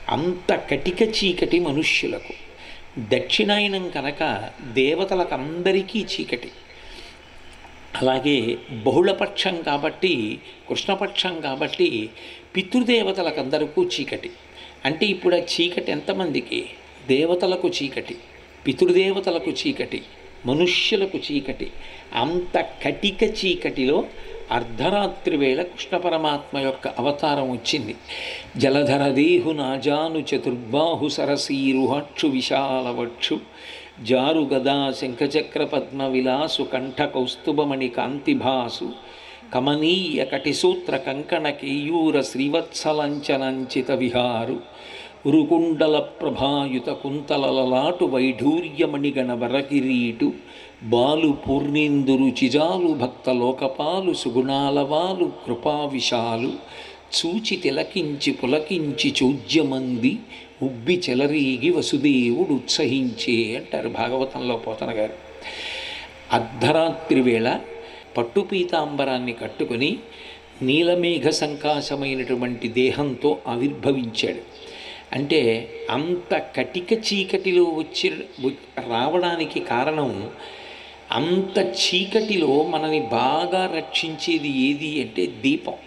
అంత కటిక చీకటి మనుష్యులకు దక్షిణాయనం కనుక దేవతలకు అందరికీ చీకటి అలాగే బహుళపక్షం కాబట్టి కృష్ణపక్షం కాబట్టి పితృదేవతలకందరికీ చీకటి అంటే ఇప్పుడు ఆ చీకటి ఎంతమందికి దేవతలకు చీకటి పితృదేవతలకు చీకటి మనుష్యులకు చీకటి అంత కటిక చీకటిలో అర్ధరాత్రి వేళ కృష్ణ పరమాత్మ యొక్క అవతారం వచ్చింది జలధర దేహు నాజాను చతుర్బాహు సరసీరుహక్షు విశాలవక్షు జారు గదా శంఖచక్ర పద్మ విలాసు కంఠ కౌస్తుభమణి కాంతిభాసు కమనీయ కటిసూత్ర కంకణ కేయూర శ్రీవత్సలంచనంచిత విహారు ఉరుకుండల ప్రభాయుత కుంతలలలాటు వైఢూర్యమణిగణ వరకిరీటు బాలు పూర్ణేందురు చిజాలు భక్త లోకపాలు సుగుణాలవాలు కృపావిశాలు చూచి తిలకించి పులకించి చౌజ్యమంది ఉబ్బి చెలరీగి వసుదేవుడు ఉత్సహించే అంటారు భాగవతంలో పోతన గారు అర్ధరాత్రి వేళ పట్టు పీతాంబరాన్ని కట్టుకుని నీలమేఘ సంకాశమైనటువంటి దేహంతో ఆవిర్భవించాడు అంటే అంత కటిక చీకటిలో వచ్చి రావడానికి కారణం అంత చీకటిలో మనని బాగా రక్షించేది ఏది అంటే దీపం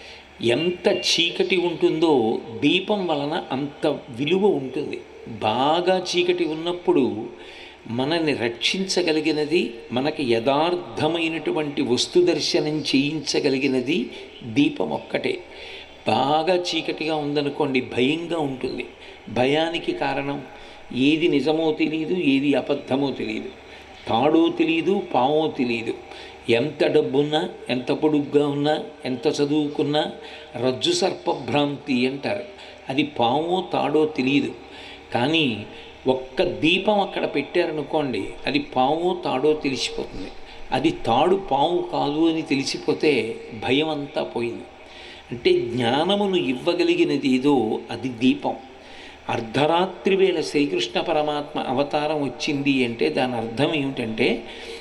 ఎంత చీకటి ఉంటుందో దీపం వలన అంత విలువ ఉంటుంది బాగా చీకటి ఉన్నప్పుడు మనల్ని రక్షించగలిగినది మనకి యథార్థమైనటువంటి వస్తు దర్శనం చేయించగలిగినది దీపం ఒక్కటే బాగా చీకటిగా ఉందనుకోండి భయంగా ఉంటుంది భయానికి కారణం ఏది నిజమో తెలియదు ఏది అబద్ధమో తెలియదు తాడో తెలియదు పావో తెలియదు ఎంత డబ్బున్నా ఎంత పొడుగ్గా ఉన్నా ఎంత చదువుకున్నా రజ్జు సర్పభ్రాంతి అంటారు అది పావో తాడో తెలియదు కానీ ఒక్క దీపం అక్కడ పెట్టారనుకోండి అది పావో తాడో తెలిసిపోతుంది అది తాడు పాము కాదు అని తెలిసిపోతే భయం అంతా పోయింది అంటే జ్ఞానమును ఇవ్వగలిగినది ఏదో అది దీపం అర్ధరాత్రి వేళ శ్రీకృష్ణ పరమాత్మ అవతారం వచ్చింది అంటే దాని అర్థం ఏమిటంటే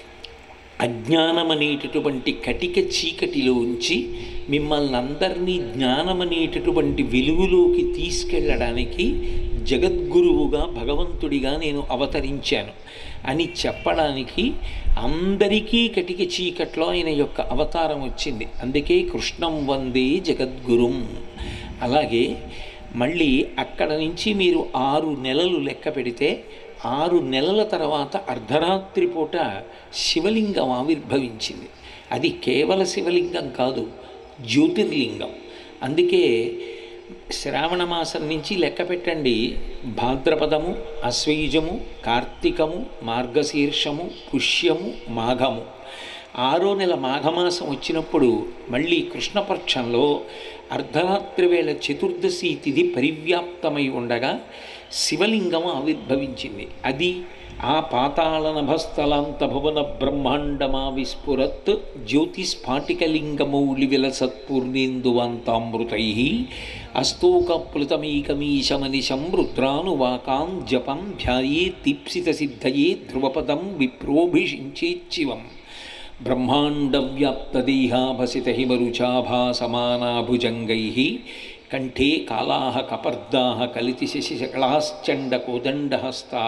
అజ్ఞానమనేటటువంటి కటిక చీకటిలోంచి మిమ్మల్ని అందరినీ జ్ఞానమనేటటువంటి వెలుగులోకి తీసుకెళ్ళడానికి జగద్గురువుగా భగవంతుడిగా నేను అవతరించాను అని చెప్పడానికి అందరికీ కటిక చీకట్లో ఆయన యొక్క అవతారం వచ్చింది అందుకే కృష్ణం వందే జగద్గురుం అలాగే మళ్ళీ అక్కడ నుంచి మీరు ఆరు నెలలు లెక్క పెడితే ఆరు నెలల తర్వాత అర్ధరాత్రి పూట శివలింగం ఆవిర్భవించింది అది కేవల శివలింగం కాదు జ్యోతిర్లింగం అందుకే శ్రావణ మాసం నుంచి లెక్క పెట్టండి భాద్రపదము అశ్వయుజము కార్తీకము మార్గశీర్షము పుష్యము మాఘము ఆరో నెల మాఘమాసం వచ్చినప్పుడు మళ్ళీ కృష్ణపక్షంలో అర్ధరాత్రి వేళ చతుర్దశి తిథి పరివ్యాప్తమై ఉండగా శివలింగం ఆవిర్భవించింది అది ఆ పాతాళ నభస్థలాంత భువన బ్రహ్మాండమా విస్ఫురత్ జ్యోతిస్ఫాటికలింగమౌళి విలసత్పూర్ణేందువంతామృతై అస్తోకప్లుతమీకమీశమనిశం రుద్రానువాకాం జపం ధ్యాయే దీప్సిత సిద్ధయే ధ్రువపదం విప్రోభిషించేచ్చివం బ్రహ్మాండవ్యాప్తదేహాభసితహిమరుచాభాసమానాభుజంగై కంఠే కాళా కపర్దా కలితిశశిశకళాశ్చండకోదండహస్తా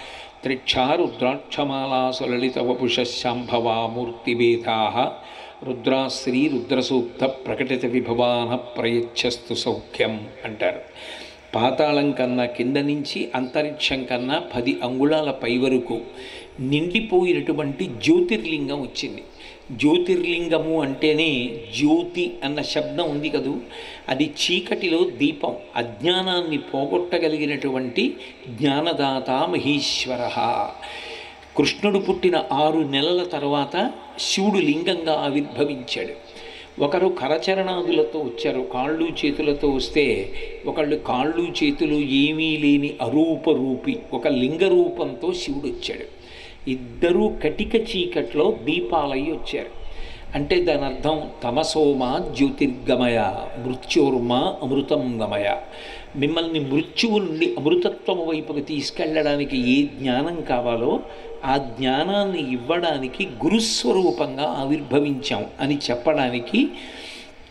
త్రిక్షారుద్రాక్షమాలాసులలితవపుషశాంభవామూర్తిభేదా రుద్రాశ్రీ రుద్రసూక్త ప్రకటిత విభవాన ప్రయచ్చస్తు సౌఖ్యం అంటారు పాతాళం కన్నా కింద నుంచి అంతరిక్షం కన్నా పది అంగుళాల పై వరకు నిండిపోయినటువంటి జ్యోతిర్లింగం వచ్చింది జ్యోతిర్లింగము అంటేనే జ్యోతి అన్న శబ్దం ఉంది కదూ అది చీకటిలో దీపం అజ్ఞానాన్ని పోగొట్టగలిగినటువంటి జ్ఞానదాత మహేశ్వర కృష్ణుడు పుట్టిన ఆరు నెలల తర్వాత శివుడు లింగంగా ఆవిర్భవించాడు ఒకరు కరచరణాదులతో వచ్చారు కాళ్ళు చేతులతో వస్తే ఒకళ్ళు కాళ్ళు చేతులు ఏమీ లేని అరూప రూపి ఒక లింగ రూపంతో శివుడు వచ్చాడు ఇద్దరూ కటిక చీకట్లో దీపాలయ్యి వచ్చారు అంటే దాని అర్థం తమసోమా జ్యోతిర్గమయ మృత్యోర్మా అమృతం గమయ మిమ్మల్ని మృత్యువు నుండి అమృతత్వం వైపుకి తీసుకెళ్ళడానికి ఏ జ్ఞానం కావాలో ఆ జ్ఞానాన్ని ఇవ్వడానికి గురుస్వరూపంగా ఆవిర్భవించాం అని చెప్పడానికి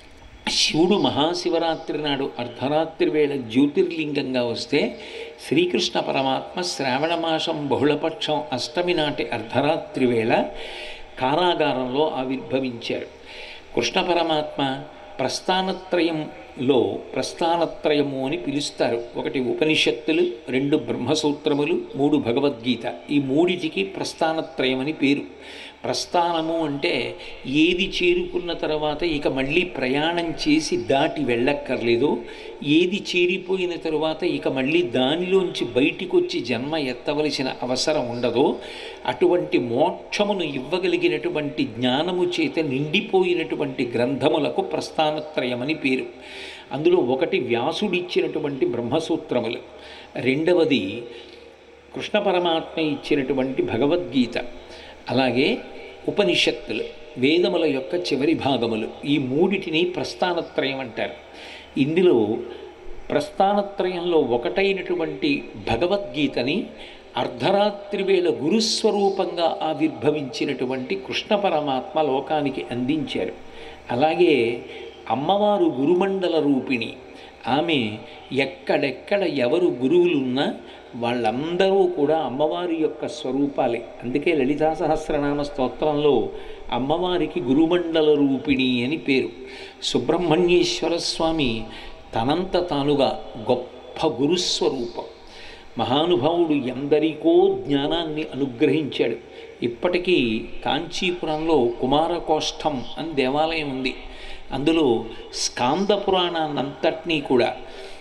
శివుడు మహాశివరాత్రి నాడు అర్ధరాత్రి వేళ జ్యోతిర్లింగంగా వస్తే శ్రీకృష్ణ పరమాత్మ శ్రావణ మాసం బహుళపక్షం అష్టమి నాటి అర్ధరాత్రి వేళ కారాగారంలో ఆవిర్భవించారు కృష్ణ పరమాత్మ ప్రస్థానత్రయంలో ప్రస్థానత్రయము అని పిలుస్తారు ఒకటి ఉపనిషత్తులు రెండు బ్రహ్మసూత్రములు మూడు భగవద్గీత ఈ మూడిటికి ప్రస్థానత్రయం అని పేరు ప్రస్థానము అంటే ఏది చేరుకున్న తర్వాత ఇక మళ్ళీ ప్రయాణం చేసి దాటి వెళ్ళక్కర్లేదో ఏది చేరిపోయిన తరువాత ఇక మళ్ళీ దానిలోంచి బయటికి వచ్చి జన్మ ఎత్తవలసిన అవసరం ఉండదో అటువంటి మోక్షమును ఇవ్వగలిగినటువంటి జ్ఞానము చేత నిండిపోయినటువంటి గ్రంథములకు ప్రస్థానత్రయమని పేరు అందులో ఒకటి వ్యాసుడిచ్చినటువంటి బ్రహ్మసూత్రములు రెండవది కృష్ణ పరమాత్మ ఇచ్చినటువంటి భగవద్గీత అలాగే ఉపనిషత్తులు వేదముల యొక్క చివరి భాగములు ఈ మూడిటిని ప్రస్థానత్రయం అంటారు ఇందులో ప్రస్థానత్రయంలో ఒకటైనటువంటి భగవద్గీతని అర్ధరాత్రి వేళ గురుస్వరూపంగా ఆవిర్భవించినటువంటి కృష్ణ పరమాత్మ లోకానికి అందించారు అలాగే అమ్మవారు గురుమండల రూపిణి ఆమె ఎక్కడెక్కడ ఎవరు గురువులున్నా వాళ్ళందరూ కూడా అమ్మవారి యొక్క స్వరూపాలే అందుకే లలితా సహస్రనామ స్తోత్రంలో అమ్మవారికి గురుమండల రూపిణి అని పేరు సుబ్రహ్మణ్యేశ్వర స్వామి తనంత తానుగా గొప్ప గురుస్వరూపం మహానుభావుడు ఎందరికో జ్ఞానాన్ని అనుగ్రహించాడు ఇప్పటికీ కాంచీపురంలో కుమారకోష్టం అని దేవాలయం ఉంది అందులో స్కాంద పురాణాన్నంతటినీ కూడా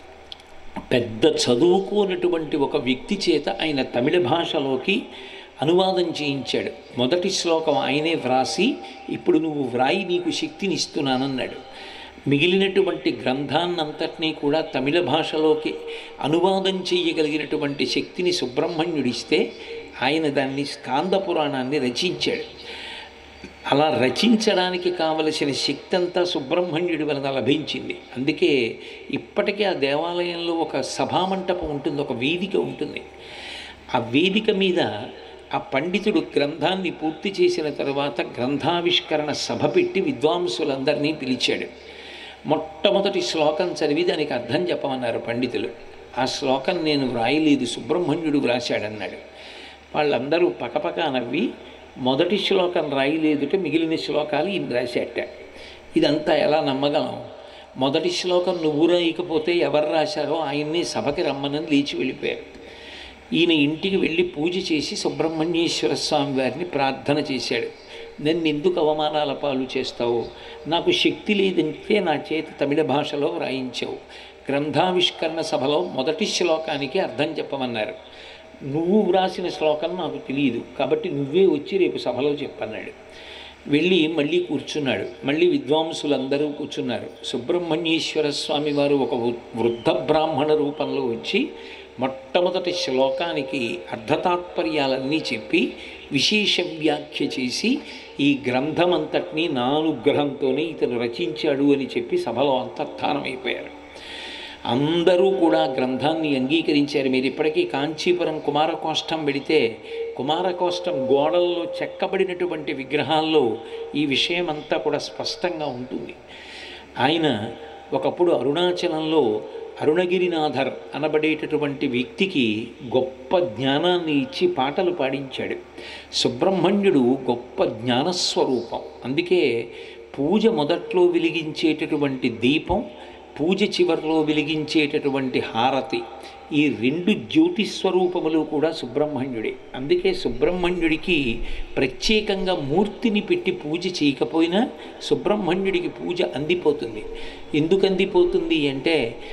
పెద్ద చదువుకోనటువంటి ఒక వ్యక్తి చేత ఆయన తమిళ భాషలోకి అనువాదం చేయించాడు మొదటి శ్లోకం ఆయనే వ్రాసి ఇప్పుడు నువ్వు వ్రాయి నీకు శక్తిని ఇస్తున్నానన్నాడు మిగిలినటువంటి గ్రంథాన్నంతటినీ కూడా తమిళ భాషలోకి అనువాదం చేయగలిగినటువంటి శక్తిని సుబ్రహ్మణ్యుడిస్తే ఆయన దాన్ని స్కాంద పురాణాన్ని రచించాడు అలా రచించడానికి కావలసిన శక్తి అంతా సుబ్రహ్మణ్యుడి వలన లభించింది అందుకే ఇప్పటికీ ఆ దేవాలయంలో ఒక సభామంటపం ఉంటుంది ఒక వేదిక ఉంటుంది ఆ వేదిక మీద ఆ పండితుడు గ్రంథాన్ని పూర్తి చేసిన తర్వాత గ్రంథావిష్కరణ సభ పెట్టి విద్వాంసులందరినీ పిలిచాడు మొట్టమొదటి శ్లోకం చదివి దానికి అర్థం చెప్పమన్నారు పండితులు ఆ శ్లోకం నేను వ్రాయలేదు సుబ్రహ్మణ్యుడు వ్రాశాడన్నాడు వాళ్ళందరూ పకపక నవ్వి మొదటి శ్లోకం రాయలేదుట మిగిలిన శ్లోకాలు ఈయన రాసేట ఇదంతా ఎలా నమ్మగలం మొదటి శ్లోకం నువ్వు రాయకపోతే ఎవరు రాశారో ఆయన్ని సభకి రమ్మనని లేచి వెళ్ళిపోయారు ఈయన ఇంటికి వెళ్ళి పూజ చేసి సుబ్రహ్మణ్యేశ్వర స్వామి వారిని ప్రార్థన చేశాడు నన్ను ఎందుకు అవమానాల పాలు చేస్తావు నాకు శక్తి లేదంటే నా చేత తమిళ భాషలో వ్రాయించావు గ్రంథావిష్కరణ సభలో మొదటి శ్లోకానికి అర్థం చెప్పమన్నారు నువ్వు వ్రాసిన శ్లోకం నాకు తెలియదు కాబట్టి నువ్వే వచ్చి రేపు సభలో చెప్పన్నాడు వెళ్ళి మళ్ళీ కూర్చున్నాడు మళ్ళీ విద్వాంసులందరూ కూర్చున్నారు సుబ్రహ్మణ్యేశ్వర స్వామి వారు ఒక వృ- వృద్ధ బ్రాహ్మణ రూపంలో వచ్చి మొట్టమొదటి శ్లోకానికి అర్ధతాత్పర్యాలన్నీ చెప్పి విశేష వ్యాఖ్య చేసి ఈ గ్రంథమంతటినీ నా అనుగ్రహంతోనే ఇతను రచించాడు అని చెప్పి సభలో అంతర్ధానమైపోయారు అందరూ కూడా గ్రంథాన్ని అంగీకరించారు మీరు ఇప్పటికీ కాంచీపురం కుమారకోష్టం వెడితే కుమారకోష్టం గోడల్లో చెక్కబడినటువంటి విగ్రహాల్లో ఈ విషయం అంతా కూడా స్పష్టంగా ఉంటుంది ఆయన ఒకప్పుడు అరుణాచలంలో అరుణగిరినాథర్ అనబడేటటువంటి వ్యక్తికి గొప్ప జ్ఞానాన్ని ఇచ్చి పాటలు పాడించాడు సుబ్రహ్మణ్యుడు గొప్ప జ్ఞానస్వరూపం అందుకే పూజ మొదట్లో వెలిగించేటటువంటి దీపం పూజ చివరిలో వెలిగించేటటువంటి హారతి ఈ రెండు జ్యోతి స్వరూపములు కూడా సుబ్రహ్మణ్యుడే అందుకే సుబ్రహ్మణ్యుడికి ప్రత్యేకంగా మూర్తిని పెట్టి పూజ చేయకపోయినా సుబ్రహ్మణ్యుడికి పూజ అందిపోతుంది ఎందుకు అందిపోతుంది అంటే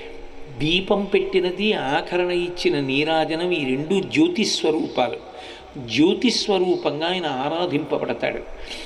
దీపం పెట్టినది ఆకరణ ఇచ్చిన నీరాజనం ఈ రెండు జ్యోతి స్వరూపాలు జ్యోతి స్వరూపంగా ఆయన ఆరాధింపబడతాడు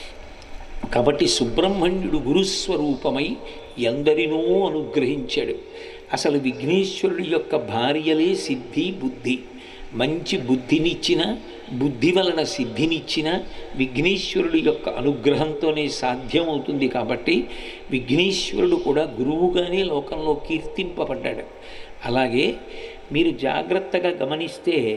కాబట్టి సుబ్రహ్మణ్యుడు గురుస్వరూపమై ఎందరినో అనుగ్రహించాడు అసలు విఘ్నేశ్వరుడి యొక్క భార్యలే సిద్ధి బుద్ధి మంచి బుద్ధినిచ్చిన బుద్ధి వలన సిద్ధినిచ్చిన విఘ్నేశ్వరుడి యొక్క అనుగ్రహంతోనే సాధ్యమవుతుంది కాబట్టి విఘ్నేశ్వరుడు కూడా గురువుగానే లోకంలో కీర్తింపబడ్డాడు అలాగే మీరు జాగ్రత్తగా గమనిస్తే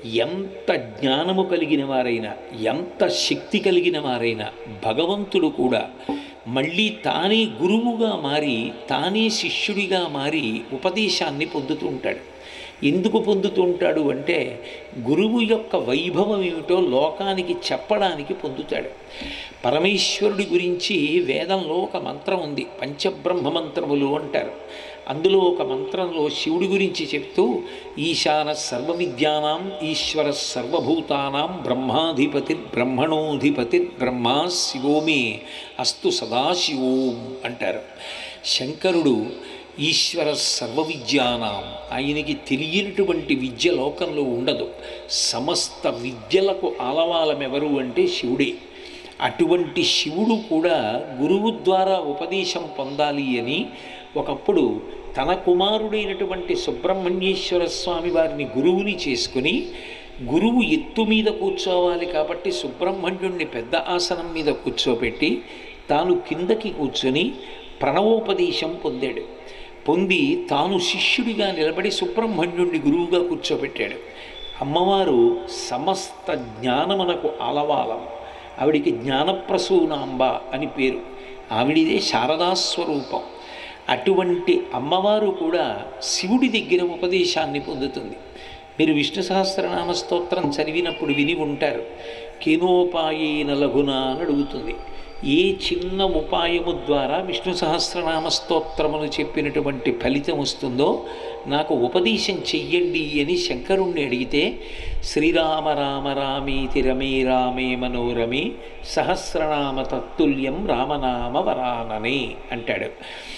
ఎంత జ్ఞానము కలిగిన వారైనా ఎంత శక్తి కలిగిన వారైనా భగవంతుడు కూడా మళ్ళీ తానే గురువుగా మారి తానే శిష్యుడిగా మారి ఉపదేశాన్ని పొందుతూ ఉంటాడు ఎందుకు పొందుతూ ఉంటాడు అంటే గురువు యొక్క వైభవం ఏమిటో లోకానికి చెప్పడానికి పొందుతాడు పరమేశ్వరుడి గురించి వేదంలో ఒక మంత్రం ఉంది పంచబ్రహ్మ మంత్రములు అంటారు అందులో ఒక మంత్రంలో శివుడి గురించి చెప్తూ ఈశాన సర్వ విద్యానాం ఈశ్వర సర్వభూతానాం బ్రహ్మాధిపతి బ్రహ్మణోధిపతి బ్రహ్మా శివోమే అస్తు సదాశివోం అంటారు శంకరుడు ఈశ్వర సర్వ విద్యానాం ఆయనకి తెలియనటువంటి విద్య లోకంలో ఉండదు సమస్త విద్యలకు ఆలవాలమెవరు అంటే శివుడే అటువంటి శివుడు కూడా గురువు ద్వారా ఉపదేశం పొందాలి అని ఒకప్పుడు తన కుమారుడైనటువంటి సుబ్రహ్మణ్యేశ్వర స్వామి వారిని గురువుని చేసుకుని గురువు ఎత్తు మీద కూర్చోవాలి కాబట్టి సుబ్రహ్మణ్యుణ్ణి పెద్ద ఆసనం మీద కూర్చోబెట్టి తాను కిందకి కూర్చొని ప్రణవోపదేశం పొందాడు పొంది తాను శిష్యుడిగా నిలబడి సుబ్రహ్మణ్యుణ్ణి గురువుగా కూర్చోబెట్టాడు అమ్మవారు సమస్త జ్ఞానమునకు ఆలవాలం ఆవిడికి జ్ఞానప్రసూనాంబ అని పేరు ఆవిడిదే శారదాస్వరూపం అటువంటి అమ్మవారు కూడా శివుడి దగ్గర ఉపదేశాన్ని పొందుతుంది మీరు విష్ణు సహస్రనామ స్తోత్రం చదివినప్పుడు విని ఉంటారు కేనోపాయేన లఘున అని అడుగుతుంది ఏ చిన్న ఉపాయము ద్వారా విష్ణు సహస్రనామ స్తోత్రమును చెప్పినటువంటి ఫలితం వస్తుందో నాకు ఉపదేశం చెయ్యండి అని శంకరుణ్ణి అడిగితే శ్రీరామ రామ రామీతి రమే రామే మనోరమే సహస్రనామ తత్తుల్యం రామనామ వరాననే అంటాడు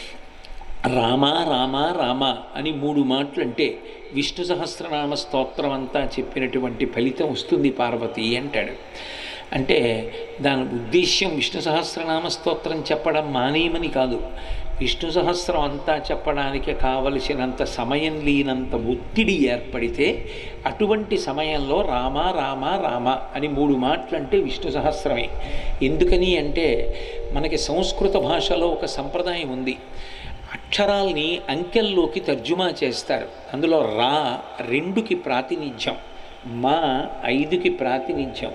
రామ రామ రామ అని మూడు మాటలు అంటే విష్ణు సహస్రనామ స్తోత్రం అంతా చెప్పినటువంటి ఫలితం వస్తుంది పార్వతి అంటాడు అంటే దాని ఉద్దేశ్యం విష్ణు సహస్రనామ స్తోత్రం చెప్పడం మానేయమని కాదు విష్ణు సహస్రం అంతా చెప్పడానికి కావలసినంత సమయం లేనంత ఒత్తిడి ఏర్పడితే అటువంటి సమయంలో రామ రామ రామ అని మూడు మాటలు అంటే విష్ణు సహస్రమే ఎందుకని అంటే మనకి సంస్కృత భాషలో ఒక సంప్రదాయం ఉంది అక్షరాల్ని అంకెల్లోకి తర్జుమా చేస్తారు అందులో రా రెండుకి ప్రాతినిధ్యం మా ఐదుకి ప్రాతినిధ్యం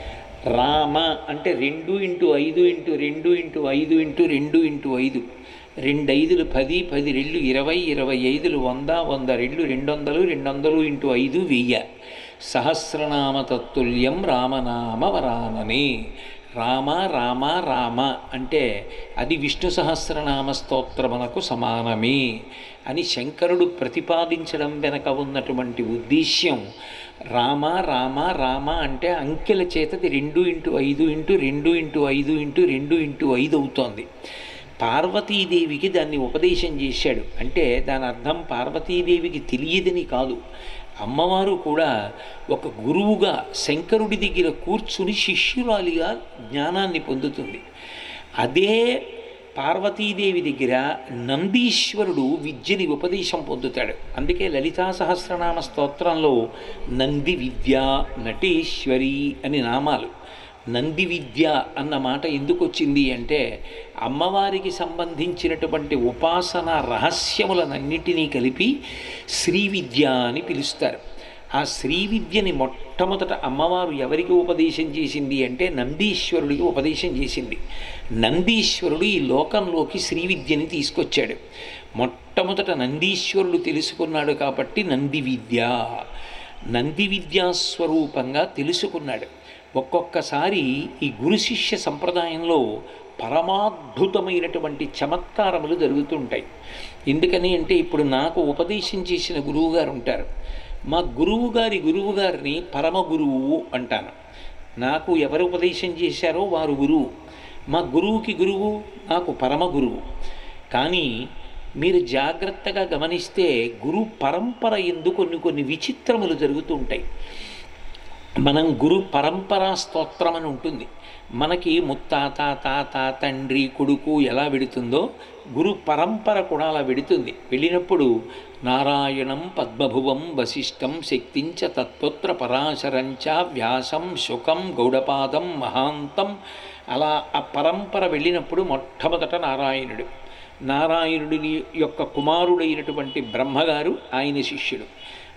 రామ అంటే రెండు ఇంటూ ఐదు ఇంటూ రెండు ఇంటూ ఐదు ఇంటూ రెండు ఇంటూ ఐదు రెండు ఐదులు పది పది రెళ్ళు ఇరవై ఇరవై ఐదులు వంద వంద రెళ్ళు రెండు వందలు రెండు వందలు ఇంటూ ఐదు వెయ్య సహస్రనామ తత్తుల్యం రామనామ వరాననే రామ రామ రామ అంటే అది విష్ణు సహస్రనామ స్తోత్రమునకు సమానమే అని శంకరుడు ప్రతిపాదించడం వెనక ఉన్నటువంటి ఉద్దేశ్యం రామ రామ రామ అంటే అంకెల చేతది రెండు ఇంటూ ఐదు ఇంటూ రెండు ఇంటూ ఐదు ఇంటూ రెండు ఇంటూ ఐదు అవుతోంది పార్వతీదేవికి దాన్ని ఉపదేశం చేశాడు అంటే దాని అర్థం పార్వతీదేవికి తెలియదని కాదు అమ్మవారు కూడా ఒక గురువుగా శంకరుడి దగ్గర కూర్చుని శిష్యురాలిగా జ్ఞానాన్ని పొందుతుంది అదే పార్వతీదేవి దగ్గర నందీశ్వరుడు విద్యని ఉపదేశం పొందుతాడు అందుకే లలితా సహస్రనామ స్తోత్రంలో నంది విద్య నటేశ్వరి అని నామాలు నంది విద్య అన్న మాట ఎందుకు వచ్చింది అంటే అమ్మవారికి సంబంధించినటువంటి ఉపాసన రహస్యములనన్నిటినీ కలిపి శ్రీ విద్య అని పిలుస్తారు ఆ శ్రీ విద్యని మొట్టమొదట అమ్మవారు ఎవరికి ఉపదేశం చేసింది అంటే నందీశ్వరుడికి ఉపదేశం చేసింది నందీశ్వరుడు ఈ లోకంలోకి శ్రీ విద్యని తీసుకొచ్చాడు మొట్టమొదట నందీశ్వరుడు తెలుసుకున్నాడు కాబట్టి నంది విద్య నంది విద్యాస్వరూపంగా తెలుసుకున్నాడు ఒక్కొక్కసారి ఈ గురు శిష్య సంప్రదాయంలో పరమాద్భుతమైనటువంటి చమత్కారములు జరుగుతుంటాయి ఎందుకని అంటే ఇప్పుడు నాకు ఉపదేశం చేసిన గురువుగారు ఉంటారు మా గురువు గారి గురువు గారిని పరమ గురువు అంటాను నాకు ఎవరు ఉపదేశం చేశారో వారు గురువు మా గురువుకి గురువు నాకు పరమ గురువు కానీ మీరు జాగ్రత్తగా గమనిస్తే గురు పరంపర ఎందు కొన్ని కొన్ని విచిత్రములు జరుగుతూ ఉంటాయి మనం గురు పరంపరా స్తోత్రం అని ఉంటుంది మనకి ముత్తాత తాత తండ్రి కొడుకు ఎలా వెడుతుందో గురు పరంపర కూడా అలా వెడుతుంది వెళ్ళినప్పుడు నారాయణం పద్మభువం వశిష్టం శక్తించ తత్పుత్ర పరాశరంచ వ్యాసం శుకం గౌడపాదం మహాంతం అలా ఆ పరంపర వెళ్ళినప్పుడు మొట్టమొదట నారాయణుడు నారాయణుడిని యొక్క కుమారుడైనటువంటి బ్రహ్మగారు ఆయన శిష్యుడు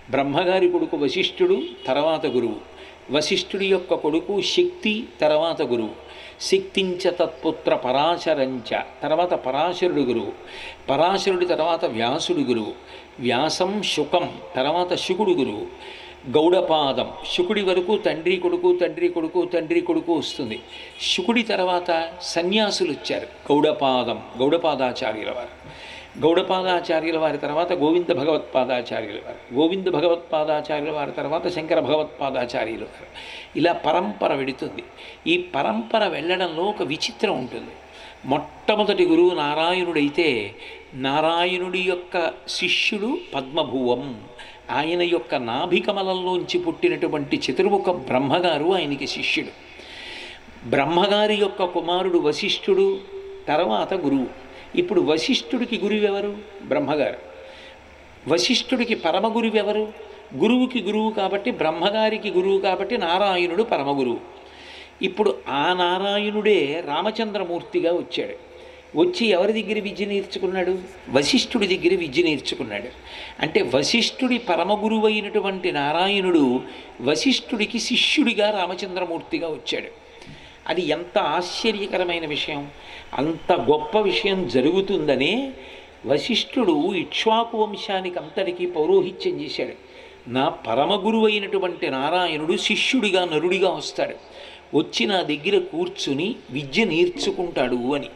బ్రహ్మగారి కొడుకు వశిష్ఠుడు తర్వాత గురువు వశిష్ఠుడి యొక్క కొడుకు శక్తి తర్వాత గురువు శక్తించ తత్పుత్ర పరాశరంచ తర్వాత పరాశరుడు గురువు పరాశరుడి తర్వాత వ్యాసుడు గురువు వ్యాసం శుకం తర్వాత శుకుడు గురువు గౌడపాదం శుకుడి వరకు తండ్రి కొడుకు తండ్రి కొడుకు తండ్రి కొడుకు వస్తుంది శుకుడి తర్వాత సన్యాసులు వచ్చారు గౌడపాదం గౌడపాదాచార్యుల వారు గౌడపాదాచార్యుల వారి తర్వాత గోవింద భగవత్పాదాచార్యుల వారు గోవింద భగవత్పాదాచార్యుల వారి తర్వాత శంకర భగవత్పాదాచార్యుల వారు ఇలా పరంపర వెడుతుంది ఈ పరంపర వెళ్ళడంలో ఒక విచిత్రం ఉంటుంది మొట్టమొదటి గురువు నారాయణుడైతే నారాయణుడి యొక్క శిష్యుడు పద్మభువం ఆయన యొక్క నాభికమలంలోంచి పుట్టినటువంటి చతుర్ముఖ బ్రహ్మగారు ఆయనకి శిష్యుడు బ్రహ్మగారి యొక్క కుమారుడు వశిష్ఠుడు తర్వాత గురువు ఇప్పుడు వశిష్ఠుడికి గురువు ఎవరు బ్రహ్మగారు వశిష్ఠుడికి పరమ గురువు ఎవరు గురువుకి గురువు కాబట్టి బ్రహ్మగారికి గురువు కాబట్టి నారాయణుడు పరమగురువు ఇప్పుడు ఆ నారాయణుడే రామచంద్రమూర్తిగా వచ్చాడు వచ్చి ఎవరి దగ్గర విద్య నేర్చుకున్నాడు వశిష్ఠుడి దగ్గర విద్య నేర్చుకున్నాడు అంటే వశిష్ఠుడి పరమగురువు అయినటువంటి నారాయణుడు వశిష్ఠుడికి శిష్యుడిగా రామచంద్రమూర్తిగా వచ్చాడు అది ఎంత ఆశ్చర్యకరమైన విషయం అంత గొప్ప విషయం జరుగుతుందనే వశిష్ఠుడు ఇక్ష్వాకు వంశానికి అంతటికీ పౌరోహిత్యం చేశాడు నా పరమగురువు అయినటువంటి నారాయణుడు శిష్యుడిగా నరుడిగా వస్తాడు వచ్చి నా దగ్గర కూర్చుని విద్య నేర్చుకుంటాడు అని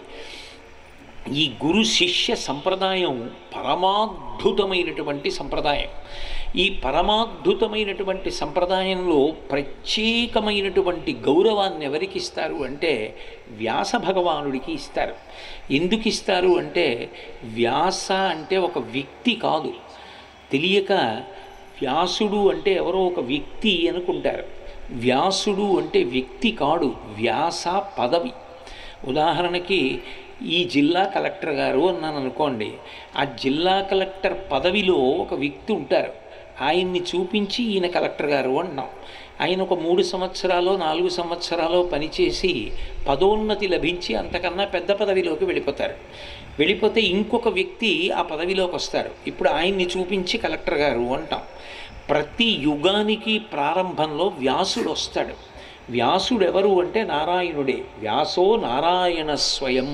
ఈ గురు శిష్య సంప్రదాయం పరమాద్భుతమైనటువంటి సంప్రదాయం ఈ పరమాద్భుతమైనటువంటి సంప్రదాయంలో ప్రత్యేకమైనటువంటి గౌరవాన్ని ఎవరికి ఇస్తారు అంటే వ్యాస భగవానుడికి ఇస్తారు ఎందుకు ఇస్తారు అంటే వ్యాస అంటే ఒక వ్యక్తి కాదు తెలియక వ్యాసుడు అంటే ఎవరో ఒక వ్యక్తి అనుకుంటారు వ్యాసుడు అంటే వ్యక్తి కాడు వ్యాస పదవి ఉదాహరణకి ఈ జిల్లా కలెక్టర్ గారు అన్నాను అనుకోండి ఆ జిల్లా కలెక్టర్ పదవిలో ఒక వ్యక్తి ఉంటారు ఆయన్ని చూపించి ఈయన కలెక్టర్ గారు అన్నాం ఆయన ఒక మూడు సంవత్సరాలు నాలుగు సంవత్సరాలు పనిచేసి పదోన్నతి లభించి అంతకన్నా పెద్ద పదవిలోకి వెళ్ళిపోతారు వెళ్ళిపోతే ఇంకొక వ్యక్తి ఆ పదవిలోకి వస్తారు ఇప్పుడు ఆయన్ని చూపించి కలెక్టర్ గారు అంటాం ప్రతి యుగానికి ప్రారంభంలో వ్యాసుడు వస్తాడు వ్యాసుడు ఎవరు అంటే నారాయణుడే వ్యాసో నారాయణ స్వయం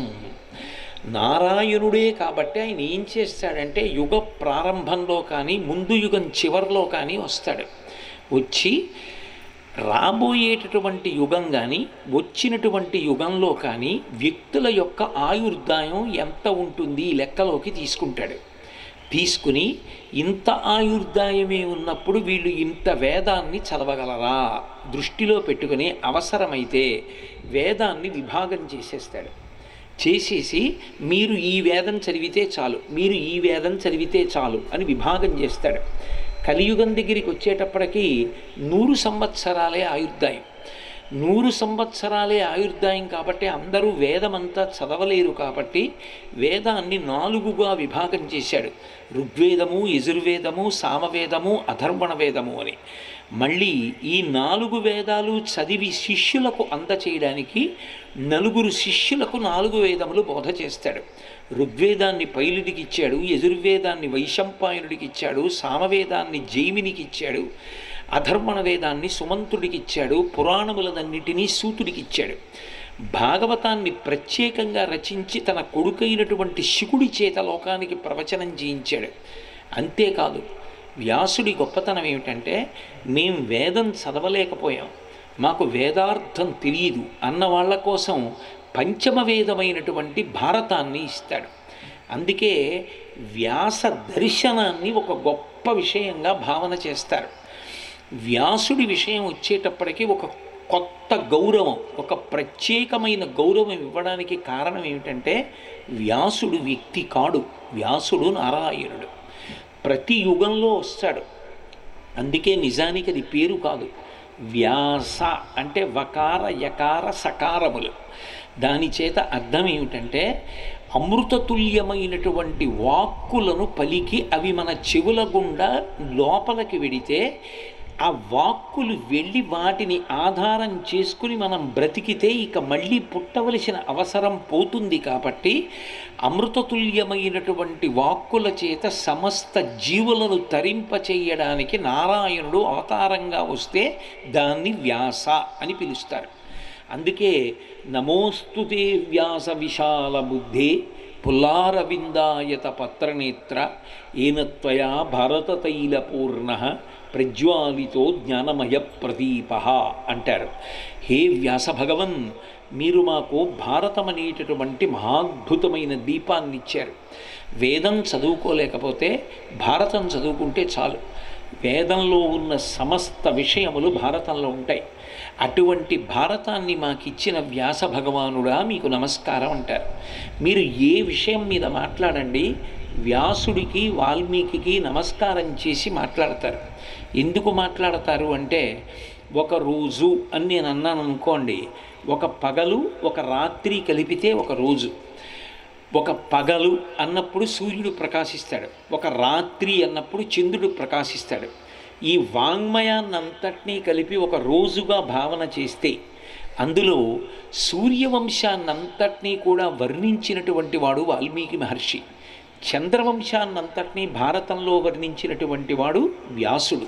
నారాయణుడే కాబట్టి ఆయన ఏం చేస్తాడంటే యుగ ప్రారంభంలో కానీ ముందు యుగం చివరిలో కానీ వస్తాడు వచ్చి రాబోయేటటువంటి యుగం కానీ వచ్చినటువంటి యుగంలో కానీ వ్యక్తుల యొక్క ఆయుర్దాయం ఎంత ఉంటుంది ఈ లెక్కలోకి తీసుకుంటాడు తీసుకుని ఇంత ఆయుర్దాయమే ఉన్నప్పుడు వీళ్ళు ఇంత వేదాన్ని చదవగలరా దృష్టిలో పెట్టుకుని అవసరమైతే వేదాన్ని విభాగం చేసేస్తాడు చేసేసి మీరు ఈ వేదం చదివితే చాలు మీరు ఈ వేదం చదివితే చాలు అని విభాగం చేస్తాడు కలియుగం దగ్గరికి వచ్చేటప్పటికి నూరు సంవత్సరాలే ఆయుర్దాయం నూరు సంవత్సరాలే ఆయుర్దాయం కాబట్టి అందరూ వేదమంతా చదవలేరు కాబట్టి వేదాన్ని నాలుగుగా విభాగం చేశాడు ఋగ్వేదము యజుర్వేదము సామవేదము అధర్వణ వేదము అని మళ్ళీ ఈ నాలుగు వేదాలు చదివి శిష్యులకు అందచేయడానికి నలుగురు శిష్యులకు నాలుగు వేదములు బోధ చేస్తాడు ఋగ్వేదాన్ని పైలుడికి ఇచ్చాడు యజుర్వేదాన్ని వైశంపాయనుడికి ఇచ్చాడు సామవేదాన్ని జైమినికి ఇచ్చాడు అధర్వణ వేదాన్ని సుమంతుడికి ఇచ్చాడు పురాణములనన్నిటినీ సూతుడికి ఇచ్చాడు భాగవతాన్ని ప్రత్యేకంగా రచించి తన కొడుకైనటువంటి శికుడి చేత లోకానికి ప్రవచనం చేయించాడు అంతేకాదు వ్యాసుడి గొప్పతనం ఏమిటంటే మేం వేదం చదవలేకపోయాం మాకు వేదార్థం తెలియదు అన్న వాళ్ళ కోసం పంచమ వేదమైనటువంటి భారతాన్ని ఇస్తాడు అందుకే వ్యాస దర్శనాన్ని ఒక గొప్ప విషయంగా భావన చేస్తారు వ్యాసుడి విషయం వచ్చేటప్పటికి ఒక కొత్త గౌరవం ఒక ప్రత్యేకమైన గౌరవం ఇవ్వడానికి కారణం ఏమిటంటే వ్యాసుడు వ్యక్తి కాడు వ్యాసుడు నారాయణుడు ప్రతి యుగంలో వస్తాడు అందుకే నిజానికి అది పేరు కాదు వ్యాస అంటే వకార యకార సకారములు దాని చేత అర్థం ఏమిటంటే అమృతతుల్యమైనటువంటి వాక్కులను పలికి అవి మన చెవుల గుండా లోపలికి వెడితే ఆ వాక్కులు వెళ్ళి వాటిని ఆధారం చేసుకుని మనం బ్రతికితే ఇక మళ్ళీ పుట్టవలసిన అవసరం పోతుంది కాబట్టి అమృతతుల్యమైనటువంటి వాక్కుల చేత సమస్త జీవులను తరింప చేయడానికి నారాయణుడు అవతారంగా వస్తే దాన్ని వ్యాస అని పిలుస్తారు అందుకే నమోస్తుతే వ్యాస విశాల బుద్ధే పుల్లారవిందాయత పత్రనేత్ర ఏనత్వయా భారతతైలపూర్ణ ప్రజ్వాలితో జ్ఞానమయ ప్రదీప అంటారు హే వ్యాస భగవన్ మీరు మాకు భారతం అనేటటువంటి మహాద్భుతమైన దీపాన్ని ఇచ్చారు వేదం చదువుకోలేకపోతే భారతం చదువుకుంటే చాలు వేదంలో ఉన్న సమస్త విషయములు భారతంలో ఉంటాయి అటువంటి భారతాన్ని మాకు ఇచ్చిన వ్యాస భగవానుడా మీకు నమస్కారం అంటారు మీరు ఏ విషయం మీద మాట్లాడండి వ్యాసుడికి వాల్మీకి నమస్కారం చేసి మాట్లాడతారు ఎందుకు మాట్లాడతారు అంటే ఒక రోజు అని నేను అన్నాను అనుకోండి ఒక పగలు ఒక రాత్రి కలిపితే ఒక రోజు ఒక పగలు అన్నప్పుడు సూర్యుడు ప్రకాశిస్తాడు ఒక రాత్రి అన్నప్పుడు చంద్రుడు ప్రకాశిస్తాడు ఈ వాంగ్మయాన్నంతటినీ కలిపి ఒక రోజుగా భావన చేస్తే అందులో సూర్యవంశాన్నంతటినీ కూడా వర్ణించినటువంటి వాడు వాల్మీకి మహర్షి చంద్రవంశాన్నంతటినీ భారతంలో వర్ణించినటువంటి వాడు వ్యాసుడు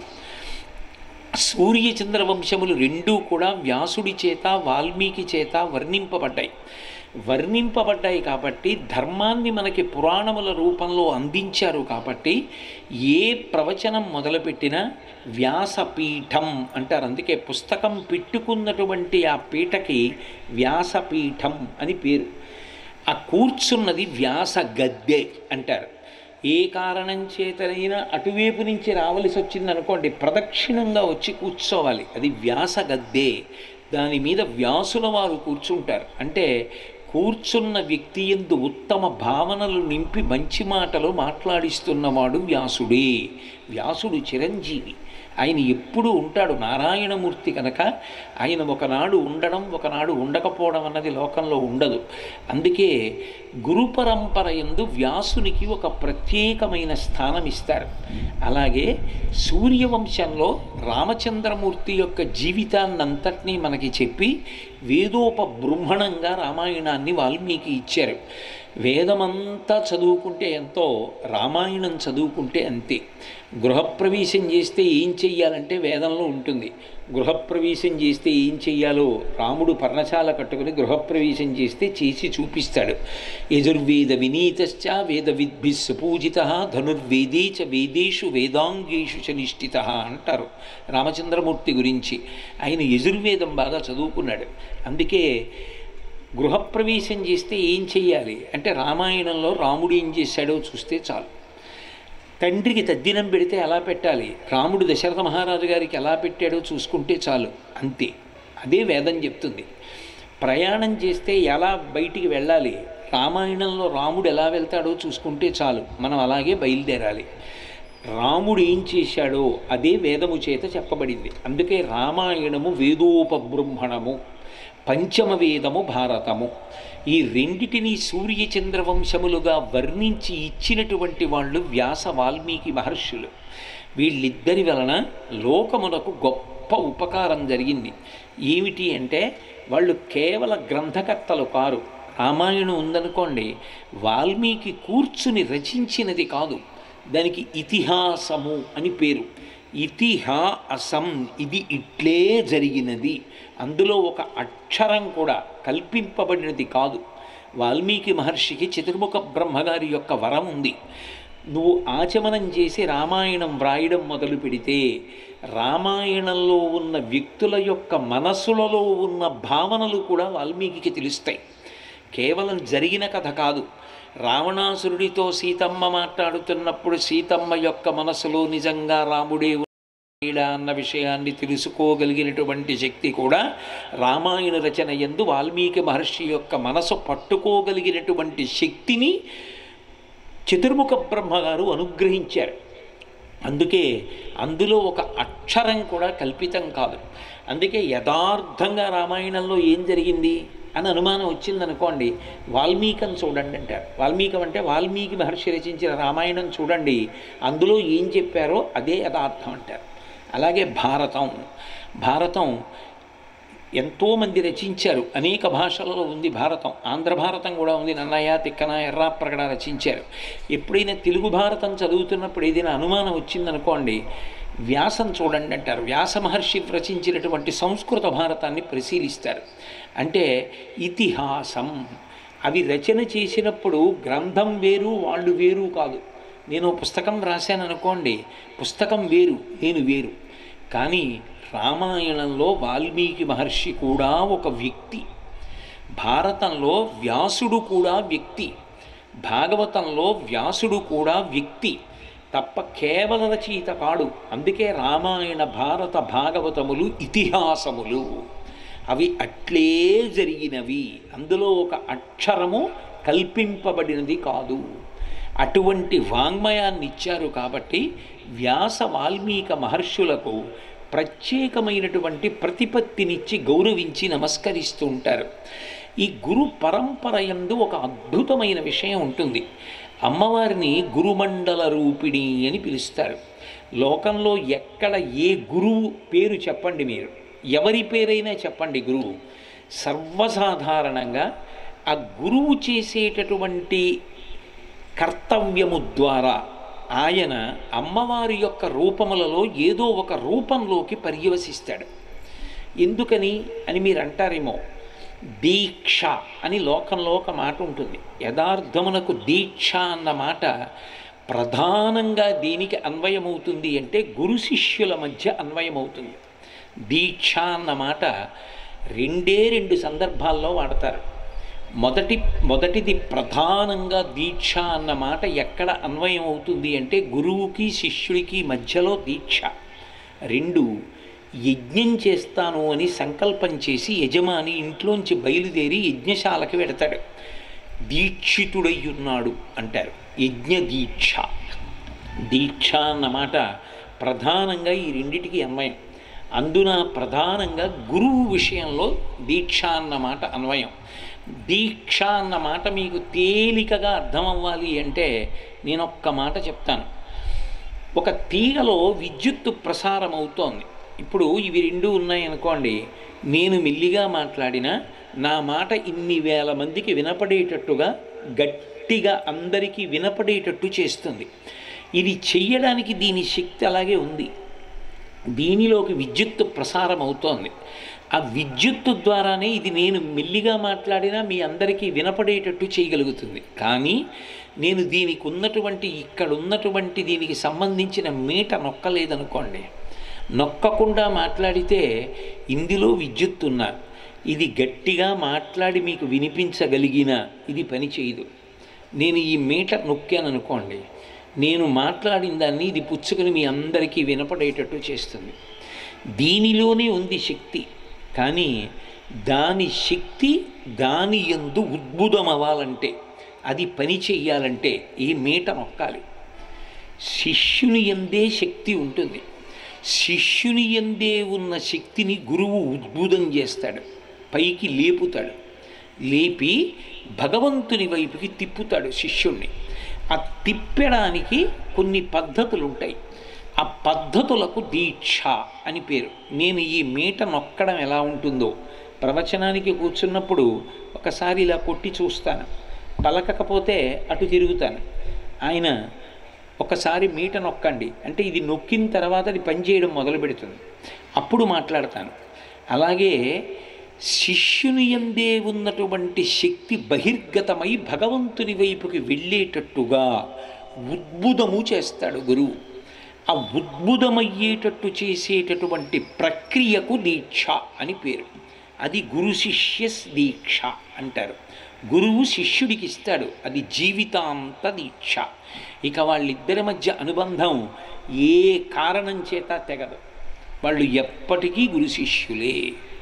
సూర్య చంద్రవంశములు రెండూ కూడా వ్యాసుడి చేత వాల్మీకి చేత వర్ణింపబడ్డాయి వర్ణింపబడ్డాయి కాబట్టి ధర్మాన్ని మనకి పురాణముల రూపంలో అందించారు కాబట్టి ఏ ప్రవచనం మొదలుపెట్టినా వ్యాసపీఠం అంటారు అందుకే పుస్తకం పెట్టుకున్నటువంటి ఆ పీఠకి వ్యాసపీఠం అని పేరు ఆ కూర్చున్నది వ్యాస గద్దె అంటారు ఏ కారణం చేతనైనా అటువైపు నుంచి రావలసి వచ్చిందనుకోండి ప్రదక్షిణంగా వచ్చి కూర్చోవాలి అది వ్యాస గద్దే దాని మీద వ్యాసుల వారు కూర్చుంటారు అంటే కూర్చున్న వ్యక్తి ఎందు ఉత్తమ భావనలు నింపి మంచి మాటలు మాట్లాడిస్తున్నవాడు వ్యాసుడే వ్యాసుడు చిరంజీవి ఆయన ఎప్పుడూ ఉంటాడు నారాయణమూర్తి కనుక ఆయన ఒకనాడు ఉండడం ఒకనాడు ఉండకపోవడం అన్నది లోకంలో ఉండదు అందుకే గురు పరంపర ఎందు వ్యాసునికి ఒక ప్రత్యేకమైన స్థానం ఇస్తారు అలాగే సూర్యవంశంలో రామచంద్రమూర్తి యొక్క జీవితాన్నంతటినీ మనకి చెప్పి వేదోపబృంహణంగా రామాయణాన్ని వాల్మీకి ఇచ్చారు వేదమంతా చదువుకుంటే ఎంతో రామాయణం చదువుకుంటే అంతే గృహప్రవేశం చేస్తే ఏం చెయ్యాలంటే వేదంలో ఉంటుంది గృహప్రవేశం చేస్తే ఏం చెయ్యాలో రాముడు పర్ణశాల కట్టుకుని గృహప్రవేశం చేస్తే చేసి చూపిస్తాడు యజుర్వేద వినీతశ్చ వేద విద్భి సుపూజిత ధనుర్వేదే చ వేదేషు వేదాంగేషు చ నిష్ఠిత అంటారు రామచంద్రమూర్తి గురించి ఆయన యజుర్వేదం బాగా చదువుకున్నాడు అందుకే గృహప్రవేశం చేస్తే ఏం చెయ్యాలి అంటే రామాయణంలో రాముడు ఏం చేశాడో చూస్తే చాలు తండ్రికి తద్దినం పెడితే ఎలా పెట్టాలి రాముడు దశరథ మహారాజు గారికి ఎలా పెట్టాడో చూసుకుంటే చాలు అంతే అదే వేదం చెప్తుంది ప్రయాణం చేస్తే ఎలా బయటికి వెళ్ళాలి రామాయణంలో రాముడు ఎలా వెళ్తాడో చూసుకుంటే చాలు మనం అలాగే బయలుదేరాలి రాముడు ఏం చేశాడో అదే వేదము చేత చెప్పబడింది అందుకే రామాయణము వేదోపబృంహణము పంచమ వేదము భారతము ఈ రెండిటిని సూర్యచంద్ర వంశములుగా వర్ణించి ఇచ్చినటువంటి వాళ్ళు వ్యాస వాల్మీకి మహర్షులు వీళ్ళిద్దరి వలన లోకమునకు గొప్ప ఉపకారం జరిగింది ఏమిటి అంటే వాళ్ళు కేవల గ్రంథకర్తలు కారు రామాయణం ఉందనుకోండి వాల్మీకి కూర్చుని రచించినది కాదు దానికి ఇతిహాసము అని పేరు ఇతిహాసం ఇది ఇట్లే జరిగినది అందులో ఒక అక్షరం కూడా కల్పింపబడినది కాదు వాల్మీకి మహర్షికి చతుర్ముఖ బ్రహ్మగారి యొక్క వరం ఉంది నువ్వు ఆచమనం చేసి రామాయణం వ్రాయడం మొదలు పెడితే రామాయణంలో ఉన్న వ్యక్తుల యొక్క మనసులలో ఉన్న భావనలు కూడా వాల్మీకి తెలుస్తాయి కేవలం జరిగిన కథ కాదు రావణాసురుడితో సీతమ్మ మాట్లాడుతున్నప్పుడు సీతమ్మ యొక్క మనసులో నిజంగా రాముడే ఉన్నాడా అన్న విషయాన్ని తెలుసుకోగలిగినటువంటి శక్తి కూడా రామాయణ రచన ఎందు వాల్మీకి మహర్షి యొక్క మనసు పట్టుకోగలిగినటువంటి శక్తిని చతుర్ముఖ బ్రహ్మగారు అనుగ్రహించారు అందుకే అందులో ఒక అక్షరం కూడా కల్పితం కాదు అందుకే యథార్థంగా రామాయణంలో ఏం జరిగింది అని అనుమానం వచ్చిందనుకోండి వాల్మీకం చూడండి అంటారు వాల్మీకం అంటే వాల్మీకి మహర్షి రచించిన రామాయణం చూడండి అందులో ఏం చెప్పారో అదే యథార్థం అంటారు అలాగే భారతం భారతం ఎంతోమంది రచించారు అనేక భాషలలో ఉంది భారతం ఆంధ్ర భారతం కూడా ఉంది నన్నయ్య తిక్కన ఎర్రాప్రగడ రచించారు ఎప్పుడైనా తెలుగు భారతం చదువుతున్నప్పుడు ఏదైనా అనుమానం వచ్చిందనుకోండి వ్యాసం చూడండి అంటారు వ్యాస మహర్షి రచించినటువంటి సంస్కృత భారతాన్ని పరిశీలిస్తారు అంటే ఇతిహాసం అవి రచన చేసినప్పుడు గ్రంథం వేరు వాళ్ళు వేరు కాదు నేను ఓ పుస్తకం రాశాను అనుకోండి పుస్తకం వేరు నేను వేరు కానీ రామాయణంలో వాల్మీకి మహర్షి కూడా ఒక వ్యక్తి భారతంలో వ్యాసుడు కూడా వ్యక్తి భాగవతంలో వ్యాసుడు కూడా వ్యక్తి తప్ప కేవల రచయిత కాడు అందుకే రామాయణ భారత భాగవతములు ఇతిహాసములు అవి అట్లే జరిగినవి అందులో ఒక అక్షరము కల్పింపబడినది కాదు అటువంటి వాంగ్మయాన్ని ఇచ్చారు కాబట్టి వ్యాస వాల్మీక మహర్షులకు ప్రత్యేకమైనటువంటి ప్రతిపత్తినిచ్చి గౌరవించి నమస్కరిస్తూ ఉంటారు ఈ గురు పరంపర యందు ఒక అద్భుతమైన విషయం ఉంటుంది అమ్మవారిని గురుమండల రూపిణి అని పిలుస్తారు లోకంలో ఎక్కడ ఏ గురువు పేరు చెప్పండి మీరు ఎవరి పేరైనా చెప్పండి గురువు సర్వసాధారణంగా ఆ గురువు చేసేటటువంటి కర్తవ్యము ద్వారా ఆయన అమ్మవారి యొక్క రూపములలో ఏదో ఒక రూపంలోకి పర్యవసిస్తాడు ఎందుకని అని మీరు అంటారేమో దీక్ష అని లోకంలో ఒక మాట ఉంటుంది యథార్థమునకు దీక్ష అన్న మాట ప్రధానంగా దేనికి అన్వయమవుతుంది అంటే గురు శిష్యుల మధ్య అన్వయమవుతుంది దీక్ష అన్న మాట రెండే రెండు సందర్భాల్లో వాడతారు మొదటి మొదటిది ప్రధానంగా దీక్ష అన్న మాట ఎక్కడ అన్వయం అవుతుంది అంటే గురువుకి శిష్యుడికి మధ్యలో దీక్ష రెండు యజ్ఞం చేస్తాను అని సంకల్పం చేసి యజమాని ఇంట్లోంచి బయలుదేరి యజ్ఞశాలకి వెడతాడు దీక్షితుడయ్యున్నాడు అంటారు యజ్ఞ దీక్ష దీక్ష అన్నమాట ప్రధానంగా ఈ రెండిటికి అన్వయం అందున ప్రధానంగా గురువు విషయంలో దీక్ష అన్నమాట అన్వయం దీక్ష అన్న మాట మీకు తేలికగా అర్థం అవ్వాలి అంటే నేను ఒక్క మాట చెప్తాను ఒక తీగలో విద్యుత్తు ప్రసారం అవుతోంది ఇప్పుడు ఇవి రెండు ఉన్నాయనుకోండి నేను మెల్లిగా మాట్లాడినా నా మాట ఇన్ని వేల మందికి వినపడేటట్టుగా గట్టిగా అందరికీ వినపడేటట్టు చేస్తుంది ఇది చెయ్యడానికి దీని శక్తి అలాగే ఉంది దీనిలోకి విద్యుత్తు ప్రసారం అవుతోంది ఆ విద్యుత్తు ద్వారానే ఇది నేను మెల్లిగా మాట్లాడినా మీ అందరికీ వినపడేటట్టు చేయగలుగుతుంది కానీ నేను దీనికి ఉన్నటువంటి ఇక్కడ ఉన్నటువంటి దీనికి సంబంధించిన మీట నొక్కలేదనుకోండి నొక్కకుండా మాట్లాడితే ఇందులో విద్యుత్తు ఉన్న ఇది గట్టిగా మాట్లాడి మీకు వినిపించగలిగిన ఇది పని చేయదు నేను ఈ మీట నొక్కాను అనుకోండి నేను మాట్లాడిన దాన్ని ఇది పుచ్చుకొని మీ అందరికీ వినపడేటట్టు చేస్తుంది దీనిలోనే ఉంది శక్తి కానీ దాని శక్తి దాని ఎందు ఉద్భుతం అవ్వాలంటే అది పని చెయ్యాలంటే ఈ మీట నొక్కాలి శిష్యుని ఎందే శక్తి ఉంటుంది శిష్యుని ఎందే ఉన్న శక్తిని గురువు ఉద్భుతం చేస్తాడు పైకి లేపుతాడు లేపి భగవంతుని వైపుకి తిప్పుతాడు శిష్యుణ్ణి ఆ తిప్పడానికి కొన్ని పద్ధతులు ఉంటాయి ఆ పద్ధతులకు దీక్ష అని పేరు నేను ఈ మీట నొక్కడం ఎలా ఉంటుందో ప్రవచనానికి కూర్చున్నప్పుడు ఒకసారి ఇలా కొట్టి చూస్తాను పలకకపోతే అటు తిరుగుతాను ఆయన ఒకసారి మీట నొక్కండి అంటే ఇది నొక్కిన తర్వాత అది పనిచేయడం మొదలు పెడుతుంది అప్పుడు మాట్లాడతాను అలాగే శిష్యుని ఎందే ఉన్నటువంటి శక్తి బహిర్గతమై భగవంతుని వైపుకి వెళ్ళేటట్టుగా ఉద్భుతము చేస్తాడు గురువు ఆ ఉద్భుతమయ్యేటట్టు చేసేటటువంటి ప్రక్రియకు దీక్ష అని పేరు అది గురు శిష్య దీక్ష అంటారు గురువు శిష్యుడికి ఇస్తాడు అది జీవితాంత దీక్ష ఇక వాళ్ళిద్దరి మధ్య అనుబంధం ఏ కారణం చేత తెగదు వాళ్ళు ఎప్పటికీ గురు శిష్యులే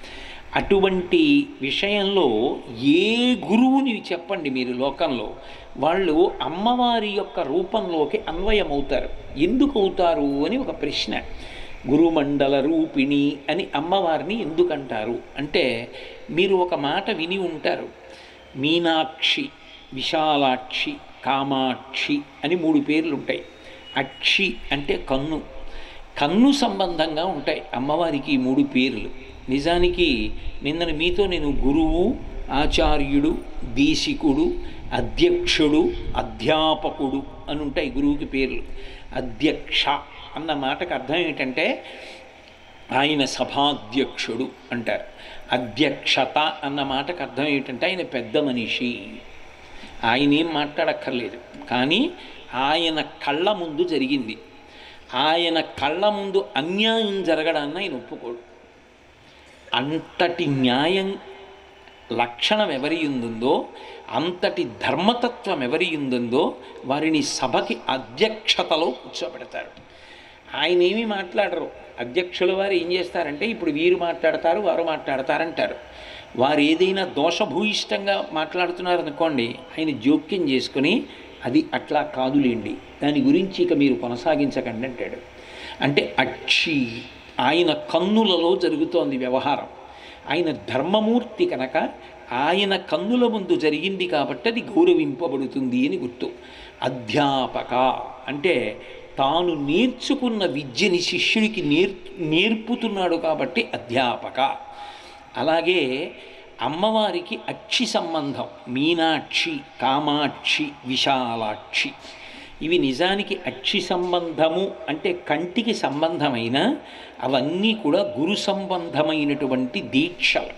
అటువంటి విషయంలో ఏ గురువుని చెప్పండి మీరు లోకంలో వాళ్ళు అమ్మవారి యొక్క రూపంలోకి అన్వయమవుతారు ఎందుకు అవుతారు అని ఒక ప్రశ్న గురుమండల రూపిణి అని అమ్మవారిని ఎందుకంటారు అంటే మీరు ఒక మాట విని ఉంటారు మీనాక్షి విశాలాక్షి కామాక్షి అని మూడు పేర్లు ఉంటాయి అక్షి అంటే కన్ను కన్ను సంబంధంగా ఉంటాయి అమ్మవారికి ఈ మూడు పేర్లు నిజానికి నిన్న మీతో నేను గురువు ఆచార్యుడు దేశికుడు అధ్యక్షుడు అధ్యాపకుడు అని ఉంటాయి గురువుకి పేర్లు అధ్యక్ష అన్న మాటకు అర్థం ఏంటంటే ఆయన సభాధ్యక్షుడు అంటారు అధ్యక్షత అన్న మాటకు అర్థం ఏంటంటే ఆయన పెద్ద మనిషి ఆయన ఏం మాట్లాడక్కర్లేదు కానీ ఆయన కళ్ళ ముందు జరిగింది ఆయన కళ్ళ ముందు అన్యాయం జరగడాన్ని ఆయన ఒప్పుకోడు అంతటి న్యాయం లక్షణం ఎవరి ఉందో అంతటి ధర్మతత్వం ఎవరి ఉందో వారిని సభకి అధ్యక్షతలో కూర్చోబెడతారు ఆయన ఏమీ మాట్లాడరు అధ్యక్షుల వారు ఏం చేస్తారంటే ఇప్పుడు వీరు మాట్లాడతారు వారు మాట్లాడతారంటారు వారు ఏదైనా దోషభూయిష్టంగా మాట్లాడుతున్నారనుకోండి ఆయన జోక్యం చేసుకుని అది అట్లా కాదులేండి దాని గురించి ఇక మీరు కొనసాగించకండి అంటాడు అంటే అక్షి ఆయన కన్నులలో జరుగుతోంది వ్యవహారం ఆయన ధర్మమూర్తి కనుక ఆయన కన్నుల ముందు జరిగింది కాబట్టి అది గౌరవింపబడుతుంది అని గుర్తు అధ్యాపక అంటే తాను నేర్చుకున్న విద్యని శిష్యుడికి నేర్ నేర్పుతున్నాడు కాబట్టి అధ్యాపక అలాగే అమ్మవారికి అక్షి సంబంధం మీనాక్షి కామాక్షి విశాలాక్షి ఇవి నిజానికి అక్షి సంబంధము అంటే కంటికి సంబంధమైన అవన్నీ కూడా గురు సంబంధమైనటువంటి దీక్షలు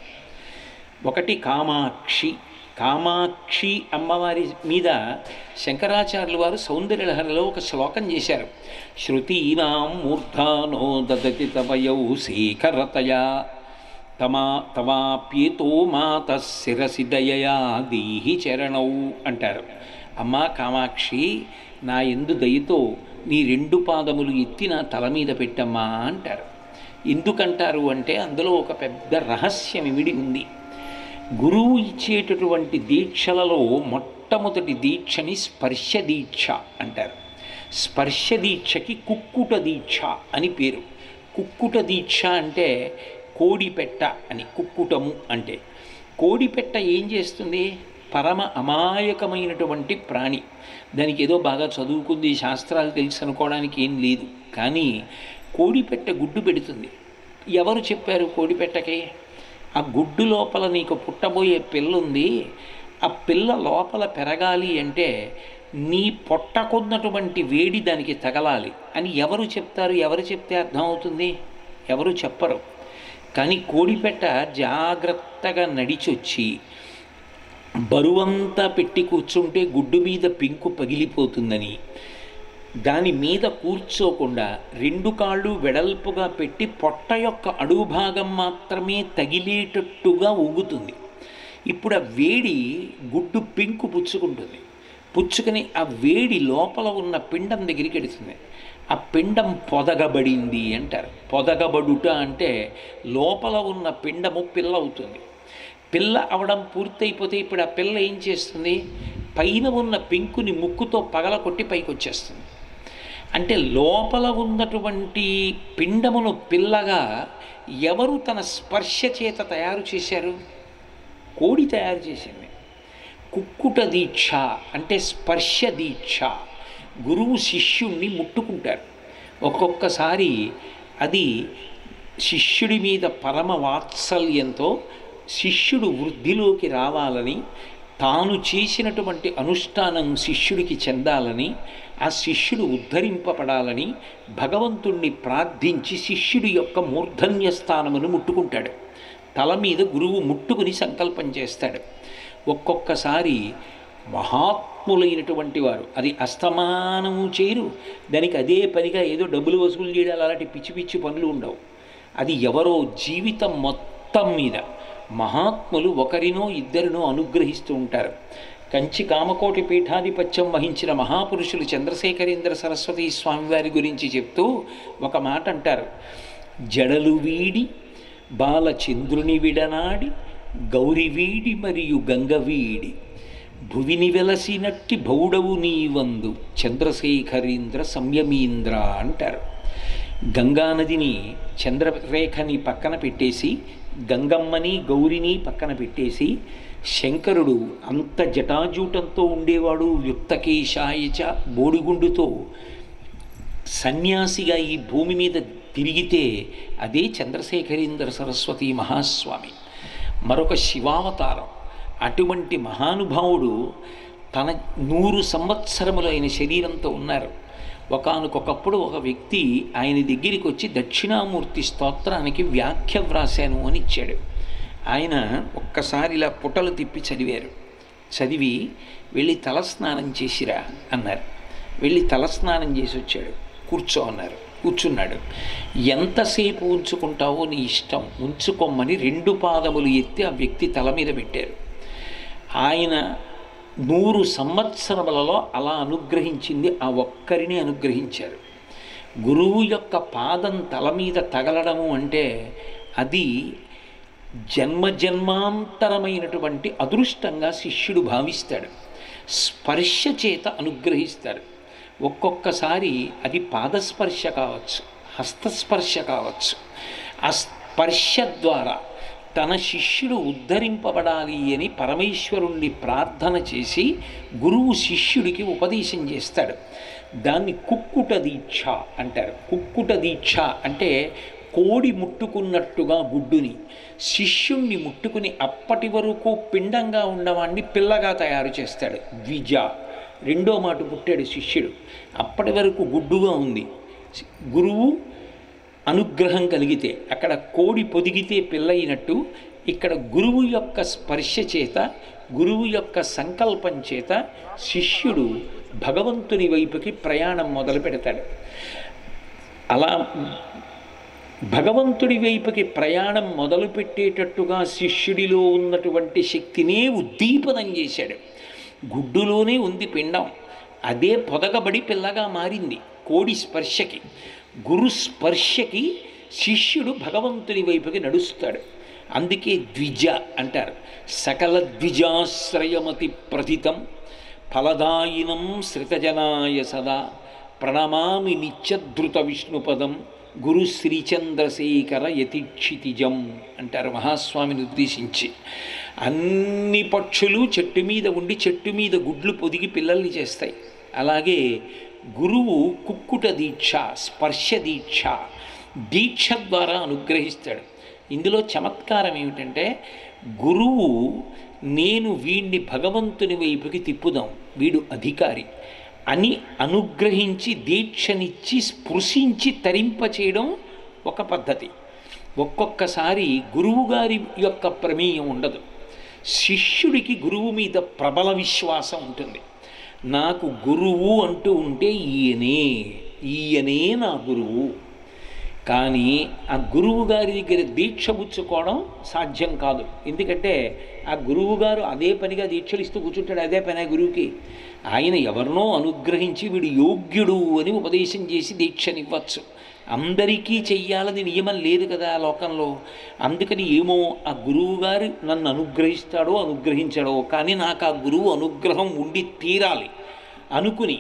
ఒకటి కామాక్షి కామాక్షి అమ్మవారి మీద శంకరాచార్యులు వారు సౌందర్యలహరిలో ఒక శ్లోకం చేశారు శృతీనాం మూర్ధానో దదతి తవయౌ శేఖరతయా తమా తవాప్యేతో మాత శిరసి దయయా దీహి చరణౌ అంటారు అమ్మా కామాక్షి నా ఎందు దయతో నీ రెండు పాదములు ఎత్తి నా తల మీద పెట్టమ్మా అంటారు ఎందుకంటారు అంటే అందులో ఒక పెద్ద రహస్యం ఇమిడి ఉంది గురువు ఇచ్చేటటువంటి దీక్షలలో మొట్టమొదటి దీక్షని స్పర్శ దీక్ష అంటారు స్పర్శ దీక్షకి కుక్కుట దీక్ష అని పేరు కుక్కుట దీక్ష అంటే కోడిపెట్ట అని కుక్కుటము అంటే కోడిపెట్ట ఏం చేస్తుంది పరమ అమాయకమైనటువంటి ప్రాణి దానికి ఏదో బాగా చదువుకుంది శాస్త్రాలు తెలుసు అనుకోవడానికి ఏం లేదు కానీ కోడిపెట్ట గుడ్డు పెడుతుంది ఎవరు చెప్పారు కోడిపెట్టకి ఆ గుడ్డు లోపల నీకు పుట్టబోయే పిల్ల ఉంది ఆ పిల్ల లోపల పెరగాలి అంటే నీ పొట్టకున్నటువంటి వేడి దానికి తగలాలి అని ఎవరు చెప్తారు ఎవరు చెప్తే అర్థమవుతుంది ఎవరు చెప్పరు కానీ కోడిపెట్ట జాగ్రత్తగా నడిచొచ్చి బరువంతా పెట్టి కూర్చుంటే గుడ్డు మీద పింకు పగిలిపోతుందని దాని మీద కూర్చోకుండా రెండు కాళ్ళు వెడల్పుగా పెట్టి పొట్ట యొక్క అడుగు భాగం మాత్రమే తగిలేటట్టుగా ఊగుతుంది ఇప్పుడు ఆ వేడి గుడ్డు పెంకు పుచ్చుకుంటుంది పుచ్చుకొని ఆ వేడి లోపల ఉన్న పిండం దగ్గరికి ఎడుతుంది ఆ పిండం పొదగబడింది అంటారు పొదగబడుట అంటే లోపల ఉన్న పిండము పిల్ల అవుతుంది పిల్ల అవడం పూర్తయిపోతే ఇప్పుడు ఆ పిల్ల ఏం చేస్తుంది పైన ఉన్న పెంకుని ముక్కుతో పగల కొట్టి పైకి వచ్చేస్తుంది అంటే లోపల ఉన్నటువంటి పిండమును పిల్లగా ఎవరు తన స్పర్శ చేత తయారు చేశారు కోడి తయారు చేసింది కుక్కుట దీక్ష అంటే స్పర్శ దీక్ష గురువు శిష్యుణ్ణి ముట్టుకుంటారు ఒక్కొక్కసారి అది శిష్యుడి మీద పరమ వాత్సల్యంతో శిష్యుడు వృద్ధిలోకి రావాలని తాను చేసినటువంటి అనుష్ఠానం శిష్యుడికి చెందాలని ఆ శిష్యుడు ఉద్ధరింపబడాలని భగవంతుణ్ణి ప్రార్థించి శిష్యుడి యొక్క మూర్ధన్య స్థానమును ముట్టుకుంటాడు తల మీద గురువు ముట్టుకుని సంకల్పం చేస్తాడు ఒక్కొక్కసారి మహాత్ములైనటువంటి వారు అది అస్తమానము చేయరు దానికి అదే పనిగా ఏదో డబ్బులు వసూలు చేయడం అలాంటి పిచ్చి పిచ్చి పనులు ఉండవు అది ఎవరో జీవితం మొత్తం మీద మహాత్ములు ఒకరినో ఇద్దరినో అనుగ్రహిస్తూ ఉంటారు కంచి కామకోటి పీఠాధిపత్యం వహించిన మహాపురుషులు చంద్రశేఖరేంద్ర సరస్వతి స్వామివారి గురించి చెప్తూ ఒక మాట అంటారు జడలు వీడి బాలచంద్రుని విడనాడి గౌరి వీడి మరియు గంగ వీడి భువిని వెలసినట్టి బౌడవు నీవందు చంద్రశేఖరేంద్ర సంయమీంద్ర అంటారు గంగానదిని చంద్రరేఖని పక్కన పెట్టేసి గంగమ్మని గౌరిని పక్కన పెట్టేసి శంకరుడు అంత జటాజూటంతో ఉండేవాడు యుక్తకేశాయచ బోడిగుండుతో సన్యాసిగా ఈ భూమి మీద తిరిగితే అదే చంద్రశేఖరేంద్ర సరస్వతి మహాస్వామి మరొక శివావతారం అటువంటి మహానుభావుడు తన నూరు సంవత్సరములైన శరీరంతో ఉన్నారు ఒకానొకప్పుడు ఒక వ్యక్తి ఆయన దగ్గరికి వచ్చి దక్షిణామూర్తి స్తోత్రానికి వ్యాఖ్య వ్రాశాను అని ఇచ్చాడు ఆయన ఒక్కసారి ఇలా పుటలు తిప్పి చదివారు చదివి వెళ్ళి తలస్నానం చేసిరా అన్నారు వెళ్ళి తలస్నానం చేసి వచ్చాడు కూర్చో అన్నారు కూర్చున్నాడు ఎంతసేపు ఉంచుకుంటావో నీ ఇష్టం ఉంచుకోమని రెండు పాదములు ఎత్తి ఆ వ్యక్తి తల మీద పెట్టారు ఆయన నూరు సంవత్సరములలో అలా అనుగ్రహించింది ఆ ఒక్కరిని అనుగ్రహించారు గురువు యొక్క పాదం తల మీద తగలడము అంటే అది జన్మ జన్మాంతరమైనటువంటి అదృష్టంగా శిష్యుడు భావిస్తాడు స్పర్శ చేత అనుగ్రహిస్తాడు ఒక్కొక్కసారి అది పాదస్పర్శ కావచ్చు హస్తస్పర్శ కావచ్చు ఆ స్పర్శ ద్వారా తన శిష్యుడు ఉద్ధరింపబడాలి అని పరమేశ్వరుణ్ణి ప్రార్థన చేసి గురువు శిష్యుడికి ఉపదేశం చేస్తాడు దాన్ని కుక్కుట దీక్ష అంటారు కుక్కుట దీక్ష అంటే కోడి ముట్టుకున్నట్టుగా గుడ్డుని శిష్యుణ్ణి ముట్టుకుని అప్పటి వరకు పిండంగా ఉన్నవాణ్ణి పిల్లగా తయారు చేస్తాడు ద్విజ రెండో మాట పుట్టాడు శిష్యుడు అప్పటి వరకు గుడ్డుగా ఉంది గురువు అనుగ్రహం కలిగితే అక్కడ కోడి పొదిగితే పిల్లయినట్టు ఇక్కడ గురువు యొక్క స్పర్శ చేత గురువు యొక్క సంకల్పం చేత శిష్యుడు భగవంతుని వైపుకి ప్రయాణం మొదలు పెడతాడు అలా భగవంతుడి వైపుకి ప్రయాణం మొదలుపెట్టేటట్టుగా శిష్యుడిలో ఉన్నటువంటి శక్తినే ఉద్దీపనం చేశాడు గుడ్డులోనే ఉంది పిండం అదే పొదగబడి పిల్లగా మారింది కోడి స్పర్శకి గురు స్పర్శకి శిష్యుడు భగవంతుని వైపుకి నడుస్తాడు అందుకే ద్విజ అంటారు సకల ద్విజాశ్రయమతి ప్రతితం ఫలదాయినం శ్రితజనాయ సదా ప్రణమామి నిత్యధృత విష్ణుపదం గురు శ్రీచంద్రశేఖర యతిక్షితిజం అంటారు మహాస్వామిని ఉద్దేశించి అన్ని పక్షులు చెట్టు మీద ఉండి చెట్టు మీద గుడ్లు పొదిగి పిల్లల్ని చేస్తాయి అలాగే గురువు కుక్కుట దీక్ష స్పర్శ దీక్ష దీక్ష ద్వారా అనుగ్రహిస్తాడు ఇందులో చమత్కారం ఏమిటంటే గురువు నేను వీడిని భగవంతుని వైపుకి తిప్పుదాం వీడు అధికారి అని అనుగ్రహించి దీక్షనిచ్చి స్పృశించి తరింపచేయడం ఒక పద్ధతి ఒక్కొక్కసారి గురువుగారి యొక్క ప్రమేయం ఉండదు శిష్యుడికి గురువు మీద ప్రబల విశ్వాసం ఉంటుంది నాకు గురువు అంటూ ఉంటే ఈయనే ఈయనే నా గురువు కానీ ఆ గురువు గారి దగ్గర దీక్ష పుచ్చుకోవడం సాధ్యం కాదు ఎందుకంటే ఆ గురువు గారు అదే పనిగా దీక్షలు ఇస్తూ కూర్చుంటాడు అదే పని ఆ గురువుకి ఆయన ఎవరినో అనుగ్రహించి వీడు యోగ్యుడు అని ఉపదేశం చేసి దీక్షనివ్వచ్చు అందరికీ చెయ్యాలని నియమం లేదు కదా ఆ లోకంలో అందుకని ఏమో ఆ గురువు గారు నన్ను అనుగ్రహిస్తాడో అనుగ్రహించాడో కానీ నాకు ఆ గురువు అనుగ్రహం ఉండి తీరాలి అనుకుని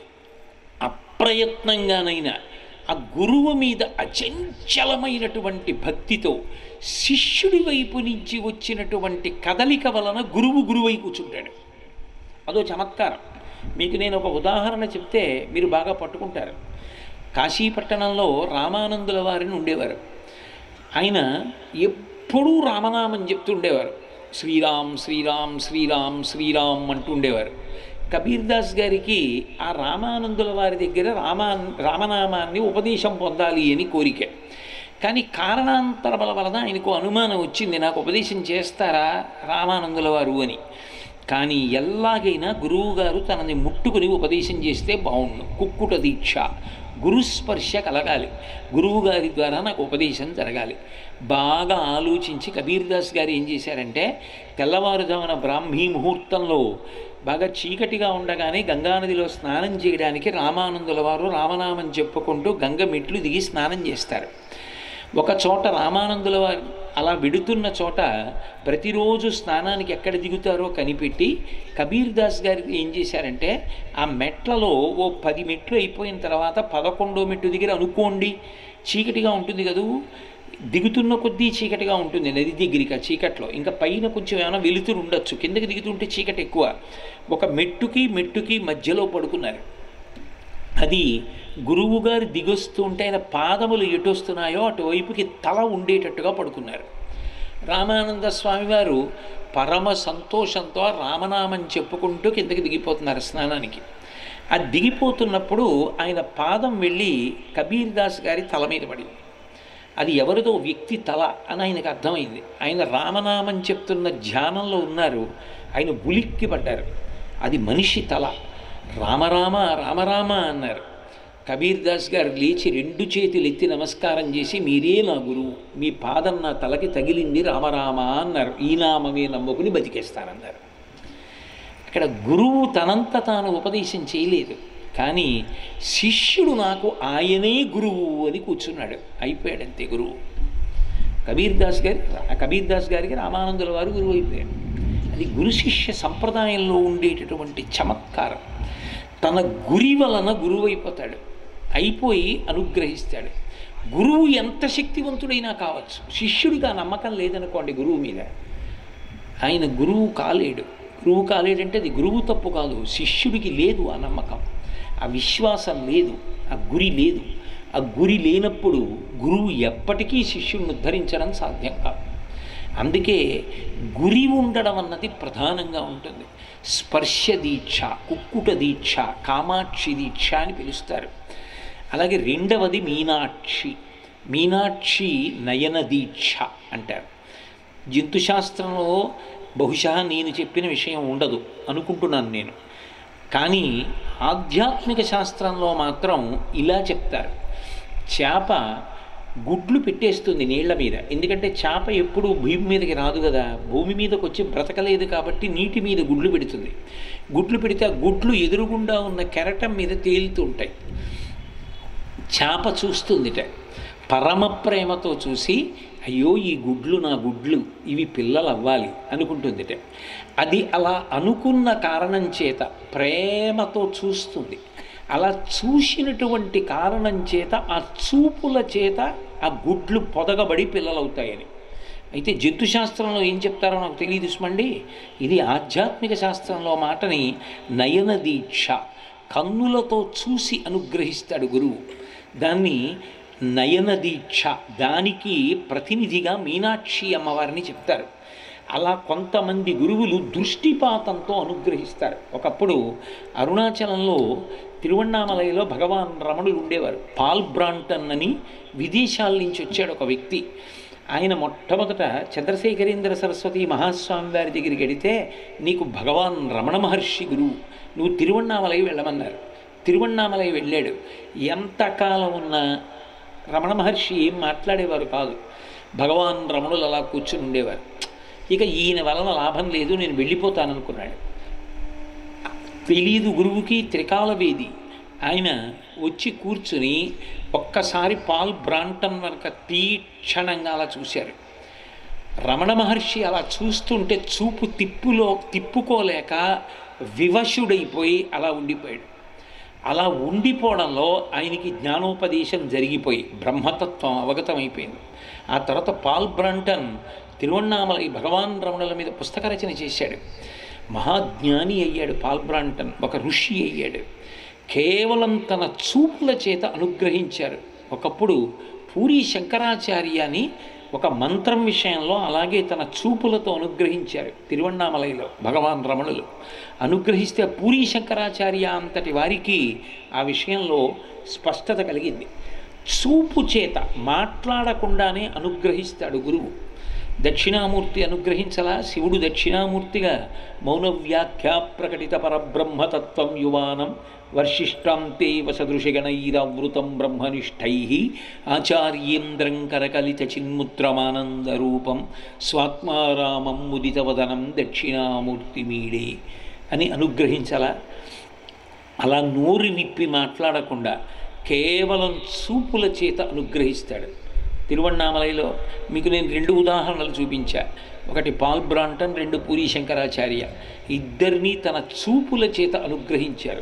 అప్రయత్నంగానైనా ఆ గురువు మీద అచంచలమైనటువంటి భక్తితో శిష్యుడి వైపు నుంచి వచ్చినటువంటి కదలిక వలన గురువు గురువై కూర్చుంటాడు అదో చమత్కారం మీకు నేను ఒక ఉదాహరణ చెప్తే మీరు బాగా పట్టుకుంటారు కాశీపట్టణంలో రామానందుల వారిని ఉండేవారు ఆయన ఎప్పుడూ రామనామం చెప్తుండేవారు శ్రీరామ్ శ్రీరామ్ శ్రీరామ్ శ్రీరామ్ అంటూ ఉండేవారు కబీర్ దాస్ గారికి ఆ రామానందుల వారి దగ్గర రామా రామనామాన్ని ఉపదేశం పొందాలి అని కోరిక కానీ కారణాంతరముల వలన ఆయనకు అనుమానం వచ్చింది నాకు ఉపదేశం చేస్తారా రామానందుల వారు అని కానీ ఎలాగైనా గురువుగారు తనని ముట్టుకుని ఉపదేశం చేస్తే బాగుండు కుక్కుట దీక్ష గురుస్పర్శ కలగాలి గురువుగారి ద్వారా నాకు ఉపదేశం జరగాలి బాగా ఆలోచించి కబీర్ దాస్ గారు ఏం చేశారంటే తెల్లవారుజామున బ్రాహ్మీ ముహూర్తంలో బాగా చీకటిగా ఉండగానే గంగానదిలో స్నానం చేయడానికి రామానందుల వారు రామనామం చెప్పుకుంటూ గంగ మెట్లు దిగి స్నానం చేస్తారు ఒక చోట రామానందుల వారు అలా విడుతున్న చోట ప్రతిరోజు స్నానానికి ఎక్కడ దిగుతారో కనిపెట్టి కబీర్ దాస్ గారు ఏం చేశారంటే ఆ మెట్లలో ఓ పది మెట్లు అయిపోయిన తర్వాత పదకొండో మెట్టు దగ్గర అనుకోండి చీకటిగా ఉంటుంది కదూ దిగుతున్న కొద్దీ చీకటిగా ఉంటుంది నది దగ్గరికి ఆ చీకట్లో ఇంకా పైన కొంచెం ఏమైనా వెలుతురు ఉండొచ్చు కిందకి దిగుతుంటే చీకటి ఎక్కువ ఒక మెట్టుకి మెట్టుకి మధ్యలో పడుకున్నారు అది గురువుగారు దిగొస్తూ ఉంటే ఆయన పాదములు ఎటొస్తున్నాయో అటువైపుకి తల ఉండేటట్టుగా పడుకున్నారు రామానంద స్వామి వారు పరమ సంతోషంతో రామనామం చెప్పుకుంటూ కిందకి దిగిపోతున్నారు స్నానానికి ఆ దిగిపోతున్నప్పుడు ఆయన పాదం వెళ్ళి కబీర్ దాస్ గారి తల మీద పడింది అది ఎవరిదో వ్యక్తి తల అని ఆయనకు అర్థమైంది ఆయన రామనామం చెప్తున్న ధ్యానంలో ఉన్నారు ఆయన ఉలిక్కి పడ్డారు అది మనిషి తల రామరామ రామరామ అన్నారు కబీర్ దాస్ గారు లేచి రెండు చేతులు ఎత్తి నమస్కారం చేసి మీరే నా గురువు మీ పాదం నా తలకి తగిలింది రామరామ అన్నారు ఈ నామమే నమ్ముకుని బతికేస్తానన్నారు అక్కడ గురువు తనంత తాను ఉపదేశం చేయలేదు కానీ శిష్యుడు నాకు ఆయనే గురువు అని కూర్చున్నాడు అయిపోయాడు అంతే గురువు కబీర్ దాస్ గారి కబీర్ దాస్ గారికి రామానందుల వారు గురువు అయిపోయాడు అది గురు శిష్య సంప్రదాయంలో ఉండేటటువంటి చమత్కారం తన గురి వలన గురువు అయిపోతాడు అయిపోయి అనుగ్రహిస్తాడు గురువు ఎంత శక్తివంతుడైనా కావచ్చు శిష్యుడికి ఆ నమ్మకం లేదనుకోండి గురువు మీద ఆయన గురువు కాలేడు గురువు కాలేడంటే అది గురువు తప్పు కాదు శిష్యుడికి లేదు ఆ నమ్మకం ఆ విశ్వాసం లేదు ఆ గురి లేదు ఆ గురి లేనప్పుడు గురువు ఎప్పటికీ శిష్యుడిని ఉద్ధరించడం సాధ్యం కాదు అందుకే గురి ఉండడం అన్నది ప్రధానంగా ఉంటుంది స్పర్శ దీక్ష కుక్కుట దీక్ష కామాక్షి దీక్ష అని పిలుస్తారు అలాగే రెండవది మీనాక్షి మీనాక్షి నయన దీక్ష అంటారు జంతుశాస్త్రంలో బహుశా నేను చెప్పిన విషయం ఉండదు అనుకుంటున్నాను నేను కానీ ఆధ్యాత్మిక శాస్త్రంలో మాత్రం ఇలా చెప్తారు చేప గుడ్లు పెట్టేస్తుంది నీళ్ల మీద ఎందుకంటే చేప ఎప్పుడు భూమి మీదకి రాదు కదా భూమి మీదకి వచ్చి బ్రతకలేదు కాబట్టి నీటి మీద గుడ్లు పెడుతుంది గుడ్లు పెడితే ఆ గుడ్లు ఎదురుగుండా ఉన్న కెరటం మీద తేలుతూ ఉంటాయి చేప చూస్తుందిట పరమ ప్రేమతో చూసి అయ్యో ఈ గుడ్లు నా గుడ్లు ఇవి పిల్లలు అవ్వాలి అనుకుంటుందిట అది అలా అనుకున్న కారణం చేత ప్రేమతో చూస్తుంది అలా చూసినటువంటి కారణం చేత ఆ చూపుల చేత ఆ గుడ్లు పొదగబడి పిల్లలవుతాయని అయితే జంతు శాస్త్రంలో ఏం చెప్తారో నాకు తెలియదు సుమండి ఇది ఆధ్యాత్మిక శాస్త్రంలో మాటని నయన దీక్ష కన్నులతో చూసి అనుగ్రహిస్తాడు గురువు దాన్ని నయన దీక్ష దానికి ప్రతినిధిగా మీనాక్షి అమ్మవారిని చెప్తారు అలా కొంతమంది గురువులు దృష్టిపాతంతో అనుగ్రహిస్తారు ఒకప్పుడు అరుణాచలంలో తిరువண்ணామలైలో భగవాన్ రమణులు ఉండేవారు పాల్ బ్రాంటన్ అని విదేశాల నుంచి వచ్చాడు ఒక వ్యక్తి ఆయన మొట్టమొదట చంద్రశేఖరేంద్ర సరస్వతి మహాస్వామి వారి దగ్గరికి వెడితే నీకు భగవాన్ రమణ మహర్షి గురువు నువ్వు తిరువண்ணామలై వెళ్ళమన్నారు తిరువண்ணామలై వెళ్ళాడు ఎంతకాలం ఉన్నా రమణ మహర్షి ఏం మాట్లాడేవారు కాదు భగవాన్ రమణులు అలా కూర్చుని ఉండేవారు ఇక ఈయన వలన లాభం లేదు నేను వెళ్ళిపోతాననుకున్నాడు తెలీదు గురువుకి త్రికాలవేది ఆయన వచ్చి కూర్చుని ఒక్కసారి పాల్ బ్రాంటన్ వెనక తీక్షణంగా అలా చూశారు రమణ మహర్షి అలా చూస్తుంటే చూపు తిప్పులో తిప్పుకోలేక వివశుడైపోయి అలా ఉండిపోయాడు అలా ఉండిపోవడంలో ఆయనకి జ్ఞానోపదేశం జరిగిపోయి బ్రహ్మతత్వం అవగతమైపోయింది ఆ తర్వాత పాల్ బ్రంటన్ తిరువണ്ണామలై భగవాన్ రమణుల మీద పుస్తక రచన చేశాడు మహాజ్ఞాని అయ్యాడు పాల్ బ్రాంటన్ ఒక ఋషి అయ్యాడు కేవలం తన చూపుల చేత అనుగ్రహించారు ఒకప్పుడు పూరి శంకరాచార్యని ఒక మంత్రం విషయంలో అలాగే తన చూపులతో అనుగ్రహించారు తిరువண்ணామలైలో భగవాన్ రమణులు అనుగ్రహిస్తే పూరి శంకరాచార్య అంతటి వారికి ఆ విషయంలో స్పష్టత కలిగింది చూపు చేత మాట్లాడకుండానే అనుగ్రహిస్తాడు గురువు దక్షిణామూర్తి అనుగ్రహించలా శివుడు దక్షిణామూర్తిగా మౌన వ్యాఖ్యా ప్రకటిత పరబ్రహ్మతత్వం యువానం వర్షిష్టాంతే వసదృశగణైరవృతం బ్రహ్మనిష్టై ఆచార్యేంద్రం కరకలిత చిన్ముద్రమానందరూపం స్వాత్మారామం ముదితవదనం దక్షిణామూర్తి మీడే అని అనుగ్రహించలా అలా నోరు విప్పి మాట్లాడకుండా కేవలం చూపుల చేత అనుగ్రహిస్తాడు తిరువண்ணామలైలో మీకు నేను రెండు ఉదాహరణలు చూపించా ఒకటి పాల్ బ్రాంటన్ రెండు పూరి శంకరాచార్య ఇద్దరినీ తన చూపుల చేత అనుగ్రహించారు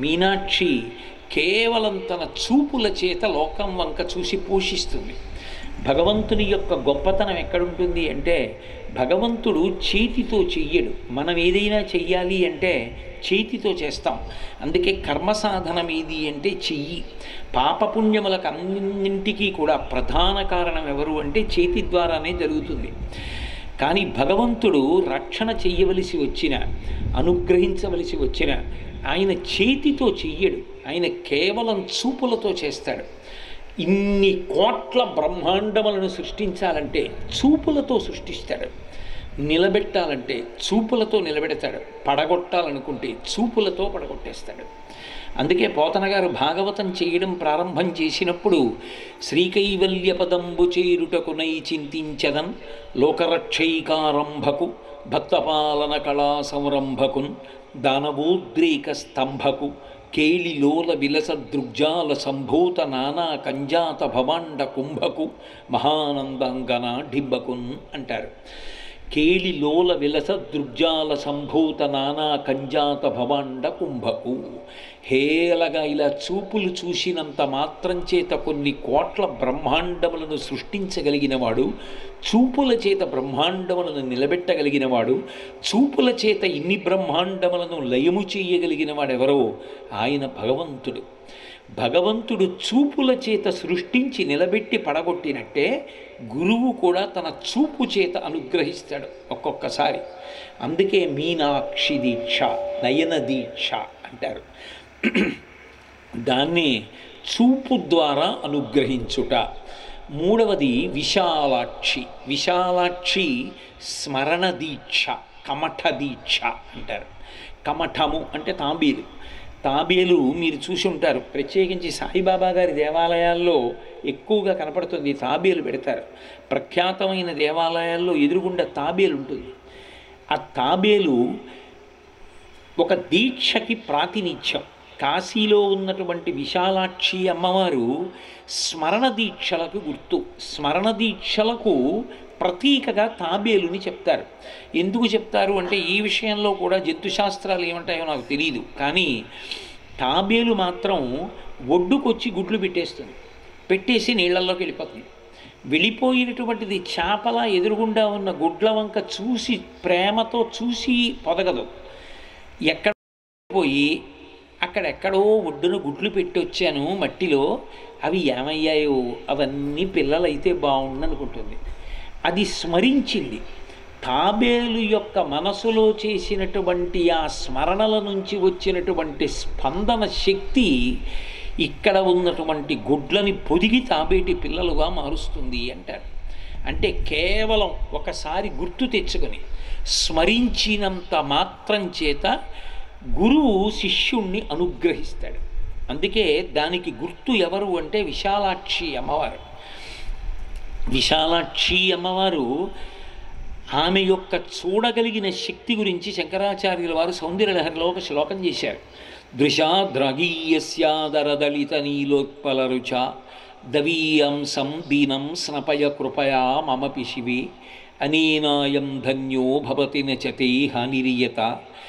మీనాక్షి కేవలం తన చూపుల చేత లోకం వంక చూసి పోషిస్తుంది భగవంతుని యొక్క గొప్పతనం ఎక్కడుంటుంది అంటే భగవంతుడు చేతితో చెయ్యడు మనం ఏదైనా చెయ్యాలి అంటే చేతితో చేస్తాం అందుకే కర్మ సాధనం ఏది అంటే చెయ్యి పాపపుణ్యములకు అన్నింటికీ కూడా ప్రధాన కారణం ఎవరు అంటే చేతి ద్వారానే జరుగుతుంది కానీ భగవంతుడు రక్షణ చెయ్యవలసి వచ్చిన అనుగ్రహించవలసి వచ్చిన ఆయన చేతితో చెయ్యడు ఆయన కేవలం చూపులతో చేస్తాడు ఇన్ని కోట్ల బ్రహ్మాండములను సృష్టించాలంటే చూపులతో సృష్టిస్తాడు నిలబెట్టాలంటే చూపులతో నిలబెడతాడు పడగొట్టాలనుకుంటే చూపులతో పడగొట్టేస్తాడు అందుకే పోతన గారు భాగవతం చేయడం ప్రారంభం చేసినప్పుడు శ్రీకైవల్య పదంబు చేరుటకునై చింతించదన్ లోకరక్షైకారంభకు భక్తపాలన కళా సంరంభకున్ దానవోద్రేక స్తంభకు కేళిలోల విలస దృగ్జాల సంభూత నానా కంజాత భవాండ కుంభకు మహానందంగన ఢిబ్బకున్ అంటారు కేళిలోల విలస దృగ్జాల సంభూత నానా కంజాత భవాండ కుంభకు హేలగా ఇలా చూపులు చూసినంత మాత్రం చేత కొన్ని కోట్ల బ్రహ్మాండములను సృష్టించగలిగినవాడు చూపుల చేత బ్రహ్మాండములను నిలబెట్టగలిగినవాడు చూపుల చేత ఇన్ని బ్రహ్మాండములను లయము చేయగలిగిన వాడెవరో ఆయన భగవంతుడు భగవంతుడు చూపుల చేత సృష్టించి నిలబెట్టి పడగొట్టినట్టే గురువు కూడా తన చూపు చేత అనుగ్రహిస్తాడు ఒక్కొక్కసారి అందుకే మీనాక్షి దీక్ష నయన దీక్ష అంటారు దాన్ని చూపు ద్వారా అనుగ్రహించుట మూడవది విశాలాక్షి విశాలాక్షి స్మరణ దీక్ష కమఠ దీక్ష అంటారు కమఠము అంటే తాంబీలు తాబేలు మీరు చూసి ఉంటారు ప్రత్యేకించి సాయిబాబా గారి దేవాలయాల్లో ఎక్కువగా కనపడుతుంది తాబేలు పెడతారు ప్రఖ్యాతమైన దేవాలయాల్లో ఎదురుగుండా తాబేలు ఉంటుంది ఆ తాబేలు ఒక దీక్షకి ప్రాతినిధ్యం కాశీలో ఉన్నటువంటి విశాలాక్షి అమ్మవారు స్మరణ దీక్షలకు గుర్తు స్మరణ దీక్షలకు ప్రతీకగా తాబేలుని చెప్తారు ఎందుకు చెప్తారు అంటే ఈ విషయంలో కూడా జంతుశాస్త్రాలు ఏమంటాయో నాకు తెలియదు కానీ తాబేలు మాత్రం ఒడ్డుకొచ్చి గుడ్లు పెట్టేస్తుంది పెట్టేసి నీళ్ళల్లోకి వెళ్ళిపోతుంది వెళ్ళిపోయినటువంటిది చేపల ఎదురుగుండా ఉన్న గుడ్ల వంక చూసి ప్రేమతో చూసి పొదగదు ఎక్కడ పోయి అక్కడెక్కడో ఒడ్డున గుడ్లు పెట్టి వచ్చాను మట్టిలో అవి ఏమయ్యాయో అవన్నీ పిల్లలైతే బాగుండు అనుకుంటుంది అది స్మరించింది తాబేలు యొక్క మనసులో చేసినటువంటి ఆ స్మరణల నుంచి వచ్చినటువంటి స్పందన శక్తి ఇక్కడ ఉన్నటువంటి గుడ్లని పొదిగి తాబేటి పిల్లలుగా మారుస్తుంది అంటారు అంటే కేవలం ఒకసారి గుర్తు తెచ్చుకొని స్మరించినంత మాత్రం చేత గురువు శిష్యుణ్ణి అనుగ్రహిస్తాడు అందుకే దానికి గుర్తు ఎవరు అంటే విశాలాక్షి అమ్మవారు విశాలాక్షి అమ్మవారు ఆమె యొక్క చూడగలిగిన శక్తి గురించి శంకరాచార్యుల వారు సౌందర్యలహరిలో ఒక శ్లోకం చేశారు దృశాద్రగీయస్యాదరదళిత నీలోత్పలరుచ దవీయంసం దీనం స్నపయ కృపయా మమపి శివే అనేనాయం ధన్యో భవతి నచతే హానిరియత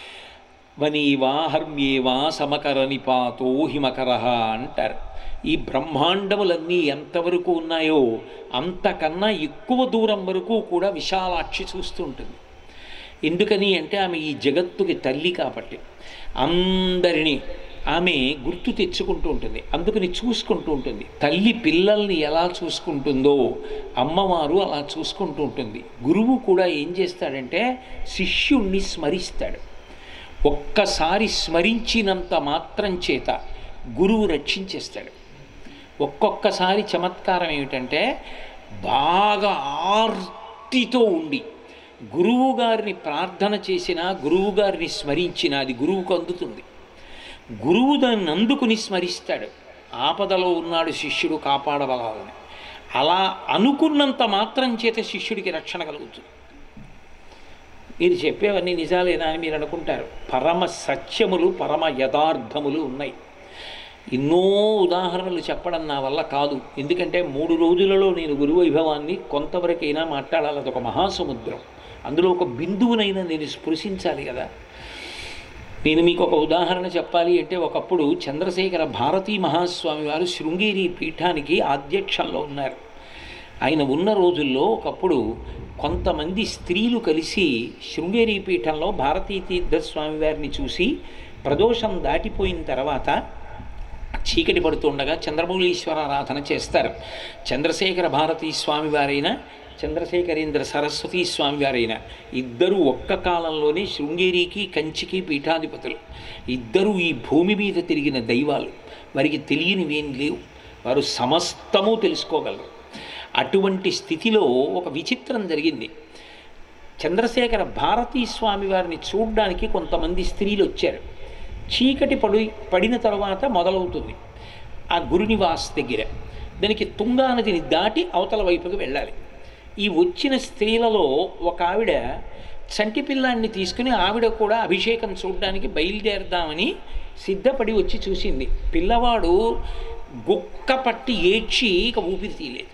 వనీవా హర్మ్యేవా సమకర నిపాతో హిమకర అంటారు ఈ బ్రహ్మాండములన్నీ ఎంతవరకు ఉన్నాయో అంతకన్నా ఎక్కువ దూరం వరకు కూడా విశాలాక్షి చూస్తుంటుంది ఎందుకని అంటే ఆమె ఈ జగత్తుకి తల్లి కాబట్టి అందరినీ ఆమె గుర్తు తెచ్చుకుంటూ ఉంటుంది అందుకని చూసుకుంటూ ఉంటుంది తల్లి పిల్లల్ని ఎలా చూసుకుంటుందో అమ్మవారు అలా చూసుకుంటూ ఉంటుంది గురువు కూడా ఏం చేస్తాడంటే శిష్యుణ్ణి స్మరిస్తాడు ఒక్కసారి స్మరించినంత మాత్రం చేత గురువు రక్షించేస్తాడు ఒక్కొక్కసారి చమత్కారం ఏమిటంటే బాగా ఆర్తితో ఉండి గురువు గారిని ప్రార్థన చేసినా గురువు గారిని స్మరించినా అది గురువుకు అందుతుంది గురువు దాన్ని అందుకుని స్మరిస్తాడు ఆపదలో ఉన్నాడు శిష్యుడు కాపాడబలాలని అలా అనుకున్నంత మాత్రం చేత శిష్యుడికి రక్షణ కలుగుతుంది మీరు చెప్పేవన్నీ నిజాలేనా అని మీరు అనుకుంటారు పరమ సత్యములు పరమ యథార్థములు ఉన్నాయి ఎన్నో ఉదాహరణలు చెప్పడం నా వల్ల కాదు ఎందుకంటే మూడు రోజులలో నేను గురు వైభవాన్ని కొంతవరకైనా మాట్లాడాలి అదొక మహాసముద్రం అందులో ఒక బిందువునైనా నేను స్పృశించాలి కదా నేను మీకు ఒక ఉదాహరణ చెప్పాలి అంటే ఒకప్పుడు చంద్రశేఖర భారతీ మహాస్వామి వారు శృంగేరి పీఠానికి అధ్యక్షంలో ఉన్నారు ఆయన ఉన్న రోజుల్లో ఒకప్పుడు కొంతమంది స్త్రీలు కలిసి శృంగేరి పీఠంలో భారతీ తీర్థస్వామి వారిని చూసి ప్రదోషం దాటిపోయిన తర్వాత చీకటి పడుతుండగా చంద్రమౌళీశ్వర ఆరాధన చేస్తారు చంద్రశేఖర భారతీ స్వామి వారైన చంద్రశేఖరేంద్ర సరస్వతీ స్వామి వారైన ఇద్దరు ఒక్క కాలంలోనే శృంగేరికి కంచికి పీఠాధిపతులు ఇద్దరు ఈ భూమి మీద తిరిగిన దైవాలు వారికి తెలియనివేం లేవు వారు సమస్తము తెలుసుకోగలరు అటువంటి స్థితిలో ఒక విచిత్రం జరిగింది చంద్రశేఖర భారతీ స్వామి వారిని చూడ్డానికి కొంతమంది స్త్రీలు వచ్చారు చీకటి పడి పడిన తర్వాత మొదలవుతుంది ఆ గురునివాస్ దగ్గర దానికి తుంగా నదిని దాటి అవతల వైపుకి వెళ్ళాలి ఈ వచ్చిన స్త్రీలలో ఒక ఆవిడ చంటి పిల్లాన్ని తీసుకుని ఆవిడ కూడా అభిషేకం చూడడానికి బయలుదేరదామని సిద్ధపడి వచ్చి చూసింది పిల్లవాడు గుక్క పట్టి ఏడ్చి ఇక ఊపిరి తీయలేదు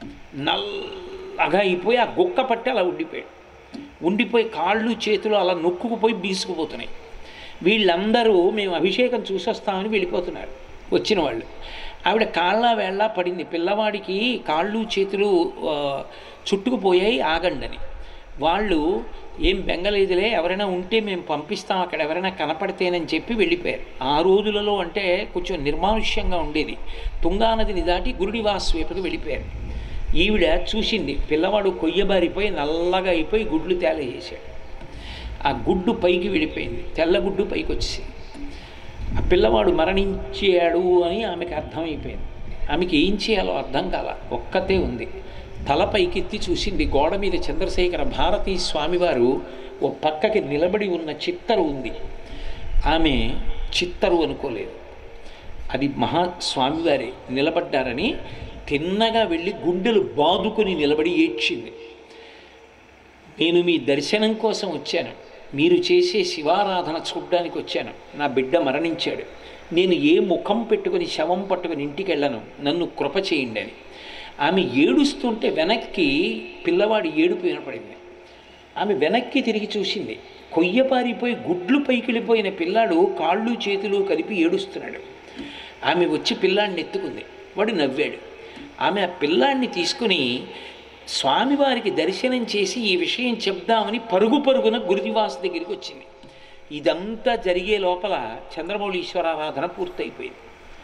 నల్లగా అయిపోయి ఆ గుక్క పట్టి అలా ఉండిపోయాడు ఉండిపోయి కాళ్ళు చేతులు అలా నొక్కుకుపోయి బీసుకుపోతున్నాయి వీళ్ళందరూ మేము అభిషేకం చూసొస్తామని వెళ్ళిపోతున్నారు వచ్చిన వాళ్ళు ఆవిడ కాళ్ళ వేళ్ళ పడింది పిల్లవాడికి కాళ్ళు చేతులు ఆ, చుట్టుకుపోయాయి ఆగండని వాళ్ళు ఏం బెంగలేదులే ఎవరైనా ఉంటే మేము పంపిస్తాం అక్కడ ఎవరైనా కనపడితేనని చెప్పి వెళ్ళిపోయారు ఆ రోజులలో అంటే కొంచెం నిర్మానుష్యంగా ఉండేది తుంగానదిని దాటి గురుడివాస్ వైపుకి వెళ్ళిపోయారు ఈవిడ చూసింది పిల్లవాడు కొయ్యబారిపోయి నల్లగా అయిపోయి గుడ్లు తేలజేశాడు ఆ గుడ్డు పైకి వెళ్ళిపోయింది తెల్లగుడ్డు పైకి వచ్చేసింది ఆ పిల్లవాడు మరణించాడు అని ఆమెకు అర్థమైపోయింది ఆమెకి ఏం చేయాలో అర్థం కాల ఒక్కతే ఉంది తల పైకెత్తి చూసింది గోడ మీద చంద్రశేఖర భారతీ స్వామివారు ఓ పక్కకి నిలబడి ఉన్న చిత్తరు ఉంది ఆమె చిత్తరు అనుకోలేదు అది మహా స్వామివారే నిలబడ్డారని తిన్నగా వెళ్ళి గుండెలు బాదుకొని నిలబడి ఏడ్చింది నేను మీ దర్శనం కోసం వచ్చాను మీరు చేసే శివారాధన చూడ్డానికి వచ్చాను నా బిడ్డ మరణించాడు నేను ఏ ముఖం పెట్టుకుని శవం పట్టుకుని ఇంటికి వెళ్ళను నన్ను కృప చేయండి అని ఆమె ఏడుస్తుంటే వెనక్కి పిల్లవాడి ఏడుపు వినపడింది ఆమె వెనక్కి తిరిగి చూసింది కొయ్యపారిపోయి గుడ్లు పైకిళ్ళిపోయిన పిల్లాడు కాళ్ళు చేతులు కలిపి ఏడుస్తున్నాడు ఆమె వచ్చి పిల్లాడిని ఎత్తుకుంది వాడు నవ్వాడు ఆమె ఆ పిల్లాడిని తీసుకుని స్వామివారికి దర్శనం చేసి ఈ విషయం చెప్దామని పరుగు పరుగున గురుదివాస్ దగ్గరికి వచ్చింది ఇదంతా జరిగే లోపల చంద్రమౌళీశ్వరారాధన పూర్తయిపోయింది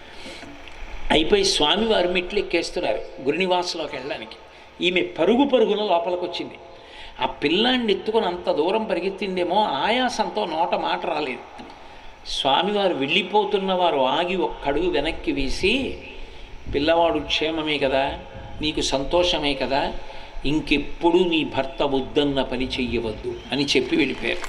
అయిపోయి స్వామివారు మెట్లు ఎక్కేస్తున్నారు గురునివాసంలోకి వెళ్ళడానికి ఈమె పరుగు పరుగున లోపలికి వచ్చింది ఆ పిల్లాన్ని ఎత్తుకొని అంత దూరం పరిగెత్తిందేమో ఆయాసంతో నోట మాట రాలేదు స్వామివారు వెళ్ళిపోతున్న వారు ఆగి ఒక్కడుగు వెనక్కి వేసి పిల్లవాడు క్షేమమే కదా నీకు సంతోషమే కదా ఇంకెప్పుడు నీ భర్త వద్దన్న పని చెయ్యవద్దు అని చెప్పి వెళ్ళిపోయారు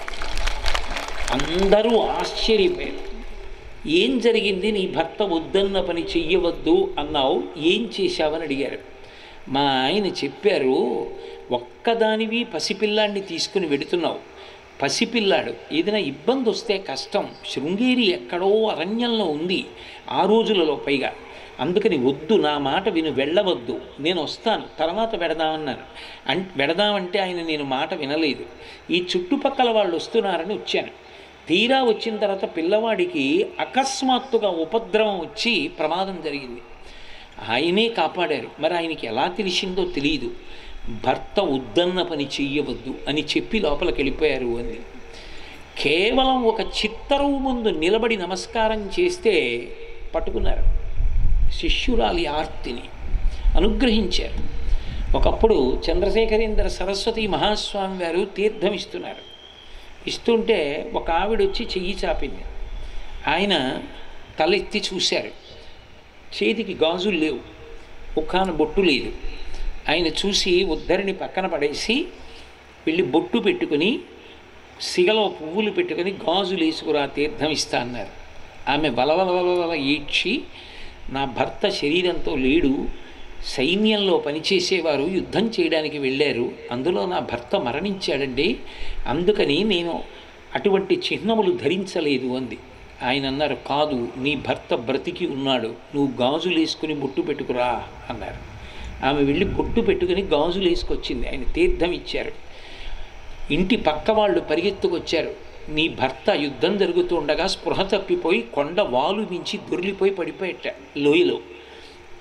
అందరూ ఆశ్చర్యపోయారు ఏం జరిగింది నీ భర్త వద్దన్న పని చెయ్యవద్దు అన్నావు ఏం చేశావని అడిగారు మా ఆయన చెప్పారు ఒక్కదానివి పసిపిల్లాడిని తీసుకుని వెడుతున్నావు పసిపిల్లాడు ఏదైనా ఇబ్బంది వస్తే కష్టం శృంగేరి ఎక్కడో అరణ్యంలో ఉంది ఆ రోజులలో పైగా అందుకని వద్దు నా మాట విను వెళ్ళవద్దు నేను వస్తాను తర్వాత వెడదామన్నాను అం వెడదామంటే ఆయన నేను మాట వినలేదు ఈ చుట్టుపక్కల వాళ్ళు వస్తున్నారని వచ్చాను తీరా వచ్చిన తర్వాత పిల్లవాడికి అకస్మాత్తుగా ఉపద్రవం వచ్చి ప్రమాదం జరిగింది ఆయనే కాపాడారు మరి ఆయనకి ఎలా తెలిసిందో తెలియదు భర్త వద్దన్న పని చెయ్యవద్దు అని చెప్పి లోపలికి వెళ్ళిపోయారు అని కేవలం ఒక చిత్తరువు ముందు నిలబడి నమస్కారం చేస్తే పట్టుకున్నారు శిష్యురాలి ఆర్తిని అనుగ్రహించారు ఒకప్పుడు చంద్రశేఖరేంద్ర సరస్వతి మహాస్వామి వారు తీర్థం ఇస్తున్నారు ఇస్తుంటే ఒక ఆవిడ వచ్చి చెయ్యి చాపింది ఆయన తలెత్తి చూశారు చేతికి గాజులు లేవు ముఖాన బొట్టు లేదు ఆయన చూసి ఉద్ధరిని పక్కన పడేసి వెళ్ళి బొట్టు పెట్టుకుని సిగలో పువ్వులు పెట్టుకుని గాజులు వేసుకురా తీర్థం ఇస్తా అన్నారు ఆమె వలవల వలవల ఈడ్చి నా భర్త శరీరంతో లేడు సైన్యంలో పనిచేసేవారు యుద్ధం చేయడానికి వెళ్ళారు అందులో నా భర్త మరణించాడండి అందుకని నేను అటువంటి చిహ్నములు ధరించలేదు అంది ఆయన అన్నారు కాదు నీ భర్త బ్రతికి ఉన్నాడు నువ్వు గాజులు వేసుకుని బొట్టు పెట్టుకురా అన్నారు ఆమె వెళ్ళి బొట్టు పెట్టుకుని గాజులు వేసుకొచ్చింది ఆయన తీర్థం ఇచ్చారు ఇంటి పక్క వాళ్ళు పరిగెత్తుకొచ్చారు నీ భర్త యుద్ధం జరుగుతూ ఉండగా స్పృహ తప్పిపోయి కొండ వాలు మించి దొరిలిపోయి పడిపోయేట లోయలో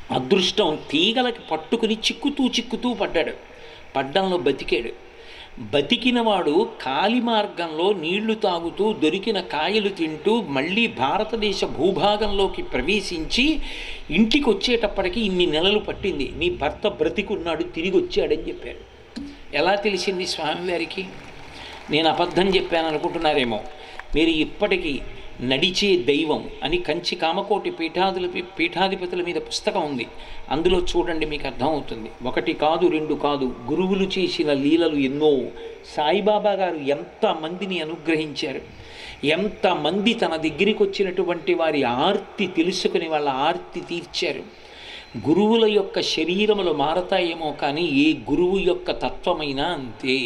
అదృష్టం తీగలకి పట్టుకుని చిక్కుతూ చిక్కుతూ పడ్డాడు పడ్డంలో బతికాడు బతికినవాడు కాలి మార్గంలో నీళ్లు తాగుతూ దొరికిన కాయలు తింటూ మళ్ళీ భారతదేశ భూభాగంలోకి ప్రవేశించి ఇంటికి వచ్చేటప్పటికి ఇన్ని నెలలు పట్టింది నీ భర్త బ్రతికున్నాడు తిరిగి వచ్చాడని చెప్పారు ఎలా తెలిసింది స్వామివారికి నేను అబద్ధం చెప్పాను అనుకుంటున్నారేమో మీరు ఇప్పటికీ నడిచే దైవం అని కంచి కామకోటి పీఠాదుల పీఠాధిపతుల మీద పుస్తకం ఉంది అందులో చూడండి మీకు అర్థమవుతుంది ఒకటి కాదు రెండు కాదు గురువులు చేసిన లీలలు ఎన్నో సాయిబాబా గారు ఎంతమందిని అనుగ్రహించారు ఎంతమంది తన దగ్గరికి వచ్చినటువంటి వారి ఆర్తి తెలుసుకుని వాళ్ళ ఆర్తి తీర్చారు గురువుల యొక్క శరీరములు మారతాయేమో కానీ ఏ గురువు యొక్క తత్వమైనా అంతే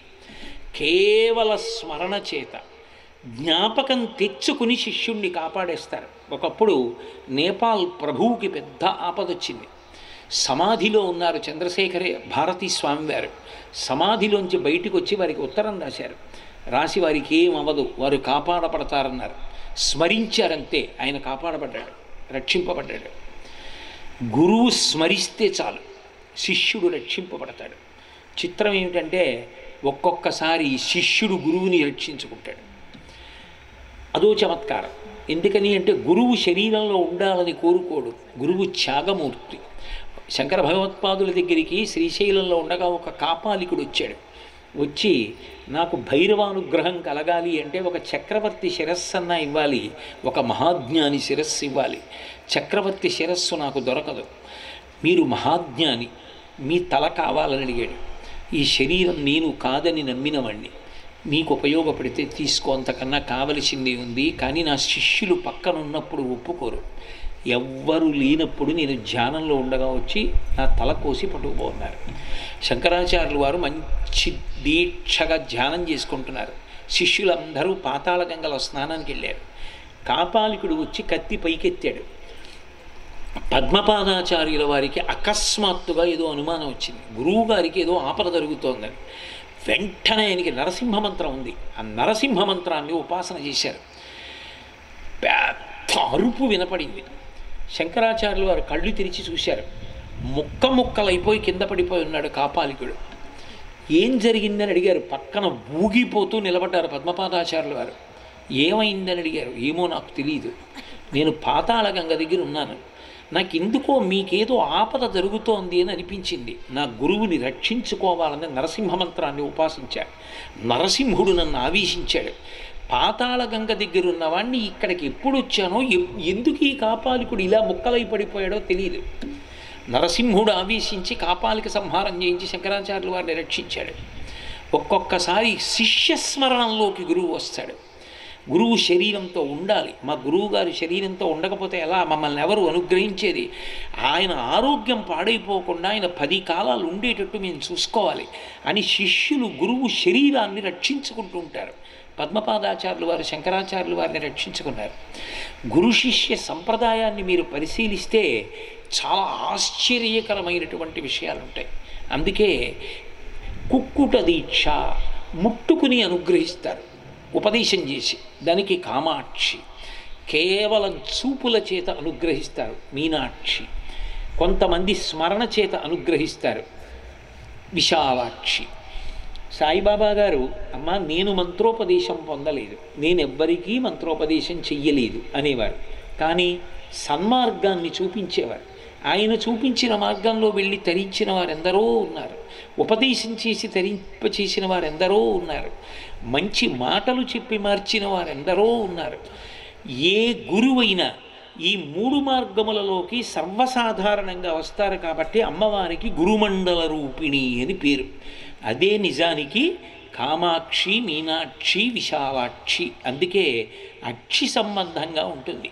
కేవల స్మరణ చేత జ్ఞాపకం తెచ్చుకుని శిష్యుణ్ణి కాపాడేస్తారు ఒకప్పుడు నేపాల్ ప్రభువుకి పెద్ద ఆపదొచ్చింది సమాధిలో ఉన్నారు చంద్రశేఖరే భారతీ స్వామివారు సమాధిలోంచి బయటికి వచ్చి వారికి ఉత్తరం రాశారు రాసి వారికి ఏం అవ్వదు వారు కాపాడపడతారన్నారు స్మరించారంతే ఆయన కాపాడబడ్డాడు రక్షింపబడ్డాడు గురువు స్మరిస్తే చాలు శిష్యుడు రక్షింపబడతాడు చిత్రం ఏమిటంటే ఒక్కొక్కసారి శిష్యుడు గురువుని రక్షించుకుంటాడు అదో చమత్కారం ఎందుకని అంటే గురువు శరీరంలో ఉండాలని కోరుకోడు గురువు త్యాగమూర్తి శంకర భగవత్పాదుల దగ్గరికి శ్రీశైలంలో ఉండగా ఒక కాపాలికుడు వచ్చాడు వచ్చి నాకు భైరవానుగ్రహం కలగాలి అంటే ఒక చక్రవర్తి శిరస్సన్న ఇవ్వాలి ఒక మహాజ్ఞాని శిరస్సు ఇవ్వాలి చక్రవర్తి శిరస్సు నాకు దొరకదు మీరు మహాజ్ఞాని మీ తల కావాలని అడిగాడు ఈ శరీరం నేను కాదని నమ్మినవాణ్ణి మీకు ఉపయోగపడితే తీసుకో అంతకన్నా కావలసింది ఉంది కానీ నా శిష్యులు పక్కన ఉన్నప్పుడు ఒప్పుకోరు ఎవ్వరు లేనప్పుడు నేను ధ్యానంలో ఉండగా వచ్చి నా తల కోసి పట్టుకుపోన్నారు శంకరాచార్యులు వారు మంచి దీక్షగా ధ్యానం చేసుకుంటున్నారు శిష్యులందరూ పాతాళ గంగలో స్నానానికి వెళ్ళారు కాపాలికుడు వచ్చి కత్తి పైకెత్తాడు పద్మపాదాచార్యుల వారికి అకస్మాత్తుగా ఏదో అనుమానం వచ్చింది గురువు గారికి ఏదో ఆపద జరుగుతోందని వెంటనే ఆయనకి నరసింహ మంత్రం ఉంది ఆ నరసింహ మంత్రాన్ని ఉపాసన చేశారు పెద్ద అరుపు వినపడింది శంకరాచార్యులు వారు కళ్ళు తెరిచి చూశారు ముక్క ముక్కలైపోయి కింద పడిపోయి ఉన్నాడు కాపాలికుడు ఏం జరిగిందని అడిగారు పక్కన ఊగిపోతూ నిలబడ్డారు పద్మపాదాచార్యులు వారు ఏమైందని అడిగారు ఏమో నాకు తెలియదు నేను పాతాళ గంగ దగ్గర ఉన్నాను నాకు ఎందుకో మీకేదో ఆపద జరుగుతోంది అని అనిపించింది నా గురువుని రక్షించుకోవాలని నరసింహ మంత్రాన్ని ఉపాసించాడు నరసింహుడు నన్ను ఆవేశించాడు పాతాళ గంగ దగ్గర ఉన్నవాడిని ఇక్కడికి ఎప్పుడు వచ్చానో ఎ- ఎందుకు ఈ కాపాలికుడు ఇలా ముక్కలై పడిపోయాడో తెలియదు నరసింహుడు ఆవేశించి కాపాలిక సంహారం చేయించి శంకరాచార్యుల వారిని రక్షించాడు ఒక్కొక్కసారి శిష్యస్మరణంలోకి గురువు వస్తాడు గురువు శరీరంతో ఉండాలి మా గురువు గారి శరీరంతో ఉండకపోతే ఎలా మమ్మల్ని ఎవరు అనుగ్రహించేది ఆయన ఆరోగ్యం పాడైపోకుండా ఆయన పది కాలాలు ఉండేటట్టు మేము చూసుకోవాలి అని శిష్యులు గురువు శరీరాన్ని రక్షించుకుంటూ ఉంటారు పద్మపాదాచార్యులు వారు శంకరాచార్యులు వారిని రక్షించుకున్నారు గురు శిష్య సంప్రదాయాన్ని మీరు పరిశీలిస్తే చాలా ఆశ్చర్యకరమైనటువంటి విషయాలు ఉంటాయి అందుకే కుక్కుట దీక్ష ముట్టుకుని అనుగ్రహిస్తారు ఉపదేశం చేసి దానికి కామాక్షి కేవలం చూపుల చేత అనుగ్రహిస్తారు మీనాక్షి కొంతమంది స్మరణ చేత అనుగ్రహిస్తారు విశాలాక్షి సాయిబాబా గారు అమ్మ నేను మంత్రోపదేశం పొందలేదు నేను ఎవ్వరికీ మంత్రోపదేశం చెయ్యలేదు అనేవారు కానీ సన్మార్గాన్ని చూపించేవారు ఆయన చూపించిన మార్గంలో వెళ్ళి తరించిన వారెందరో ఉన్నారు ఉపదేశం చేసి తరింప చేసిన వారెందరో ఉన్నారు మంచి మాటలు చెప్పి మార్చిన వారెందరో ఉన్నారు ఏ గురువైనా ఈ మూడు మార్గములలోకి సర్వసాధారణంగా వస్తారు కాబట్టి అమ్మవారికి గురుమండల రూపిణి అని పేరు అదే నిజానికి కామాక్షి మీనాక్షి విశాలాక్షి అందుకే అక్షి సంబంధంగా ఉంటుంది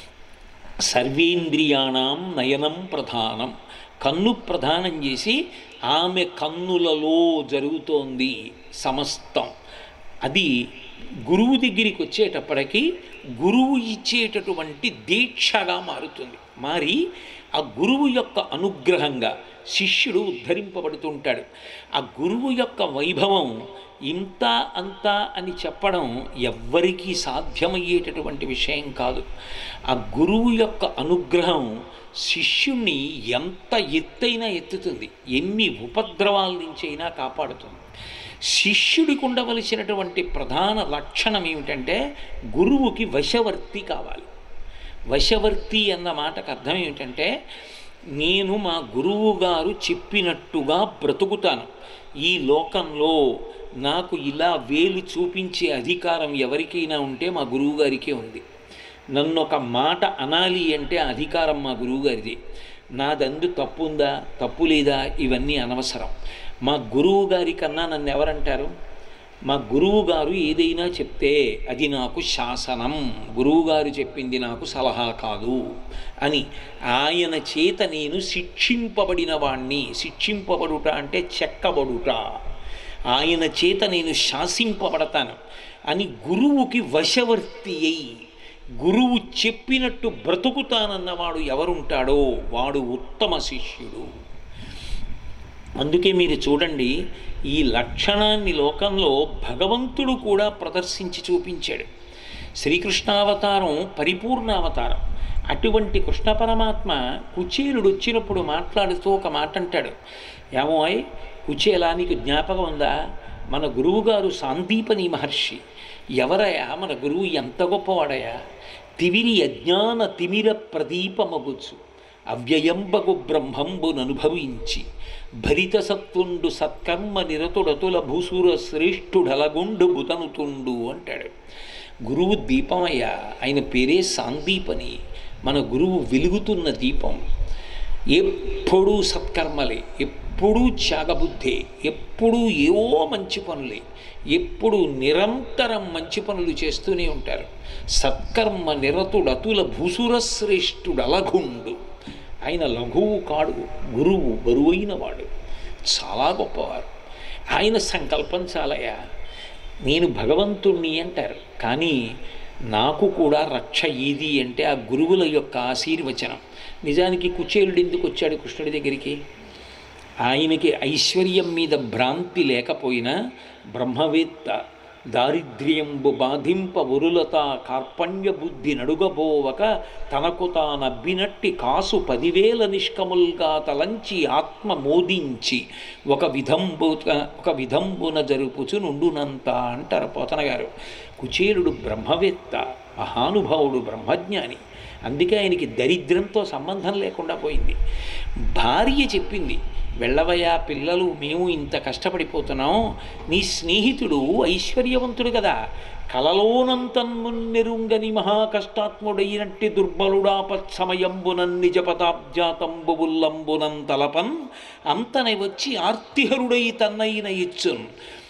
సర్వేంద్రియాణం నయనం ప్రధానం కన్ను ప్రధానం చేసి ఆమె కన్నులలో జరుగుతోంది సమస్తం అది గురువు దగ్గరికి వచ్చేటప్పటికి గురువు ఇచ్చేటటువంటి దీక్షగా మారుతుంది మారి ఆ గురువు యొక్క అనుగ్రహంగా శిష్యుడు ఉద్ధరింపబడుతుంటాడు ఆ గురువు యొక్క వైభవం ఇంత అంత అని చెప్పడం ఎవ్వరికీ సాధ్యమయ్యేటటువంటి విషయం కాదు ఆ గురువు యొక్క అనుగ్రహం శిష్యుణ్ణి ఎంత ఎత్తైనా ఎత్తుతుంది ఎన్ని ఉపద్రవాల నుంచి అయినా కాపాడుతుంది శిష్యుడికి ఉండవలసినటువంటి ప్రధాన లక్షణం ఏమిటంటే గురువుకి వశవర్తి కావాలి వశవర్తి అన్న మాటకు అర్థం ఏమిటంటే నేను మా గురువు గారు చెప్పినట్టుగా బ్రతుకుతాను ఈ లోకంలో నాకు ఇలా వేలు చూపించే అధికారం ఎవరికైనా ఉంటే మా గురువు గారికే ఉంది నన్ను ఒక మాట అనాలి అంటే ఆ అధికారం మా గురువుగారిది నాదందు తప్పు ఉందా తప్పు లేదా ఇవన్నీ అనవసరం మా గురువు గారి కన్నా నన్ను ఎవరంటారు మా గురువు గారు ఏదైనా చెప్తే అది నాకు శాసనం గురువుగారు చెప్పింది నాకు సలహా కాదు అని ఆయన చేత నేను శిక్షింపబడిన వాణ్ణి శిక్షింపబడుట అంటే చెక్కబడుట ఆయన చేత నేను శాసింపబడతాను అని గురువుకి వశవర్తి అయి గురువు చెప్పినట్టు బ్రతుకుతానన్నవాడు ఎవరుంటాడో వాడు ఉత్తమ శిష్యుడు అందుకే మీరు చూడండి ఈ లక్షణాన్ని లోకంలో భగవంతుడు కూడా ప్రదర్శించి చూపించాడు శ్రీకృష్ణావతారం పరిపూర్ణ అవతారం అటువంటి కృష్ణ పరమాత్మ కుచేలుడు వచ్చినప్పుడు మాట్లాడుతూ ఒక మాట అంటాడు ఏమోయ్ కుచేలా నీకు జ్ఞాపకం ఉందా మన గురువుగారు సాందీపని మహర్షి ఎవరయా మన గురువు ఎంత గొప్పవాడయా తివిరి అజ్ఞాన తిమిర ప్రదీపమగుచు అవ్యయంబగు బ్రహ్మంబుననుభవించి భరిత సత్తుండు సత్కర్మ నిరతుడతుల భూసుర శ్రేష్ఠుడలగుండు బుతనుతుండు అంటాడు గురువు దీపమయ్య ఆయన పేరే సాందీపని మన గురువు వెలుగుతున్న దీపం ఎప్పుడూ సత్కర్మలే ఎప్పుడూ త్యాగబుద్ధే ఎప్పుడూ ఏవో మంచి పనులే ఎప్పుడు నిరంతరం మంచి పనులు చేస్తూనే ఉంటారు సత్కర్మ నిరతుడు అతుల భూసుర శ్రేష్ఠుడు అలఘుండు ఆయన లఘువు కాడు గురువు బరువైన వాడు చాలా గొప్పవారు ఆయన సంకల్పం చాలయా నేను భగవంతుణ్ణి అంటారు కానీ నాకు కూడా రక్ష ఏది అంటే ఆ గురువుల యొక్క ఆశీర్వచనం నిజానికి కుచేలుడు ఎందుకు వచ్చాడు కృష్ణుడి దగ్గరికి ఆయనకి ఐశ్వర్యం మీద భ్రాంతి లేకపోయినా బ్రహ్మవేత్త దారిద్ర్యంబు బాధింప ఉరులత కార్పణ్య బుద్ధి నడుగబోవక తనకు తానబ్బినట్టి కాసు పదివేల నిష్కముల్గా తలంచి ఆత్మ మోదించి ఒక విధంబు ఒక విధంబున జరుపుచు నుండునంత అంటారు పోతన గారు కుచేలుడు బ్రహ్మవేత్త మహానుభావుడు బ్రహ్మజ్ఞాని అందుకే ఆయనకి దరిద్రంతో సంబంధం లేకుండా పోయింది భార్య చెప్పింది వెళ్ళవయ్యా పిల్లలు మేము ఇంత కష్టపడిపోతున్నాం నీ స్నేహితుడు ఐశ్వర్యవంతుడు కదా కలలోనంతన్మున్నెరుంగని మహాకష్టాత్ముడైనట్టి దుర్బలుడాపత్సమయంబునన్ నిజపదాబ్జాతంబుబుల్లంబునం తలపన్ అంతనే వచ్చి ఆర్తిహరుడై తన్నైన ఇచ్చున్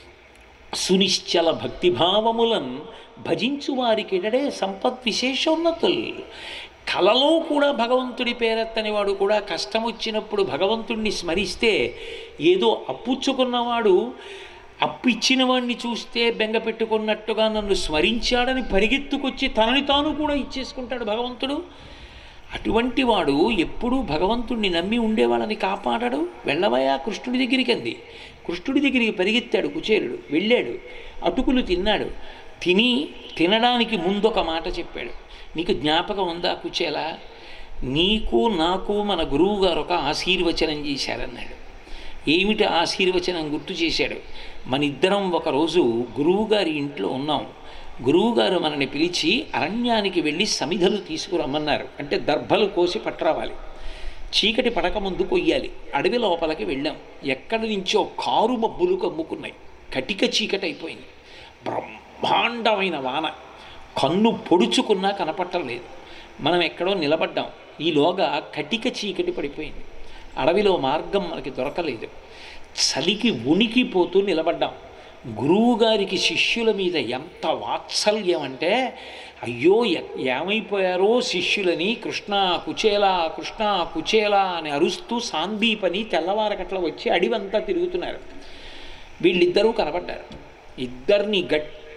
సునిశ్చల భక్తిభావములన్ భజించు వారికిడడే సంపత్ విశేషోన్నతుల్ కలలో కూడా భగవంతుడి పేరెత్తని వాడు కూడా కష్టం వచ్చినప్పుడు భగవంతుణ్ణి స్మరిస్తే ఏదో అప్పుచ్చుకున్నవాడు అప్పిచ్చిన వాడిని చూస్తే బెంగ పెట్టుకున్నట్టుగా నన్ను స్మరించాడని పరిగెత్తుకొచ్చి తనని తాను కూడా ఇచ్చేసుకుంటాడు భగవంతుడు అటువంటి వాడు ఎప్పుడూ భగవంతుణ్ణి నమ్మి ఉండేవాళ్ళని కాపాడాడు వెళ్ళవయా కృష్ణుడి దగ్గరికి అంది కృష్ణుడి దగ్గరికి పరిగెత్తాడు కుచేరుడు వెళ్ళాడు అటుకులు తిన్నాడు తిని తినడానికి ముందొక మాట చెప్పాడు నీకు జ్ఞాపకం ఉందా కుచేలా నీకు నాకు మన గురువు గారు ఒక ఆశీర్వచనం చేశారన్నాడు ఏమిటి ఆశీర్వచనం గుర్తు చేశాడు మన ఇద్దరం ఒకరోజు గురువుగారి ఇంట్లో ఉన్నాం గురువుగారు మనని పిలిచి అరణ్యానికి వెళ్ళి సమిధలు తీసుకురమ్మన్నారు అంటే దర్భలు కోసి పట్టరావాలి చీకటి పడక ముందు కొయ్యాలి అడవి లోపలికి వెళ్ళాం ఎక్కడి నుంచో కారు మబ్బులు కమ్ముకున్నాయి కటిక చీకటి అయిపోయింది బ్రహ్మాండమైన వాన కన్ను పొడుచుకున్నా కనపట్టలేదు మనం ఎక్కడో నిలబడ్డాం ఈలోగా కటిక చీకటి పడిపోయింది అడవిలో మార్గం మనకి దొరకలేదు చలికి ఉనికిపోతూ నిలబడ్డాం గురువుగారికి శిష్యుల మీద ఎంత వాత్సల్యం అంటే అయ్యో ఎ- ఏమైపోయారో శిష్యులని కృష్ణ కుచేలా కృష్ణ కుచేలా అని అరుస్తూ సాందీపని తెల్లవారకట్ల వచ్చి అడివంతా తిరుగుతున్నారు వీళ్ళిద్దరూ కనబడ్డారు ఇద్దరిని గట్టి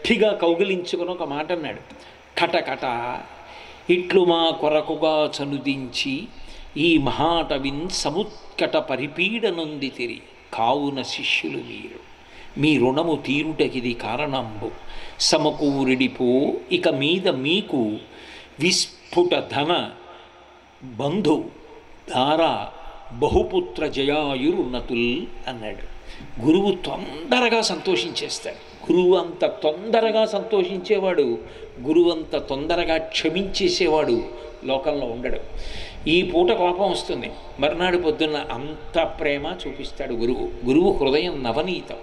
గట్టిగా కౌగిలించుకుని ఒక మాట అన్నాడు కటకట ఇట్లు మా కొరకుగా చనుదించి ఈ మహాటవిన్ సముత్కట పరిపీడనుంది తిరి కావున శిష్యులు మీరు మీ రుణము తీరుటకిది కారణంబు సమకూరిడిపో ఇక మీద మీకు విస్ఫుట ధన బంధు ధార బహుపుత్ర జయాయురున్నతుల్ అన్నాడు గురువు తొందరగా సంతోషించేస్తాడు గురువు అంత తొందరగా సంతోషించేవాడు గురువు అంత తొందరగా క్షమించేసేవాడు లోకంలో ఉండడు ఈ పూట కోపం వస్తుంది మర్నాడు పొద్దున్న అంత ప్రేమ చూపిస్తాడు గురువు గురువు హృదయం నవనీతం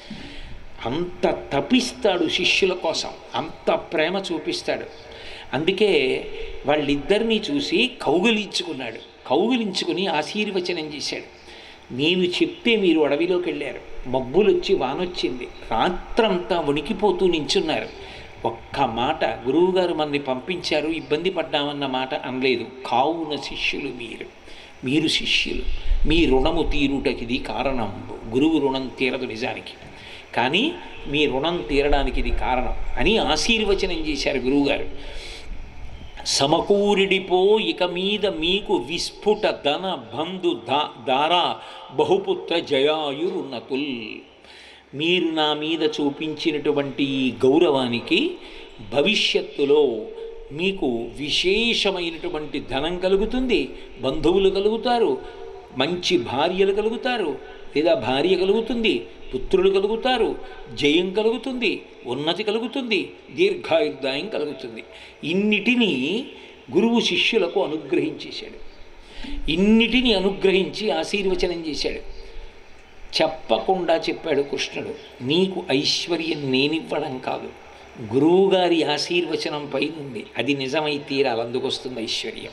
అంత తపిస్తాడు శిష్యుల కోసం అంత ప్రేమ చూపిస్తాడు అందుకే వాళ్ళిద్దరినీ చూసి కౌగిలించుకున్నాడు కౌగిలించుకుని ఆశీర్వచనం చేశాడు నేను చెప్తే మీరు అడవిలోకి వెళ్ళారు మబ్బులు వచ్చి వానొచ్చింది రాత్రంతా వణికిపోతూ నించున్నారు ఒక్క మాట గురువుగారు మనని పంపించారు ఇబ్బంది పడ్డామన్న మాట అనలేదు కావున శిష్యులు మీరు మీరు శిష్యులు మీ రుణము తీరుటకిది కారణం గురువు రుణం తీరదు నిజానికి కానీ మీ రుణం తీరడానికి ఇది కారణం అని ఆశీర్వచనం చేశారు గురువుగారు సమకూరిడిపో ఇక మీద మీకు విస్ఫుట ధన బంధు దా దారా బహుపుత్ర జయాయురున్నతుల్ మీరు నా మీద చూపించినటువంటి ఈ గౌరవానికి భవిష్యత్తులో మీకు విశేషమైనటువంటి ధనం కలుగుతుంది బంధువులు కలుగుతారు మంచి భార్యలు కలుగుతారు లేదా భార్య కలుగుతుంది పుత్రులు కలుగుతారు జయం కలుగుతుంది ఉన్నతి కలుగుతుంది దీర్ఘాయుర్దాయం కలుగుతుంది ఇన్నిటినీ గురువు శిష్యులకు అనుగ్రహించేశాడు ఇన్నిటిని అనుగ్రహించి ఆశీర్వచనం చేశాడు చెప్పకుండా చెప్పాడు కృష్ణుడు నీకు ఐశ్వర్యం నేనివ్వడం కాదు గురువుగారి ఆశీర్వచనం పైన ఉంది అది నిజమై తీరాలి అందుకొస్తుంది ఐశ్వర్యం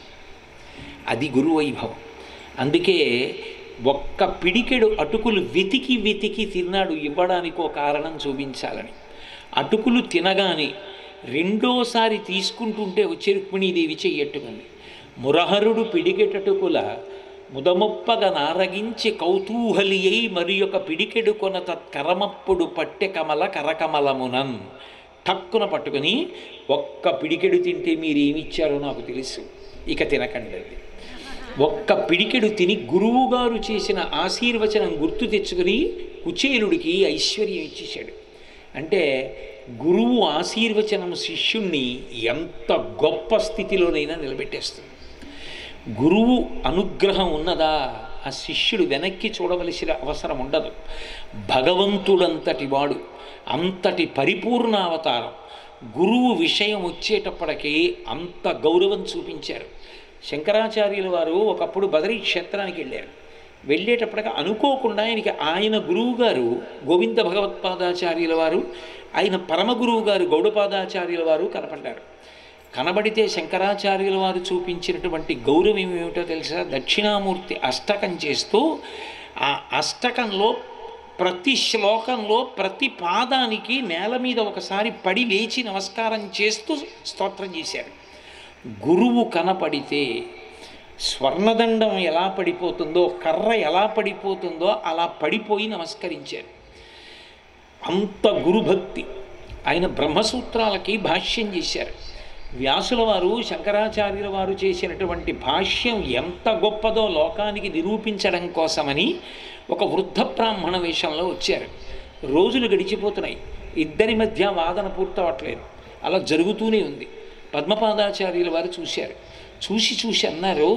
అది గురువైభవం అందుకే ఒక్క పిడికెడు అటుకులు వెతికి వెతికి తిన్నాడు ఇవ్వడానికి ఒక కారణం చూపించాలని అటుకులు తినగానే రెండోసారి తీసుకుంటుంటే వచ్చి రుక్మిణీదేవి చెయ్యట్టుకుంది మురహరుడు పిడికెటటుకుల ముదమొప్పగ నారగించి కౌతూహలి అయి మరి ఒక పిడికెడు కొన తత్కరమప్పుడు పట్టె కమల కరకమలమునన్ టక్కున పట్టుకుని ఒక్క పిడికెడు తింటే మీరేమిచ్చారో నాకు తెలుసు ఇక తినకండి అది ఒక్క పిడికెడు తిని గురువుగారు చేసిన ఆశీర్వచనం గుర్తు తెచ్చుకుని కుచేలుడికి ఐశ్వర్యం ఇచ్చేశాడు అంటే గురువు ఆశీర్వచనం శిష్యుణ్ణి ఎంత గొప్ప స్థితిలోనైనా నిలబెట్టేస్తుంది గురువు అనుగ్రహం ఉన్నదా ఆ శిష్యుడు వెనక్కి చూడవలసిన అవసరం ఉండదు భగవంతుడంతటి వాడు అంతటి పరిపూర్ణ అవతారం గురువు విషయం వచ్చేటప్పటికీ అంత గౌరవం చూపించారు శంకరాచార్యుల వారు ఒకప్పుడు బదరీ క్షేత్రానికి వెళ్ళారు వెళ్ళేటప్పటికి అనుకోకుండా ఆయనకి ఆయన గురువు గారు గోవింద భగవత్పాదాచార్యుల వారు ఆయన పరమ గురువు గారు గౌడపాదాచార్యుల వారు కనపడ్డారు కనబడితే శంకరాచార్యుల వారు చూపించినటువంటి గౌరవం ఏమిటో తెలుసా దక్షిణామూర్తి అష్టకం చేస్తూ ఆ అష్టకంలో ప్రతి శ్లోకంలో ప్రతి పాదానికి నేల మీద ఒకసారి పడి లేచి నమస్కారం చేస్తూ స్తోత్రం చేశారు గురువు కనపడితే స్వర్ణదండం ఎలా పడిపోతుందో కర్ర ఎలా పడిపోతుందో అలా పడిపోయి నమస్కరించారు అంత గురుభక్తి ఆయన బ్రహ్మసూత్రాలకి భాష్యం చేశారు వ్యాసుల వారు శంకరాచార్యుల వారు చేసినటువంటి భాష్యం ఎంత గొప్పదో లోకానికి నిరూపించడం కోసమని ఒక వృద్ధ బ్రాహ్మణ వేషంలో వచ్చారు రోజులు గడిచిపోతున్నాయి ఇద్దరి మధ్య వాదన పూర్తవట్లేదు అలా జరుగుతూనే ఉంది పద్మపాదాచార్యుల వారు చూశారు చూసి చూసి అన్నారు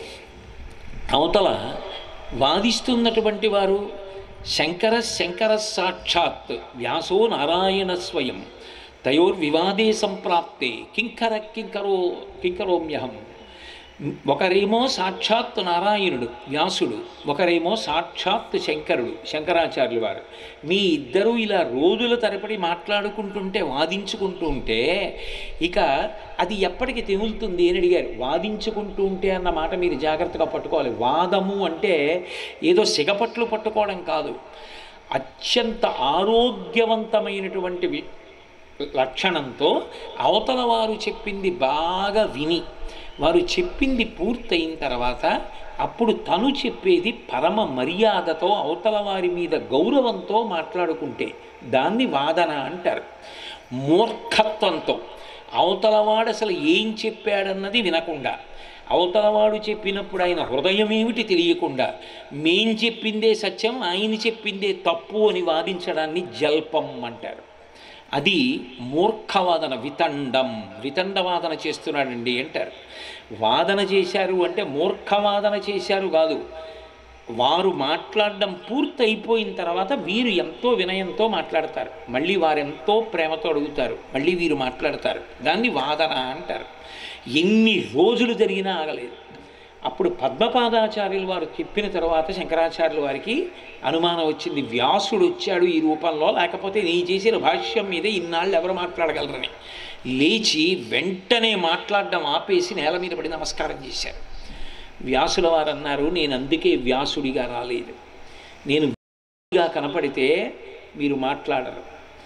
అవతల వాదిస్తున్నటువంటి వారు శంకర శంకర సాక్షాత్ వ్యాసో నారాయణ స్వయం తయోర్వివాదే సంప్రాప్తే కింకర కింకరో కింకరోమ్యహం ఒకరేమో సాక్షాత్ నారాయణుడు వ్యాసుడు ఒకరేమో సాక్షాత్ శంకరుడు శంకరాచార్యులు వారు మీ ఇద్దరూ ఇలా రోజుల తరబడి మాట్లాడుకుంటుంటే వాదించుకుంటూ ఉంటే ఇక అది ఎప్పటికి తెగులుతుంది అని అడిగారు వాదించుకుంటూ ఉంటే అన్న మాట మీరు జాగ్రత్తగా పట్టుకోవాలి వాదము అంటే ఏదో సిగపట్లు పట్టుకోవడం కాదు అత్యంత ఆరోగ్యవంతమైనటువంటి వి- లక్షణంతో అవతల వారు చెప్పింది బాగా విని వారు చెప్పింది పూర్తయిన తర్వాత అప్పుడు తను చెప్పేది పరమ మర్యాదతో అవతల వారి మీద గౌరవంతో మాట్లాడుకుంటే దాన్ని వాదన అంటారు మూర్ఖత్వంతో అవతలవాడు అసలు ఏం చెప్పాడన్నది వినకుండా అవతలవాడు చెప్పినప్పుడు ఆయన హృదయం ఏమిటి తెలియకుండా మేం చెప్పిందే సత్యం ఆయన చెప్పిందే తప్పు అని వాదించడాన్ని జల్పం అంటారు అది మూర్ఖవాదన వితండం వితండవాదన చేస్తున్నాడండి అంటారు వాదన చేశారు అంటే మూర్ఖవాదన చేశారు కాదు వారు మాట్లాడడం పూర్తి అయిపోయిన తర్వాత వీరు ఎంతో వినయంతో మాట్లాడతారు మళ్ళీ వారు ఎంతో ప్రేమతో అడుగుతారు మళ్ళీ వీరు మాట్లాడతారు దాన్ని వాదన అంటారు ఎన్ని రోజులు జరిగినా ఆగలేదు అప్పుడు పద్మపాదాచార్యులు వారు చెప్పిన తర్వాత శంకరాచార్యుల వారికి అనుమానం వచ్చింది వ్యాసుడు వచ్చాడు ఈ రూపంలో లేకపోతే నీ చేసిన భాష్యం మీద ఇన్నాళ్ళు ఎవరు మాట్లాడగలరని లేచి వెంటనే మాట్లాడడం ఆపేసి నేల మీద పడి నమస్కారం చేశారు వ్యాసుల వారు అన్నారు నేను అందుకే వ్యాసుడిగా రాలేదు నేను వ్యాసుడిగా కనపడితే మీరు మాట్లాడరు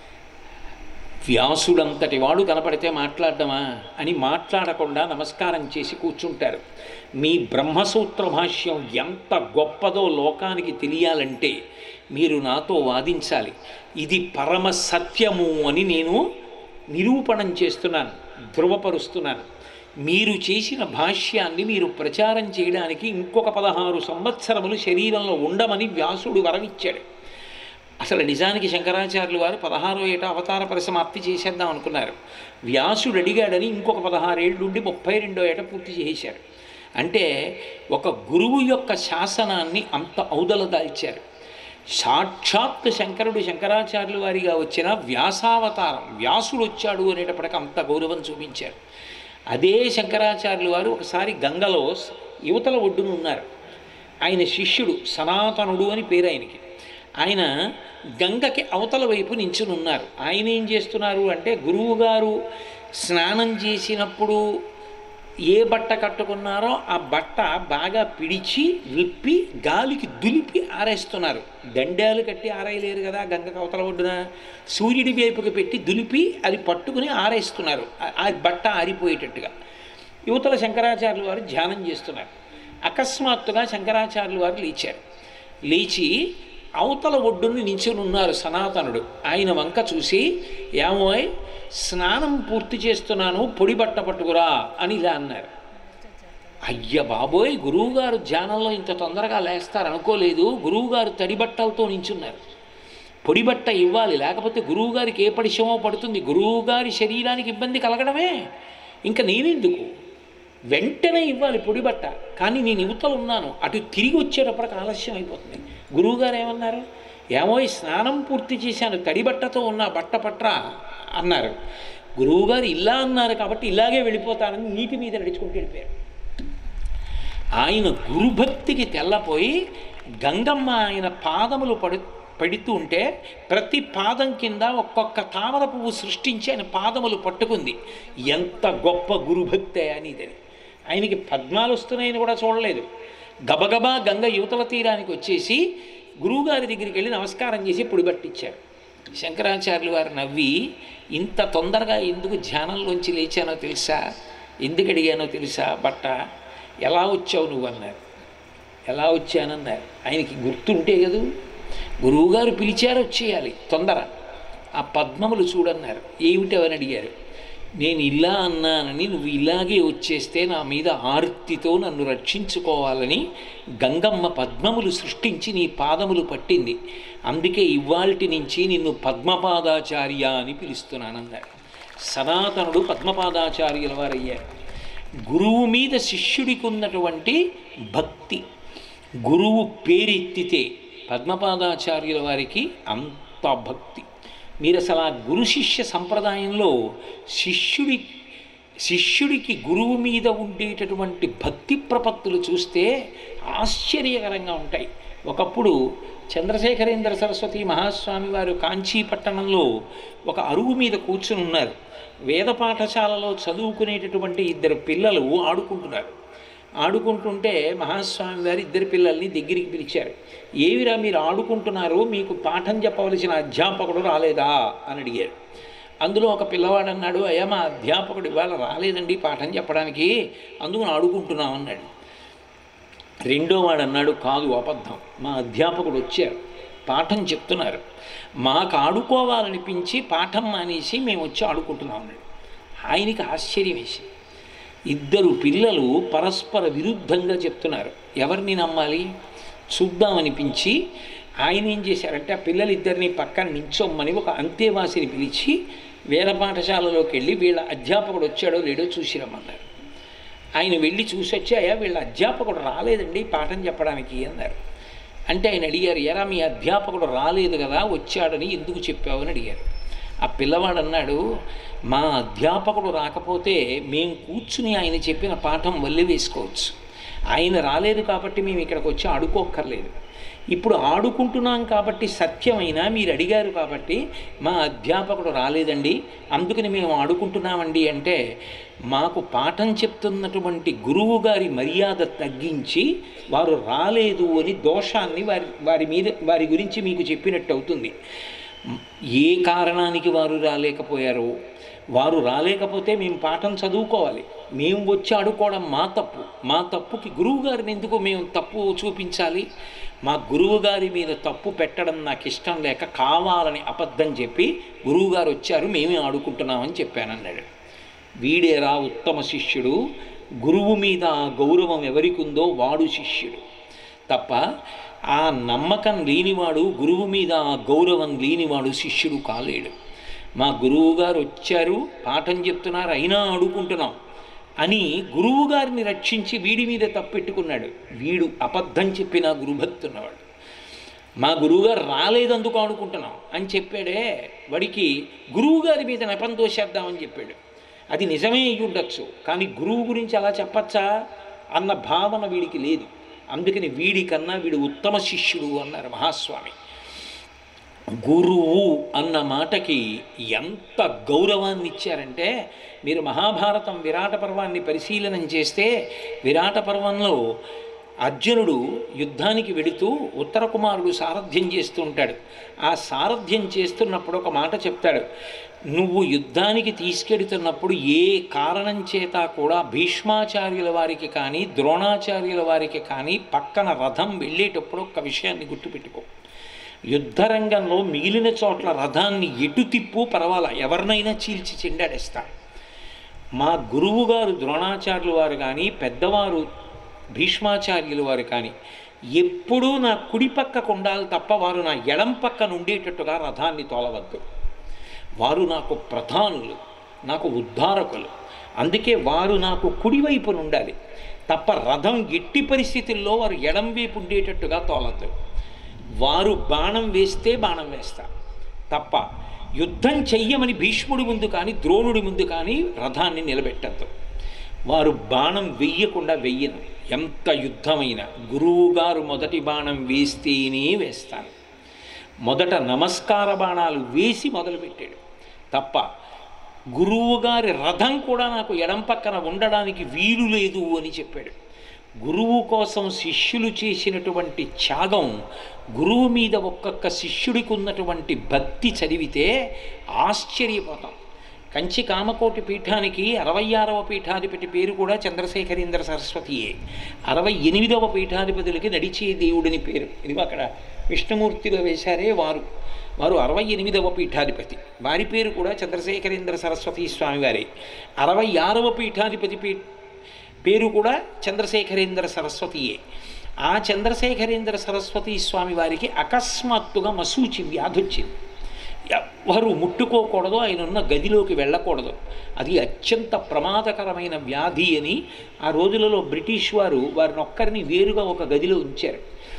వ్యాసుడంతటి వాడు కనపడితే మాట్లాడడమా అని మాట్లాడకుండా నమస్కారం చేసి కూర్చుంటారు మీ బ్రహ్మసూత్ర భాష్యం ఎంత గొప్పదో లోకానికి తెలియాలంటే మీరు నాతో వాదించాలి ఇది పరమ సత్యము అని నేను నిరూపణం చేస్తున్నాను ధృవపరుస్తున్నాను మీరు చేసిన భాష్యాన్ని మీరు ప్రచారం చేయడానికి ఇంకొక పదహారు సంవత్సరములు శరీరంలో ఉండమని వ్యాసుడు వరమిచ్చాడు అసలు నిజానికి శంకరాచార్యులు వారు పదహారో ఏట అవతార పరిసమాప్తి చేసేద్దాం అనుకున్నారు వ్యాసుడు అడిగాడని ఇంకొక పదహారేళ్ళు ఉండి ముప్పై రెండో ఏట పూర్తి చేశారు అంటే ఒక గురువు యొక్క శాసనాన్ని అంత ఔదల దాల్చారు సాక్షాత్ శంకరుడు శంకరాచార్యుల వారిగా వచ్చిన వ్యాసావతారం వ్యాసుడు వచ్చాడు అనేటప్పటికి అంత గౌరవం చూపించారు అదే శంకరాచార్యుల వారు ఒకసారి గంగలో యువతల ఒడ్డున ఉన్నారు ఆయన శిష్యుడు సనాతనుడు అని పేరు ఆయనకి ఆయన గంగకి అవతల వైపు నించుని ఉన్నారు ఆయన ఏం చేస్తున్నారు అంటే గురువుగారు స్నానం చేసినప్పుడు ఏ బట్ట కట్టుకున్నారో ఆ బట్ట బాగా పిడిచి విప్పి గాలికి దులిపి ఆరేస్తున్నారు దండాలు కట్టి ఆరేయలేరు కదా గంగకు అవతల ఒడ్డున సూర్యుడి వైపుకి పెట్టి దులిపి అది పట్టుకుని ఆరేస్తున్నారు ఆ- ఆ బట్ట ఆరిపోయేటట్టుగా యువతల శంకరాచార్యులు వారు ధ్యానం చేస్తున్నారు అకస్మాత్తుగా శంకరాచార్యులు వారు లేచారు లేచి అవతల ఒడ్డుని నించుని ఉన్నారు సనాతనుడు ఆయన వంక చూసి ఏమోయ్ స్నానం పూర్తి చేస్తున్నాను పొడి బట్ట పట్టుకురా అని ఇలా అన్నారు అయ్య బాబోయ్ గురువుగారు ధ్యానంలో ఇంత తొందరగా లేస్తారు అనుకోలేదు గురువుగారు తడి బట్టలతో నించున్నారు పొడి బట్ట ఇవ్వాలి లేకపోతే గురువుగారికి ఏ పరిశ్రమో పడుతుంది గురువుగారి శరీరానికి ఇబ్బంది కలగడమే ఇంకా నేనెందుకు వెంటనే ఇవ్వాలి పొడి బట్ట కానీ నేను యువతలు ఉన్నాను అటు తిరిగి వచ్చేటప్పటికి ఆలస్యం అయిపోతుంది గురువుగారు ఏమన్నారు ఏమో ఈ స్నానం పూర్తి చేశాను తడి బట్టతో ఉన్న బట్ట పట్రా అన్నారు గురువుగారు ఇలా అన్నారు కాబట్టి ఇలాగే వెళ్ళిపోతానని నీటి మీద నడుచుకుంటూ వెళ్ళిపోయారు ఆయన గురుభక్తికి తెల్లపోయి గంగమ్మ ఆయన పాదములు పడు పడుతూ ఉంటే ప్రతి పాదం కింద ఒక్కొక్క తామర పువ్వు సృష్టించి ఆయన పాదములు పట్టుకుంది ఎంత గొప్ప గురుభక్తే అనేదని ఆయనకి పద్మాలు వస్తున్నాయని కూడా చూడలేదు గబగబా గంగ యువతల తీరానికి వచ్చేసి గురువుగారి దగ్గరికి వెళ్ళి నమస్కారం చేసి పొడిబట్టిచ్చారు శంకరాచార్యులు వారు నవ్వి ఇంత తొందరగా ఎందుకు ధ్యానంలోంచి లేచానో తెలుసా ఎందుకు అడిగానో తెలుసా బట్ట ఎలా వచ్చావు నువ్వు అన్నారు ఎలా వచ్చానన్నారు ఆయనకి గుర్తుంటే కదూ గురువుగారు పిలిచారు వచ్చేయాలి తొందర ఆ పద్మములు చూడన్నారు ఏమిటి అవని అడిగారు నేను ఇలా అన్నానని నువ్వు ఇలాగే వచ్చేస్తే నా మీద ఆర్తితో నన్ను రక్షించుకోవాలని గంగమ్మ పద్మములు సృష్టించి నీ పాదములు పట్టింది అందుకే ఇవాల్టి నుంచి నిన్ను పద్మపాదాచార్య అని పిలుస్తున్నానన్నారు సనాతనుడు పద్మపాదాచార్యుల వారయ్యారు గురువు మీద శిష్యుడికి ఉన్నటువంటి భక్తి గురువు పేరెత్తితే పద్మపాదాచార్యుల వారికి అంత భక్తి మీరు అసలు ఆ గురు శిష్య సంప్రదాయంలో శిష్యుడి శిష్యుడికి గురువు మీద ఉండేటటువంటి భక్తి ప్రపత్తులు చూస్తే ఆశ్చర్యకరంగా ఉంటాయి ఒకప్పుడు చంద్రశేఖరేంద్ర సరస్వతి మహాస్వామి వారు కాంచీ పట్టణంలో ఒక అరుగు మీద కూర్చుని ఉన్నారు వేద పాఠశాలలో చదువుకునేటటువంటి ఇద్దరు పిల్లలు ఆడుకుంటున్నారు ఆడుకుంటుంటే మహాస్వామి వారు ఇద్దరు పిల్లల్ని దగ్గరికి పిలిచారు ఏవిరా మీరు ఆడుకుంటున్నారు మీకు పాఠం చెప్పవలసిన అధ్యాపకుడు రాలేదా అని అడిగారు అందులో ఒక పిల్లవాడు అన్నాడు అయ్యా మా అధ్యాపకుడు ఇవాళ రాలేదండి పాఠం చెప్పడానికి అందుకని ఆడుకుంటున్నాం అన్నాడు రెండో వాడు అన్నాడు కాదు అబద్ధం మా అధ్యాపకుడు వచ్చారు పాఠం చెప్తున్నారు మాకు ఆడుకోవాలనిపించి పాఠం మానేసి మేము వచ్చి ఆడుకుంటున్నాం అన్నాడు ఆయనకి ఆశ్చర్యం వేసి ఇద్దరు పిల్లలు పరస్పర విరుద్ధంగా చెప్తున్నారు ఎవరిని నమ్మాలి చూద్దామనిపించి ఆయన ఏం చేశారంటే ఆ పిల్లలిద్దరిని పక్కన నించోమ్మని ఒక అంతేవాసిని పిలిచి వేద పాఠశాలలోకి వెళ్ళి వీళ్ళ అధ్యాపకుడు వచ్చాడో లేడో చూసి రమ్మన్నారు ఆయన వెళ్ళి చూసి వచ్చి అయ్యా వీళ్ళ అధ్యాపకుడు రాలేదండి పాఠం చెప్పడానికి అన్నారు అంటే ఆయన అడిగారు ఎరా మీ అధ్యాపకుడు రాలేదు కదా వచ్చాడని ఎందుకు చెప్పావు అని అడిగారు ఆ పిల్లవాడు అన్నాడు మా అధ్యాపకుడు రాకపోతే మేము కూర్చుని ఆయన చెప్పిన పాఠం వల్లి వేసుకోవచ్చు ఆయన రాలేదు కాబట్టి మేము ఇక్కడికి వచ్చి ఆడుకోక్కర్లేదు ఇప్పుడు ఆడుకుంటున్నాం కాబట్టి సత్యమైనా మీరు అడిగారు కాబట్టి మా అధ్యాపకుడు రాలేదండి అందుకని మేము ఆడుకుంటున్నామండి అంటే మాకు పాఠం చెప్తున్నటువంటి గురువు గారి మర్యాద తగ్గించి వారు రాలేదు అని దోషాన్ని వారి వారి మీద వారి గురించి మీకు చెప్పినట్టు అవుతుంది ఏ కారణానికి వారు రాలేకపోయారో వారు రాలేకపోతే మేము పాఠం చదువుకోవాలి మేము వచ్చి ఆడుకోవడం మా తప్పు మా తప్పుకి గురువు గారిని ఎందుకు మేము తప్పు చూపించాలి మా గురువు గారి మీద తప్పు పెట్టడం నాకు ఇష్టం లేక కావాలని అబద్ధం చెప్పి గురువుగారు వచ్చారు మేమే ఆడుకుంటున్నామని చెప్పానన్నాడు వీడేరా ఉత్తమ శిష్యుడు గురువు మీద ఆ గౌరవం ఎవరికి ఉందో వాడు శిష్యుడు తప్ప ఆ నమ్మకం లేనివాడు గురువు మీద ఆ గౌరవం లేనివాడు శిష్యుడు కాలేడు మా గురువు గారు వచ్చారు పాఠం చెప్తున్నారు అయినా ఆడుకుంటున్నాం అని గురువు గారిని రక్షించి వీడి మీద తప్పెట్టుకున్నాడు వీడు అబద్ధం చెప్పిన గురుభక్తి ఉన్నవాడు మా గురువుగారు రాలేదందుకు ఆడుకుంటున్నాం అని చెప్పాడే వాడికి గురువుగారి మీద నెపం తోసేద్దామని చెప్పాడు అది నిజమే అయ్యి ఉండొచ్చు కానీ గురువు గురించి అలా చెప్పచ్చా అన్న భావన వీడికి లేదు అందుకని వీడికన్నా వీడు ఉత్తమ శిష్యుడు అన్నారు మహాస్వామి గురువు అన్న మాటకి ఎంత గౌరవాన్ని ఇచ్చారంటే మీరు మహాభారతం విరాట పర్వాన్ని పరిశీలనం చేస్తే విరాట పర్వంలో అర్జునుడు యుద్ధానికి వెడుతూ ఉత్తర కుమారుడు సారథ్యం చేస్తూ ఉంటాడు ఆ సారథ్యం చేస్తున్నప్పుడు ఒక మాట చెప్తాడు నువ్వు యుద్ధానికి తీసుకెడుతున్నప్పుడు ఏ కారణం చేత కూడా భీష్మాచార్యుల వారికి కానీ ద్రోణాచార్యుల వారికి కానీ పక్కన రథం వెళ్ళేటప్పుడు ఒక విషయాన్ని గుర్తుపెట్టుకో యుద్ధరంగంలో మిగిలిన చోట్ల రథాన్ని ఎటు తిప్పు పర్వాలా ఎవరినైనా చీల్చి చెండాడేస్తా మా గురువుగారు ద్రోణాచార్యుల వారు కానీ పెద్దవారు భీష్మాచార్యుల వారు కానీ ఎప్పుడూ నా కుడి పక్కకు ఉండాలి తప్ప వారు నా ఎడం పక్కన ఉండేటట్టుగా రథాన్ని తోలవద్దు వారు నాకు ప్రధానులు నాకు ఉద్ధారకులు అందుకే వారు నాకు కుడివైపున ఉండాలి తప్ప రథం ఎట్టి పరిస్థితుల్లో వారు ఎడం వైపు ఉండేటట్టుగా తోలద్దు వారు బాణం వేస్తే బాణం వేస్తా తప్ప యుద్ధం చెయ్యమని భీష్ముడి ముందు కానీ ద్రోణుడి ముందు కానీ రథాన్ని నిలబెట్టద్దు వారు బాణం వెయ్యకుండా వెయ్యను ఎంత యుద్ధమైనా గురువుగారు మొదటి బాణం వేస్తేనే వేస్తాను మొదట నమస్కార బాణాలు వేసి మొదలుపెట్టాడు తప్ప గురువుగారి రథం కూడా నాకు ఎడం పక్కన ఉండడానికి వీలు లేదు అని చెప్పాడు గురువు కోసం శిష్యులు చేసినటువంటి త్యాగం గురువు మీద ఒక్కొక్క శిష్యుడికి ఉన్నటువంటి భక్తి చదివితే ఆశ్చర్యపోతాం కంచి కామకోటి పీఠానికి అరవై ఆరవ పీఠాధిపతి పేరు కూడా చంద్రశేఖరేంద్ర సరస్వతియే అరవై ఎనిమిదవ పీఠాధిపతులకి నడిచే దేవుడిని పేరు ఇది అక్కడ విష్ణుమూర్తిగా వేశారే వారు వారు అరవై ఎనిమిదవ పీఠాధిపతి వారి పేరు కూడా చంద్రశేఖరేంద్ర సరస్వతి స్వామివారే అరవై ఆరవ పీఠాధిపతి పీ పేరు కూడా చంద్రశేఖరేంద్ర సరస్వతియే ఆ చంద్రశేఖరేంద్ర సరస్వతి స్వామి వారికి అకస్మాత్తుగా మసూచి వ్యాధి వచ్చింది ఎవ్వరు ముట్టుకోకూడదు ఆయన ఉన్న గదిలోకి వెళ్ళకూడదు అది అత్యంత ప్రమాదకరమైన వ్యాధి అని ఆ రోజులలో బ్రిటిష్ వారు వారిని ఒక్కరిని వేరుగా ఒక గదిలో ఉంచారు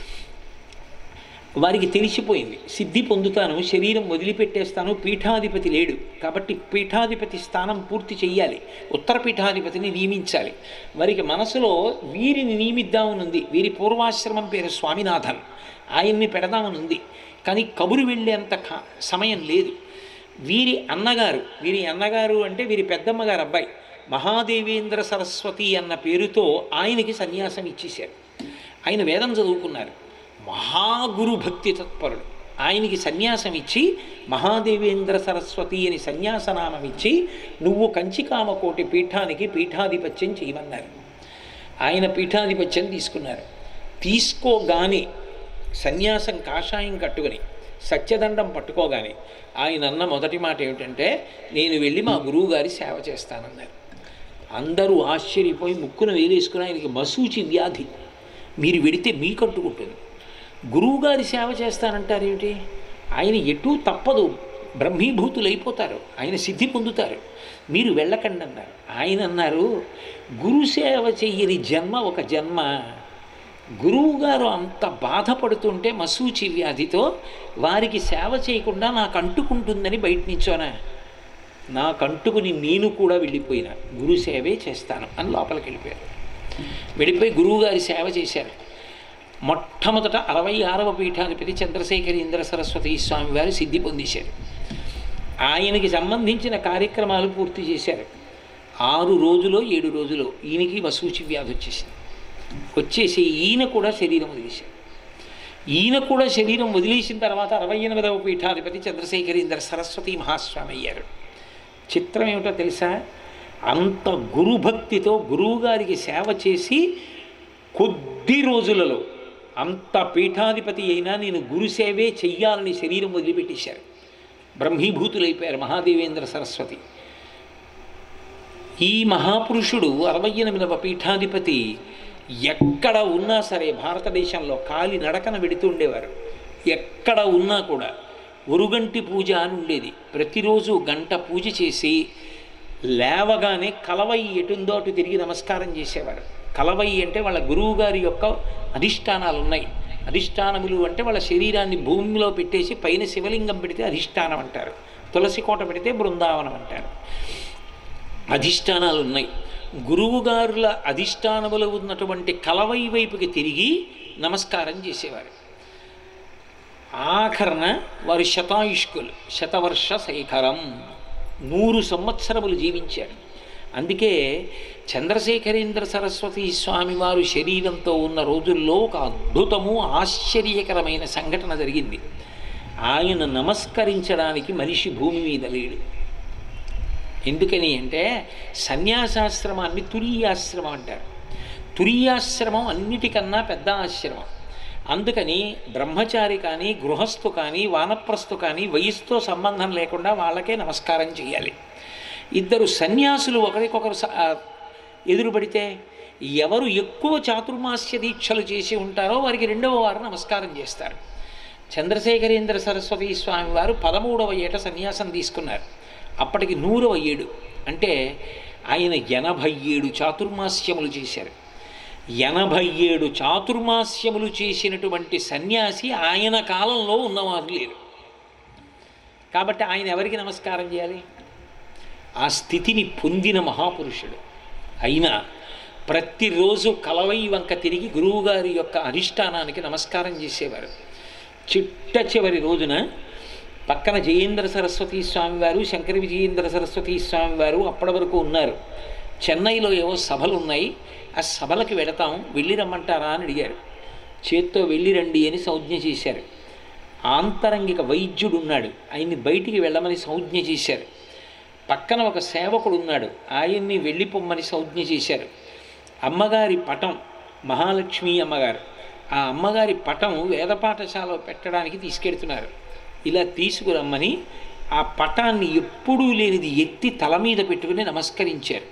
వారికి తెలిసిపోయింది సిద్ధి పొందుతాను శరీరం వదిలిపెట్టేస్తాను పీఠాధిపతి లేడు కాబట్టి పీఠాధిపతి స్థానం పూర్తి చెయ్యాలి ఉత్తర పీఠాధిపతిని నియమించాలి వారికి మనసులో వీరిని నియమిద్దామనుంది వీరి పూర్వాశ్రమం పేరు స్వామినాథన్ ఆయన్ని పెడదామనుంది కానీ కబురు వెళ్ళేంత కా- సమయం లేదు వీరి అన్నగారు వీరి అన్నగారు అంటే వీరి పెద్దమ్మగారు అబ్బాయి మహాదేవేంద్ర సరస్వతి అన్న పేరుతో ఆయనకి సన్యాసం ఇచ్చేశారు ఆయన వేదం చదువుకున్నారు మహాగురు భక్తి తత్పరుడు ఆయనకి సన్యాసం ఇచ్చి మహాదేవేంద్ర సరస్వతి అని సన్యాసనామం ఇచ్చి నువ్వు కంచికామకోటి పీఠానికి పీఠాధిపత్యం చేయమన్నారు ఆయన పీఠాధిపత్యం తీసుకున్నారు తీసుకోగానే సన్యాసం కాషాయం కట్టుకుని సత్యదండం పట్టుకోగానే ఆయన అన్న మొదటి మాట ఏమిటంటే నేను వెళ్ళి మా గురువు గారి సేవ చేస్తానన్నారు అందరూ ఆశ్చర్యపోయి ముక్కున వేలేసుకుని ఆయనకి మసూచి వ్యాధి మీరు వెడితే మీకు అంటుకుంటుంది గురువుగారి సేవ చేస్తానంటారేమిటి ఆయన ఎటూ తప్పదు బ్రహ్మీభూతులు అయిపోతారు ఆయన సిద్ధి పొందుతారు మీరు వెళ్ళకండి అన్నారు ఆయన అన్నారు గురు సేవ చెయ్యని జన్మ ఒక జన్మ గురువుగారు అంత బాధపడుతుంటే మసూచి వ్యాధితో వారికి సేవ చేయకుండా నాకు అంటుకుంటుందని బయట నించోనా నాకు అంటుకుని నేను కూడా వెళ్ళిపోయిన గురు సేవే చేస్తాను అని లోపలికి వెళ్ళిపోయారు వెళ్ళిపోయి గురువుగారి సేవ చేశారు మొట్టమొదట అరవై ఆరవ పీఠాధిపతి చంద్రశేఖరేంద్ర సరస్వతి స్వామి వారు సిద్ధి పొందేశారు ఆయనకి సంబంధించిన కార్యక్రమాలు పూర్తి చేశారు ఆరు రోజులో ఏడు రోజులో ఈయనకి వసూచి వ్యాధి వచ్చేసింది వచ్చేసి ఈయన కూడా శరీరం వదిలేశారు ఈయన కూడా శరీరం వదిలేసిన తర్వాత అరవై ఎనిమిదవ పీఠాధిపతి చంద్రశేఖరేంద్ర సరస్వతి మహాస్వామి అయ్యారు చిత్రం ఏమిటో తెలుసా అంత గురుభక్తితో గురువుగారికి సేవ చేసి కొద్ది రోజులలో అంత పీఠాధిపతి అయినా నేను గురుసేవే చెయ్యాలని శరీరం వదిలిపెట్టేశారు బ్రహ్మీభూతులైపోయారు మహాదేవేంద్ర సరస్వతి ఈ మహాపురుషుడు అరవై ఎనిమిదవ పీఠాధిపతి ఎక్కడ ఉన్నా సరే భారతదేశంలో కాలి నడకన వెడుతూ ఉండేవారు ఎక్కడ ఉన్నా కూడా ఒరుగంటి పూజ అని ఉండేది ప్రతిరోజు గంట పూజ చేసి లేవగానే కలవై ఎటుందో అటు తిరిగి నమస్కారం చేసేవారు కలవై అంటే వాళ్ళ గురువు గారి యొక్క అధిష్టానాలు ఉన్నాయి అధిష్టానములు అంటే వాళ్ళ శరీరాన్ని భూమిలో పెట్టేసి పైన శివలింగం పెడితే అధిష్టానం అంటారు తులసి కోట పెడితే బృందావనం అంటారు అధిష్టానాలు ఉన్నాయి గురువుగారుల అధిష్టానములు ఉన్నటువంటి కలవై వైపుకి తిరిగి నమస్కారం చేసేవారు ఆఖరణ వారు శతాయుష్కులు శతవర్ష శేఖరం నూరు సంవత్సరములు జీవించారు అందుకే చంద్రశేఖరేంద్ర సరస్వతి స్వామి వారు శరీరంతో ఉన్న రోజుల్లో ఒక అద్భుతము ఆశ్చర్యకరమైన సంఘటన జరిగింది ఆయన నమస్కరించడానికి మనిషి భూమి మీద లేడు ఎందుకని అంటే సన్యాసాశ్రమాన్ని తురీయాశ్రమం అంటారు తురీయాశ్రమం అన్నిటికన్నా పెద్ద ఆశ్రమం అందుకని బ్రహ్మచారి కానీ గృహస్థు కానీ వానప్రస్థు కానీ వయసుతో సంబంధం లేకుండా వాళ్ళకే నమస్కారం చేయాలి ఇద్దరు సన్యాసులు ఒకరికొకరు స- ఆ, ఎదురుపడితే ఎవరు ఎక్కువ చాతుర్మాస్య దీక్షలు చేసి ఉంటారో వారికి రెండవ వారు నమస్కారం చేస్తారు చంద్రశేఖరేంద్ర సరస్వతి స్వామి వారు పదమూడవ ఏట సన్యాసం తీసుకున్నారు అప్పటికి నూరవ ఏడు అంటే ఆయన ఎనభై ఏడు చాతుర్మాస్యములు చేశారు ఎనభై ఏడు చాతుర్మాస్యములు చేసినటువంటి సన్యాసి ఆయన కాలంలో ఉన్నవారు లేరు కాబట్టి ఆయన ఎవరికి నమస్కారం చేయాలి ఆ స్థితిని పొందిన మహాపురుషుడు అయినా ప్రతిరోజు కలవై వంక తిరిగి గురువుగారి యొక్క అధిష్టానానికి నమస్కారం చేసేవారు చిట్ట చివరి రోజున పక్కన జయేంద్ర సరస్వతి స్వామి వారు శంకర విజయేంద్ర సరస్వతి స్వామి వారు అప్పటి వరకు ఉన్నారు చెన్నైలో ఏవో సభలు ఉన్నాయి ఆ సభలకు వెడతాం వెళ్ళి రమ్మంటారా అని అడిగారు చేత్తో వెళ్ళి రండి అని సంజ్ఞ చేశారు ఆంతరంగిక వైద్యుడు ఉన్నాడు ఆయన్ని బయటికి వెళ్ళమని సంజ్ఞ చేశారు పక్కన ఒక సేవకుడు ఉన్నాడు ఆయన్ని వెళ్ళిపోమ్మని సంజ్ఞ చేశారు అమ్మగారి పటం మహాలక్ష్మి అమ్మగారు ఆ అమ్మగారి పటం వేద పాఠశాలలో పెట్టడానికి తీసుకెడుతున్నారు ఇలా తీసుకురమ్మని ఆ పటాన్ని ఎప్పుడూ లేనిది ఎత్తి తల మీద పెట్టుకుని నమస్కరించారు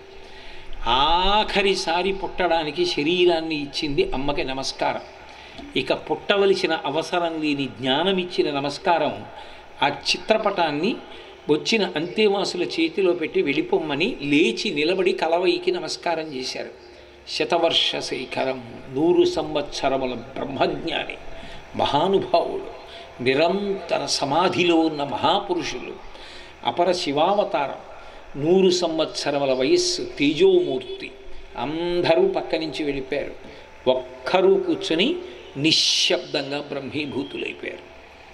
ఆఖరిసారి పుట్టడానికి శరీరాన్ని ఇచ్చింది అమ్మకి నమస్కారం ఇక పుట్టవలసిన అవసరం లేని జ్ఞానం ఇచ్చిన నమస్కారం ఆ చిత్రపటాన్ని వచ్చిన అంతేవాసుల చేతిలో పెట్టి వెళ్ళిపోమ్మని లేచి నిలబడి కలవైకి నమస్కారం చేశారు శతవర్ష శేఖరం నూరు సంవత్సరముల బ్రహ్మజ్ఞాని మహానుభావుడు నిరంతర సమాధిలో ఉన్న మహాపురుషులు అపర శివావతారం నూరు సంవత్సరముల వయస్సు తేజోమూర్తి అందరూ పక్క నుంచి వెళ్ళిపోయారు ఒక్కరూ కూర్చొని నిశ్శబ్దంగా బ్రహ్మీభూతులైపోయారు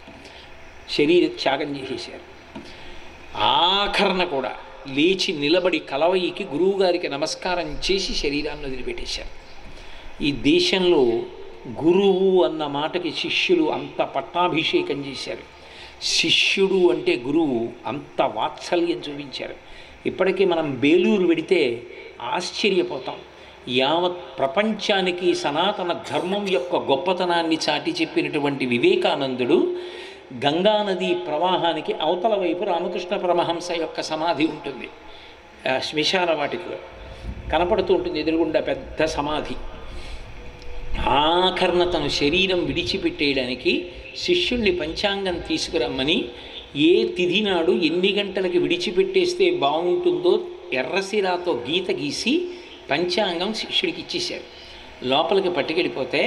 శరీర త్యాగం చేసేశారు ఆఖరణ కూడా లేచి నిలబడి కలవయికి గురువుగారికి నమస్కారం చేసి శరీరాన్ని వదిలిపెట్టేశారు ఈ దేశంలో గురువు అన్న మాటకి శిష్యులు అంత పట్టాభిషేకం చేశారు శిష్యుడు అంటే గురువు అంత వాత్సల్యం చూపించారు ఇప్పటికీ మనం బేలూరు వెడితే ఆశ్చర్యపోతాం యావత్ ప్రపంచానికి సనాతన ధర్మం యొక్క గొప్పతనాన్ని చాటి చెప్పినటువంటి వివేకానందుడు గంగానది ప్రవాహానికి అవతల వైపు రామకృష్ణ పరమహంస యొక్క సమాధి ఉంటుంది ఆ శ్మశాన వాటికలో కనపడుతూ ఉంటుంది ఎదురుగుండా పెద్ద సమాధి ఆఖరణ తను శరీరం విడిచిపెట్టేయడానికి శిష్యుల్ని పంచాంగం తీసుకురమ్మని ఏ తిథి నాడు ఎన్ని గంటలకి విడిచిపెట్టేస్తే బాగుంటుందో ఎర్రసిరాతో గీత గీసి పంచాంగం శిష్యుడికి ఇచ్చేశారు లోపలికి పట్టుకెళ్ళిపోతే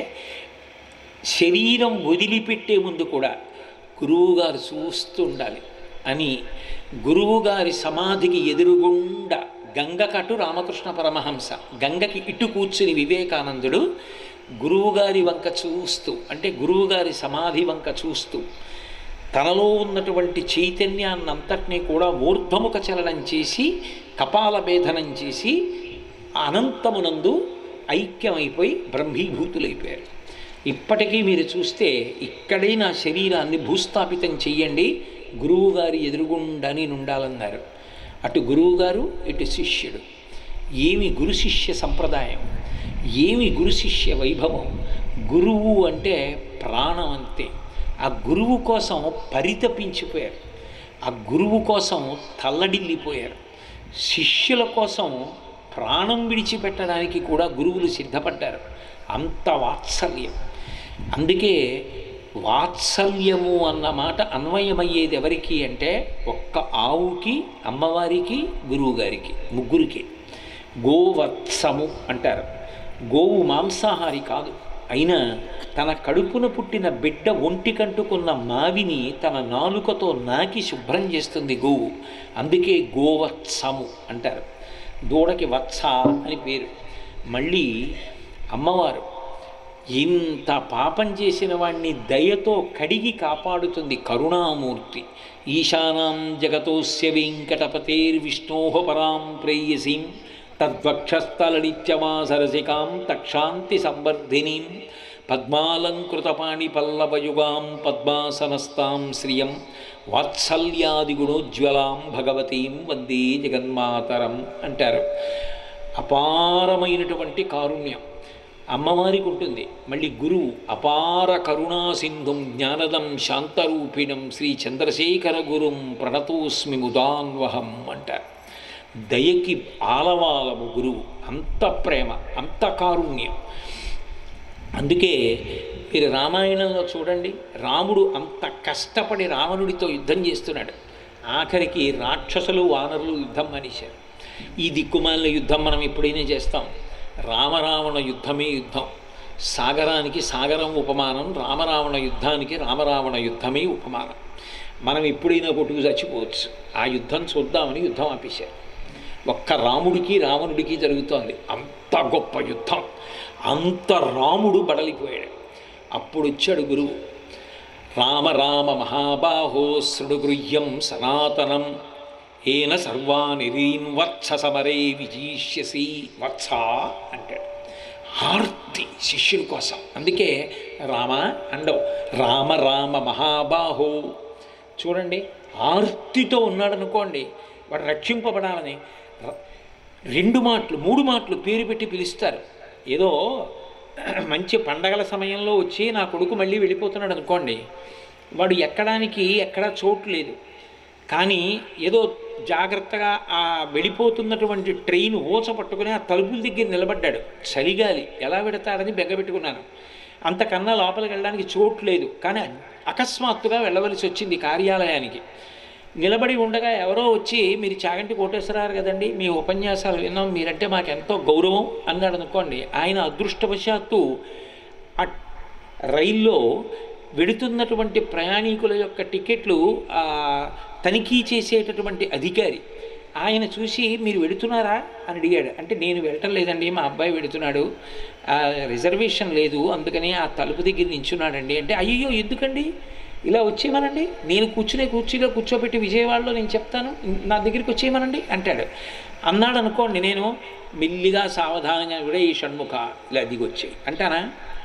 శరీరం వదిలిపెట్టే ముందు కూడా గురువుగారు చూస్తూ ఉండాలి అని గురువుగారి సమాధికి ఎదురుగుండా గంగకటు రామకృష్ణ పరమహంస గంగకి ఇటు కూర్చుని వివేకానందుడు గురువుగారి వంక చూస్తూ అంటే గురువుగారి సమాధి వంక చూస్తూ తనలో ఉన్నటువంటి చైతన్యాన్నంతటినీ కూడా ఊర్ధ్వముఖ చలనం చేసి కపాల భేదనం చేసి అనంతమునందు ఐక్యమైపోయి బ్రహ్మీభూతులైపోయారు ఇప్పటికీ మీరు చూస్తే ఇక్కడే నా శరీరాన్ని భూస్థాపితం చెయ్యండి గురువుగారి ఎదురుగుండని ఉండాలన్నారు అటు గురువుగారు ఇటు శిష్యుడు ఏమి గురు శిష్య సంప్రదాయం ఏమి గురు శిష్య వైభవం గురువు అంటే ప్రాణం అంతే ఆ గురువు కోసం పరితపించిపోయారు ఆ గురువు కోసం తల్లడిల్లిపోయారు శిష్యుల కోసం ప్రాణం విడిచిపెట్టడానికి కూడా గురువులు సిద్ధపడ్డారు అంత వాత్సల్యం అందుకే వాత్సల్యము అన్న మాట అన్వయమయ్యేది ఎవరికి అంటే ఒక్క ఆవుకి అమ్మవారికి గురువుగారికి ముగ్గురికి గోవత్సము అంటారు గోవు మాంసాహారి కాదు అయినా తన కడుపున పుట్టిన బిడ్డ ఒంటికంటుకున్న మావిని తన నాలుకతో నాకి శుభ్రం చేస్తుంది గోవు అందుకే గోవత్సము అంటారు దూడకి వత్స అని పేరు మళ్ళీ అమ్మవారు ఇంత పాపం చేసిన వాణ్ణి దయతో కడిగి కాపాడుతుంది కరుణామూర్తి ఈశానాం జగతోస్య వెంకటపతేర్విష్ణోహ పరాం ప్రేయసీం తద్వక్షస్థలనిత్యమాసరసికాం తక్షాంతి సంవర్ధినీం పద్మాలంకృతపాణి పల్లవయుగాం పద్మాసనస్తాం శ్రియం వాత్సల్యాదిగుణోజ్వలాం భగవతీం వందే జగన్మాతరం అంటారు అపారమైనటువంటి కారుణ్యం అమ్మవారికి ఉంటుంది మళ్ళీ గురువు అపార కరుణా సింధుం జ్ఞానదం శాంతరూపిణం శ్రీ చంద్రశేఖర గురుం ప్రణతోస్మి ముదాన్వహం అంటారు దయకి ఆలవాలము గురువు అంత ప్రేమ అంత కారుణ్యం అందుకే మీరు రామాయణంలో చూడండి రాముడు అంత కష్టపడి రావణుడితో యుద్ధం చేస్తున్నాడు ఆఖరికి రాక్షసులు వానరులు యుద్ధం మనిషారు ఈ దిక్కుమాలిన యుద్ధం మనం ఎప్పుడైనా చేస్తాం రామరావణ యుద్ధమే యుద్ధం సాగరానికి సాగరం ఉపమానం రామరావణ యుద్ధానికి రామరావణ యుద్ధమే ఉపమానం మనం ఎప్పుడైనా కొట్టుకు చచ్చిపోవచ్చు ఆ యుద్ధం చూద్దామని యుద్ధం ఆపేశారు ఒక్క రాముడికి రావణుడికి జరుగుతోంది అంత గొప్ప యుద్ధం అంత రాముడు బడలిపోయాడు అప్పుడు వచ్చాడు గురువు రామ రామ మహాబాహో శృడుగృహ్యం సనాతనం ఏన సర్వానిరీన్ వత్స సమరే విజీష్యసి వత్స అంటాడు ఆర్తి శిష్యుని కోసం అందుకే రామ అండవు రామ రామ మహాబాహో చూడండి ఆర్తితో ఉన్నాడు అనుకోండి వాడు రక్షింపబడాలని ర- రెండు మాటలు మూడు మాటలు పేరు పెట్టి పిలుస్తారు ఏదో మంచి పండగల సమయంలో వచ్చి నా కొడుకు మళ్ళీ వెళ్ళిపోతున్నాడు అనుకోండి వాడు ఎక్కడానికి ఎక్కడా చోటు లేదు కానీ ఏదో జాగ్రత్తగా ఆ వెళ్ళిపోతున్నటువంటి ట్రైన్ ఊచ పట్టుకుని ఆ తలుపుల దగ్గర నిలబడ్డాడు చలిగాలి ఎలా పెడతాడని బెగ్గబెట్టుకున్నాను అంతకన్నా లోపలికి వెళ్ళడానికి చోటు లేదు కానీ అకస్మాత్తుగా వెళ్ళవలసి వచ్చింది కార్యాలయానికి నిలబడి ఉండగా ఎవరో వచ్చి మీరు చాగంటి కోటేశ్వరారు కదండి మీ ఉపన్యాసాలు విన్నాం మీరంటే మాకు ఎంతో గౌరవం అన్నాడు అనుకోండి ఆయన అదృష్టవశాత్తు ఆ రైల్లో వెడుతున్నటువంటి ప్రయాణికుల యొక్క టికెట్లు ఆ, తనిఖీ చేసేటటువంటి అధికారి ఆయన చూసి మీరు వెడుతున్నారా అని అడిగాడు అంటే నేను వెళ్ళటం లేదండి మా అబ్బాయి వెడుతున్నాడు ఆ, రిజర్వేషన్ లేదు అందుకని ఆ తలుపు దగ్గర నించున్నాడండి అంటే అయ్యో ఎందుకండి ఇలా వచ్చేయమనండి నేను కూర్చునే కుర్చీలో కూర్చోబెట్టి విజయవాడలో నేను చెప్తాను నా దగ్గరికి వచ్చేయమనండి అంటాడు అన్నాడు అనుకోండి నేను మెల్లిగా సావధానంగా కూడా ఈ షణ్ముఖ ఇలా దిగొచ్చాయి అంటానా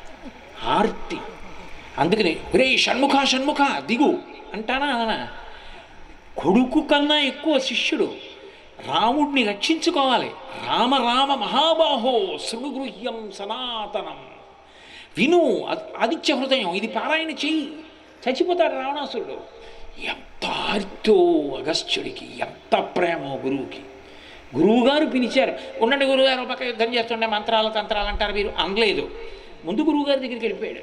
ఆర్తి అందుకని ఒరే షణ్ముఖ షణ్ముఖ దిగు అంటానా అననా కొడుకు కన్నా ఎక్కువ శిష్యుడు రాముడిని రక్షించుకోవాలి రామ రామ మహాబాహో శృగృహ్యం సనాతనం విను అ- ఆదిత్య హృదయం ఇది పారాయణ చెయ్యి చచ్చిపోతాడు రావణాసురుడు ఎంత ఆర్తో అగస్త్యుడికి ఎంత ప్రేమో గురువుకి గురువుగారు పిలిచారు ఉండండి గురువుగారు ఒక పక్క యుద్ధం చేస్తుండే మంత్రాలు తంత్రాలు అంటారు మీరు అనలేదు ముందు గురువుగారి దగ్గరికి వెళ్ళిపోయాడు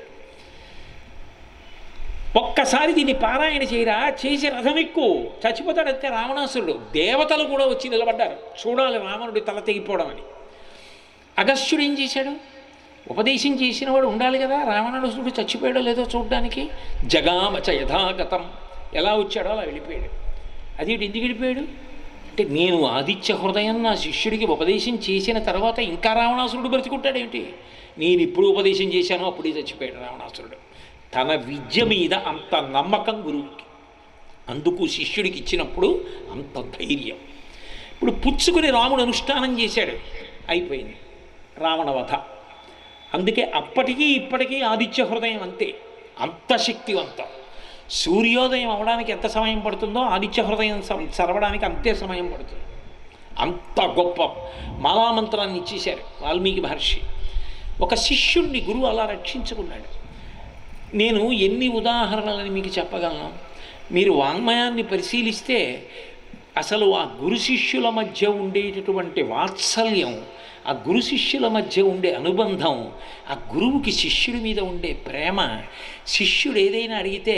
ఒక్కసారి దీన్ని పారాయణ చేయరా చేసి రథం ఎక్కువ చచ్చిపోతాడు అంతే రావణాసురుడు దేవతలు కూడా వచ్చి నిలబడ్డారు చూడాలి రావణుడి తల తెగిపోవడం అని అగస్త్యుడు ఏం చేశాడు ఉపదేశం చేసిన వాడు ఉండాలి కదా రావణాసురుడు చచ్చిపోయాడో లేదో చూడడానికి జగామచ యథాగతం ఎలా వచ్చాడో అలా వెళ్ళిపోయాడు అది ఇటు ఎందుకు వెళ్ళిపోయాడు అంటే నేను ఆదిత్య హృదయం నా శిష్యుడికి ఉపదేశం చేసిన తర్వాత ఇంకా రావణాసురుడు బ్రతికుంటాడేమిటి నేను ఇప్పుడు ఉపదేశం చేశాను అప్పుడే చచ్చిపోయాడు రావణాసురుడు తన విద్య మీద అంత నమ్మకం గురువుకి అందుకు శిష్యుడికి ఇచ్చినప్పుడు అంత ధైర్యం ఇప్పుడు పుచ్చుకుని రాముడు అనుష్ఠానం చేశాడు అయిపోయింది రావణవధ అందుకే అప్పటికీ ఇప్పటికీ ఆదిత్య హృదయం అంతే అంత శక్తివంతం సూర్యోదయం అవడానికి ఎంత సమయం పడుతుందో ఆదిత్య హృదయం సం- చదవడానికి అంతే సమయం పడుతుంది అంత గొప్ప మాలామంత్రాన్ని ఇచ్చేశారు వాల్మీకి మహర్షి ఒక శిష్యుణ్ణి గురువు అలా రక్షించుకున్నాడు నేను ఎన్ని ఉదాహరణలని మీకు చెప్పగలను మీరు వాంగ్మయాన్ని పరిశీలిస్తే అసలు ఆ గురు శిష్యుల మధ్య ఉండేటటువంటి వాత్సల్యం ఆ గురు శిష్యుల మధ్య ఉండే అనుబంధం ఆ గురువుకి శిష్యుడి మీద ఉండే ప్రేమ శిష్యుడు ఏదైనా అడిగితే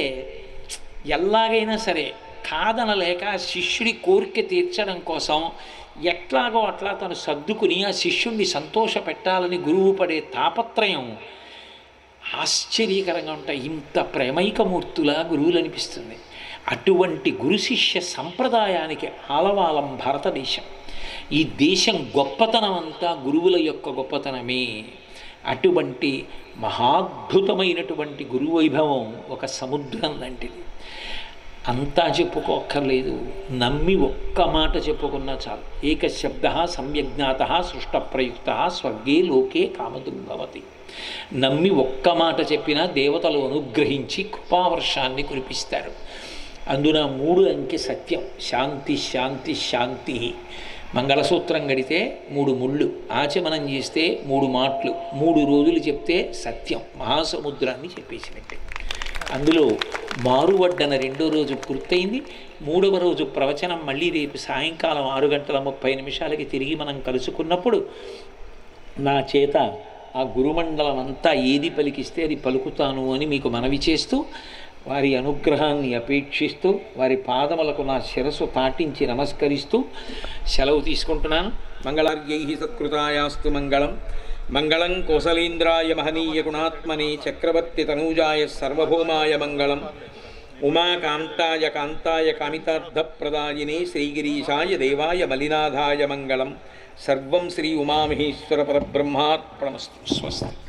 ఎలాగైనా సరే కాదనలేక ఆ శిష్యుడి కోరిక తీర్చడం కోసం ఎట్లాగో అట్లా తను సర్దుకుని ఆ శిష్యుణ్ణి సంతోష పెట్టాలని గురువు పడే తాపత్రయం ఆశ్చర్యకరంగా ఉంటాయి ఇంత ప్రేమైకమూర్తులా గురువులు అనిపిస్తుంది అటువంటి గురు శిష్య సంప్రదాయానికి ఆలవాలం భారతదేశం ఈ దేశం గొప్పతనం అంతా గురువుల యొక్క గొప్పతనమే అటువంటి మహాద్భుతమైనటువంటి గురు వైభవం ఒక సముద్రం లాంటిది అంతా చెప్పుకోక్కర్లేదు నమ్మి ఒక్క మాట చెప్పుకున్నా చాలు ఏక శబ్ద సమ్యజ్ఞాత సృష్ట ప్రయుక్త స్వర్గే లోకే కామదుర్భవతి నమ్మి ఒక్క మాట చెప్పినా దేవతలు అనుగ్రహించి కృపావర్షాన్ని కురిపిస్తారు అందున మూడు అంకె సత్యం శాంతి శాంతి శాంతి మంగళసూత్రం గడితే మూడు ముళ్ళు ఆచమనం చేస్తే మూడు మాటలు మూడు రోజులు చెప్తే సత్యం మహాసముద్రాన్ని చెప్పేసినట్టే అందులో మారువడ్డన రెండో రోజు పూర్తయింది మూడవ రోజు ప్రవచనం మళ్ళీ రేపు సాయంకాలం ఆరు గంటల ముప్పై నిమిషాలకి తిరిగి మనం కలుసుకున్నప్పుడు నా చేత ఆ గురుమండలం అంతా ఏది పలికిస్తే అది పలుకుతాను అని మీకు మనవి చేస్తూ వారి అనుగ్రహాన్ని అపేక్షిస్తూ వారి పాదములకు నా శిరస్సు తాటించి నమస్కరిస్తూ సెలవు తీసుకుంటున్నాను మంగళార్యై సత్కృతాయాస్తు మంగళం మంగళం కోసలేంద్రాయ మహనీయ గుణాత్మనే చక్రవర్తి తనూజాయ సర్వభౌమాయ మంగళం ఉమాకాంతాయ కాంతాయ కామితార్థప్రదాయినే శ్రీగిరీశాయ దేవాయ మలినాథాయ మంగళం సర్వం శ్రీ ఉమామహేశ్వర పరబ్రహ్మార్పణమస్తు స్వస్తి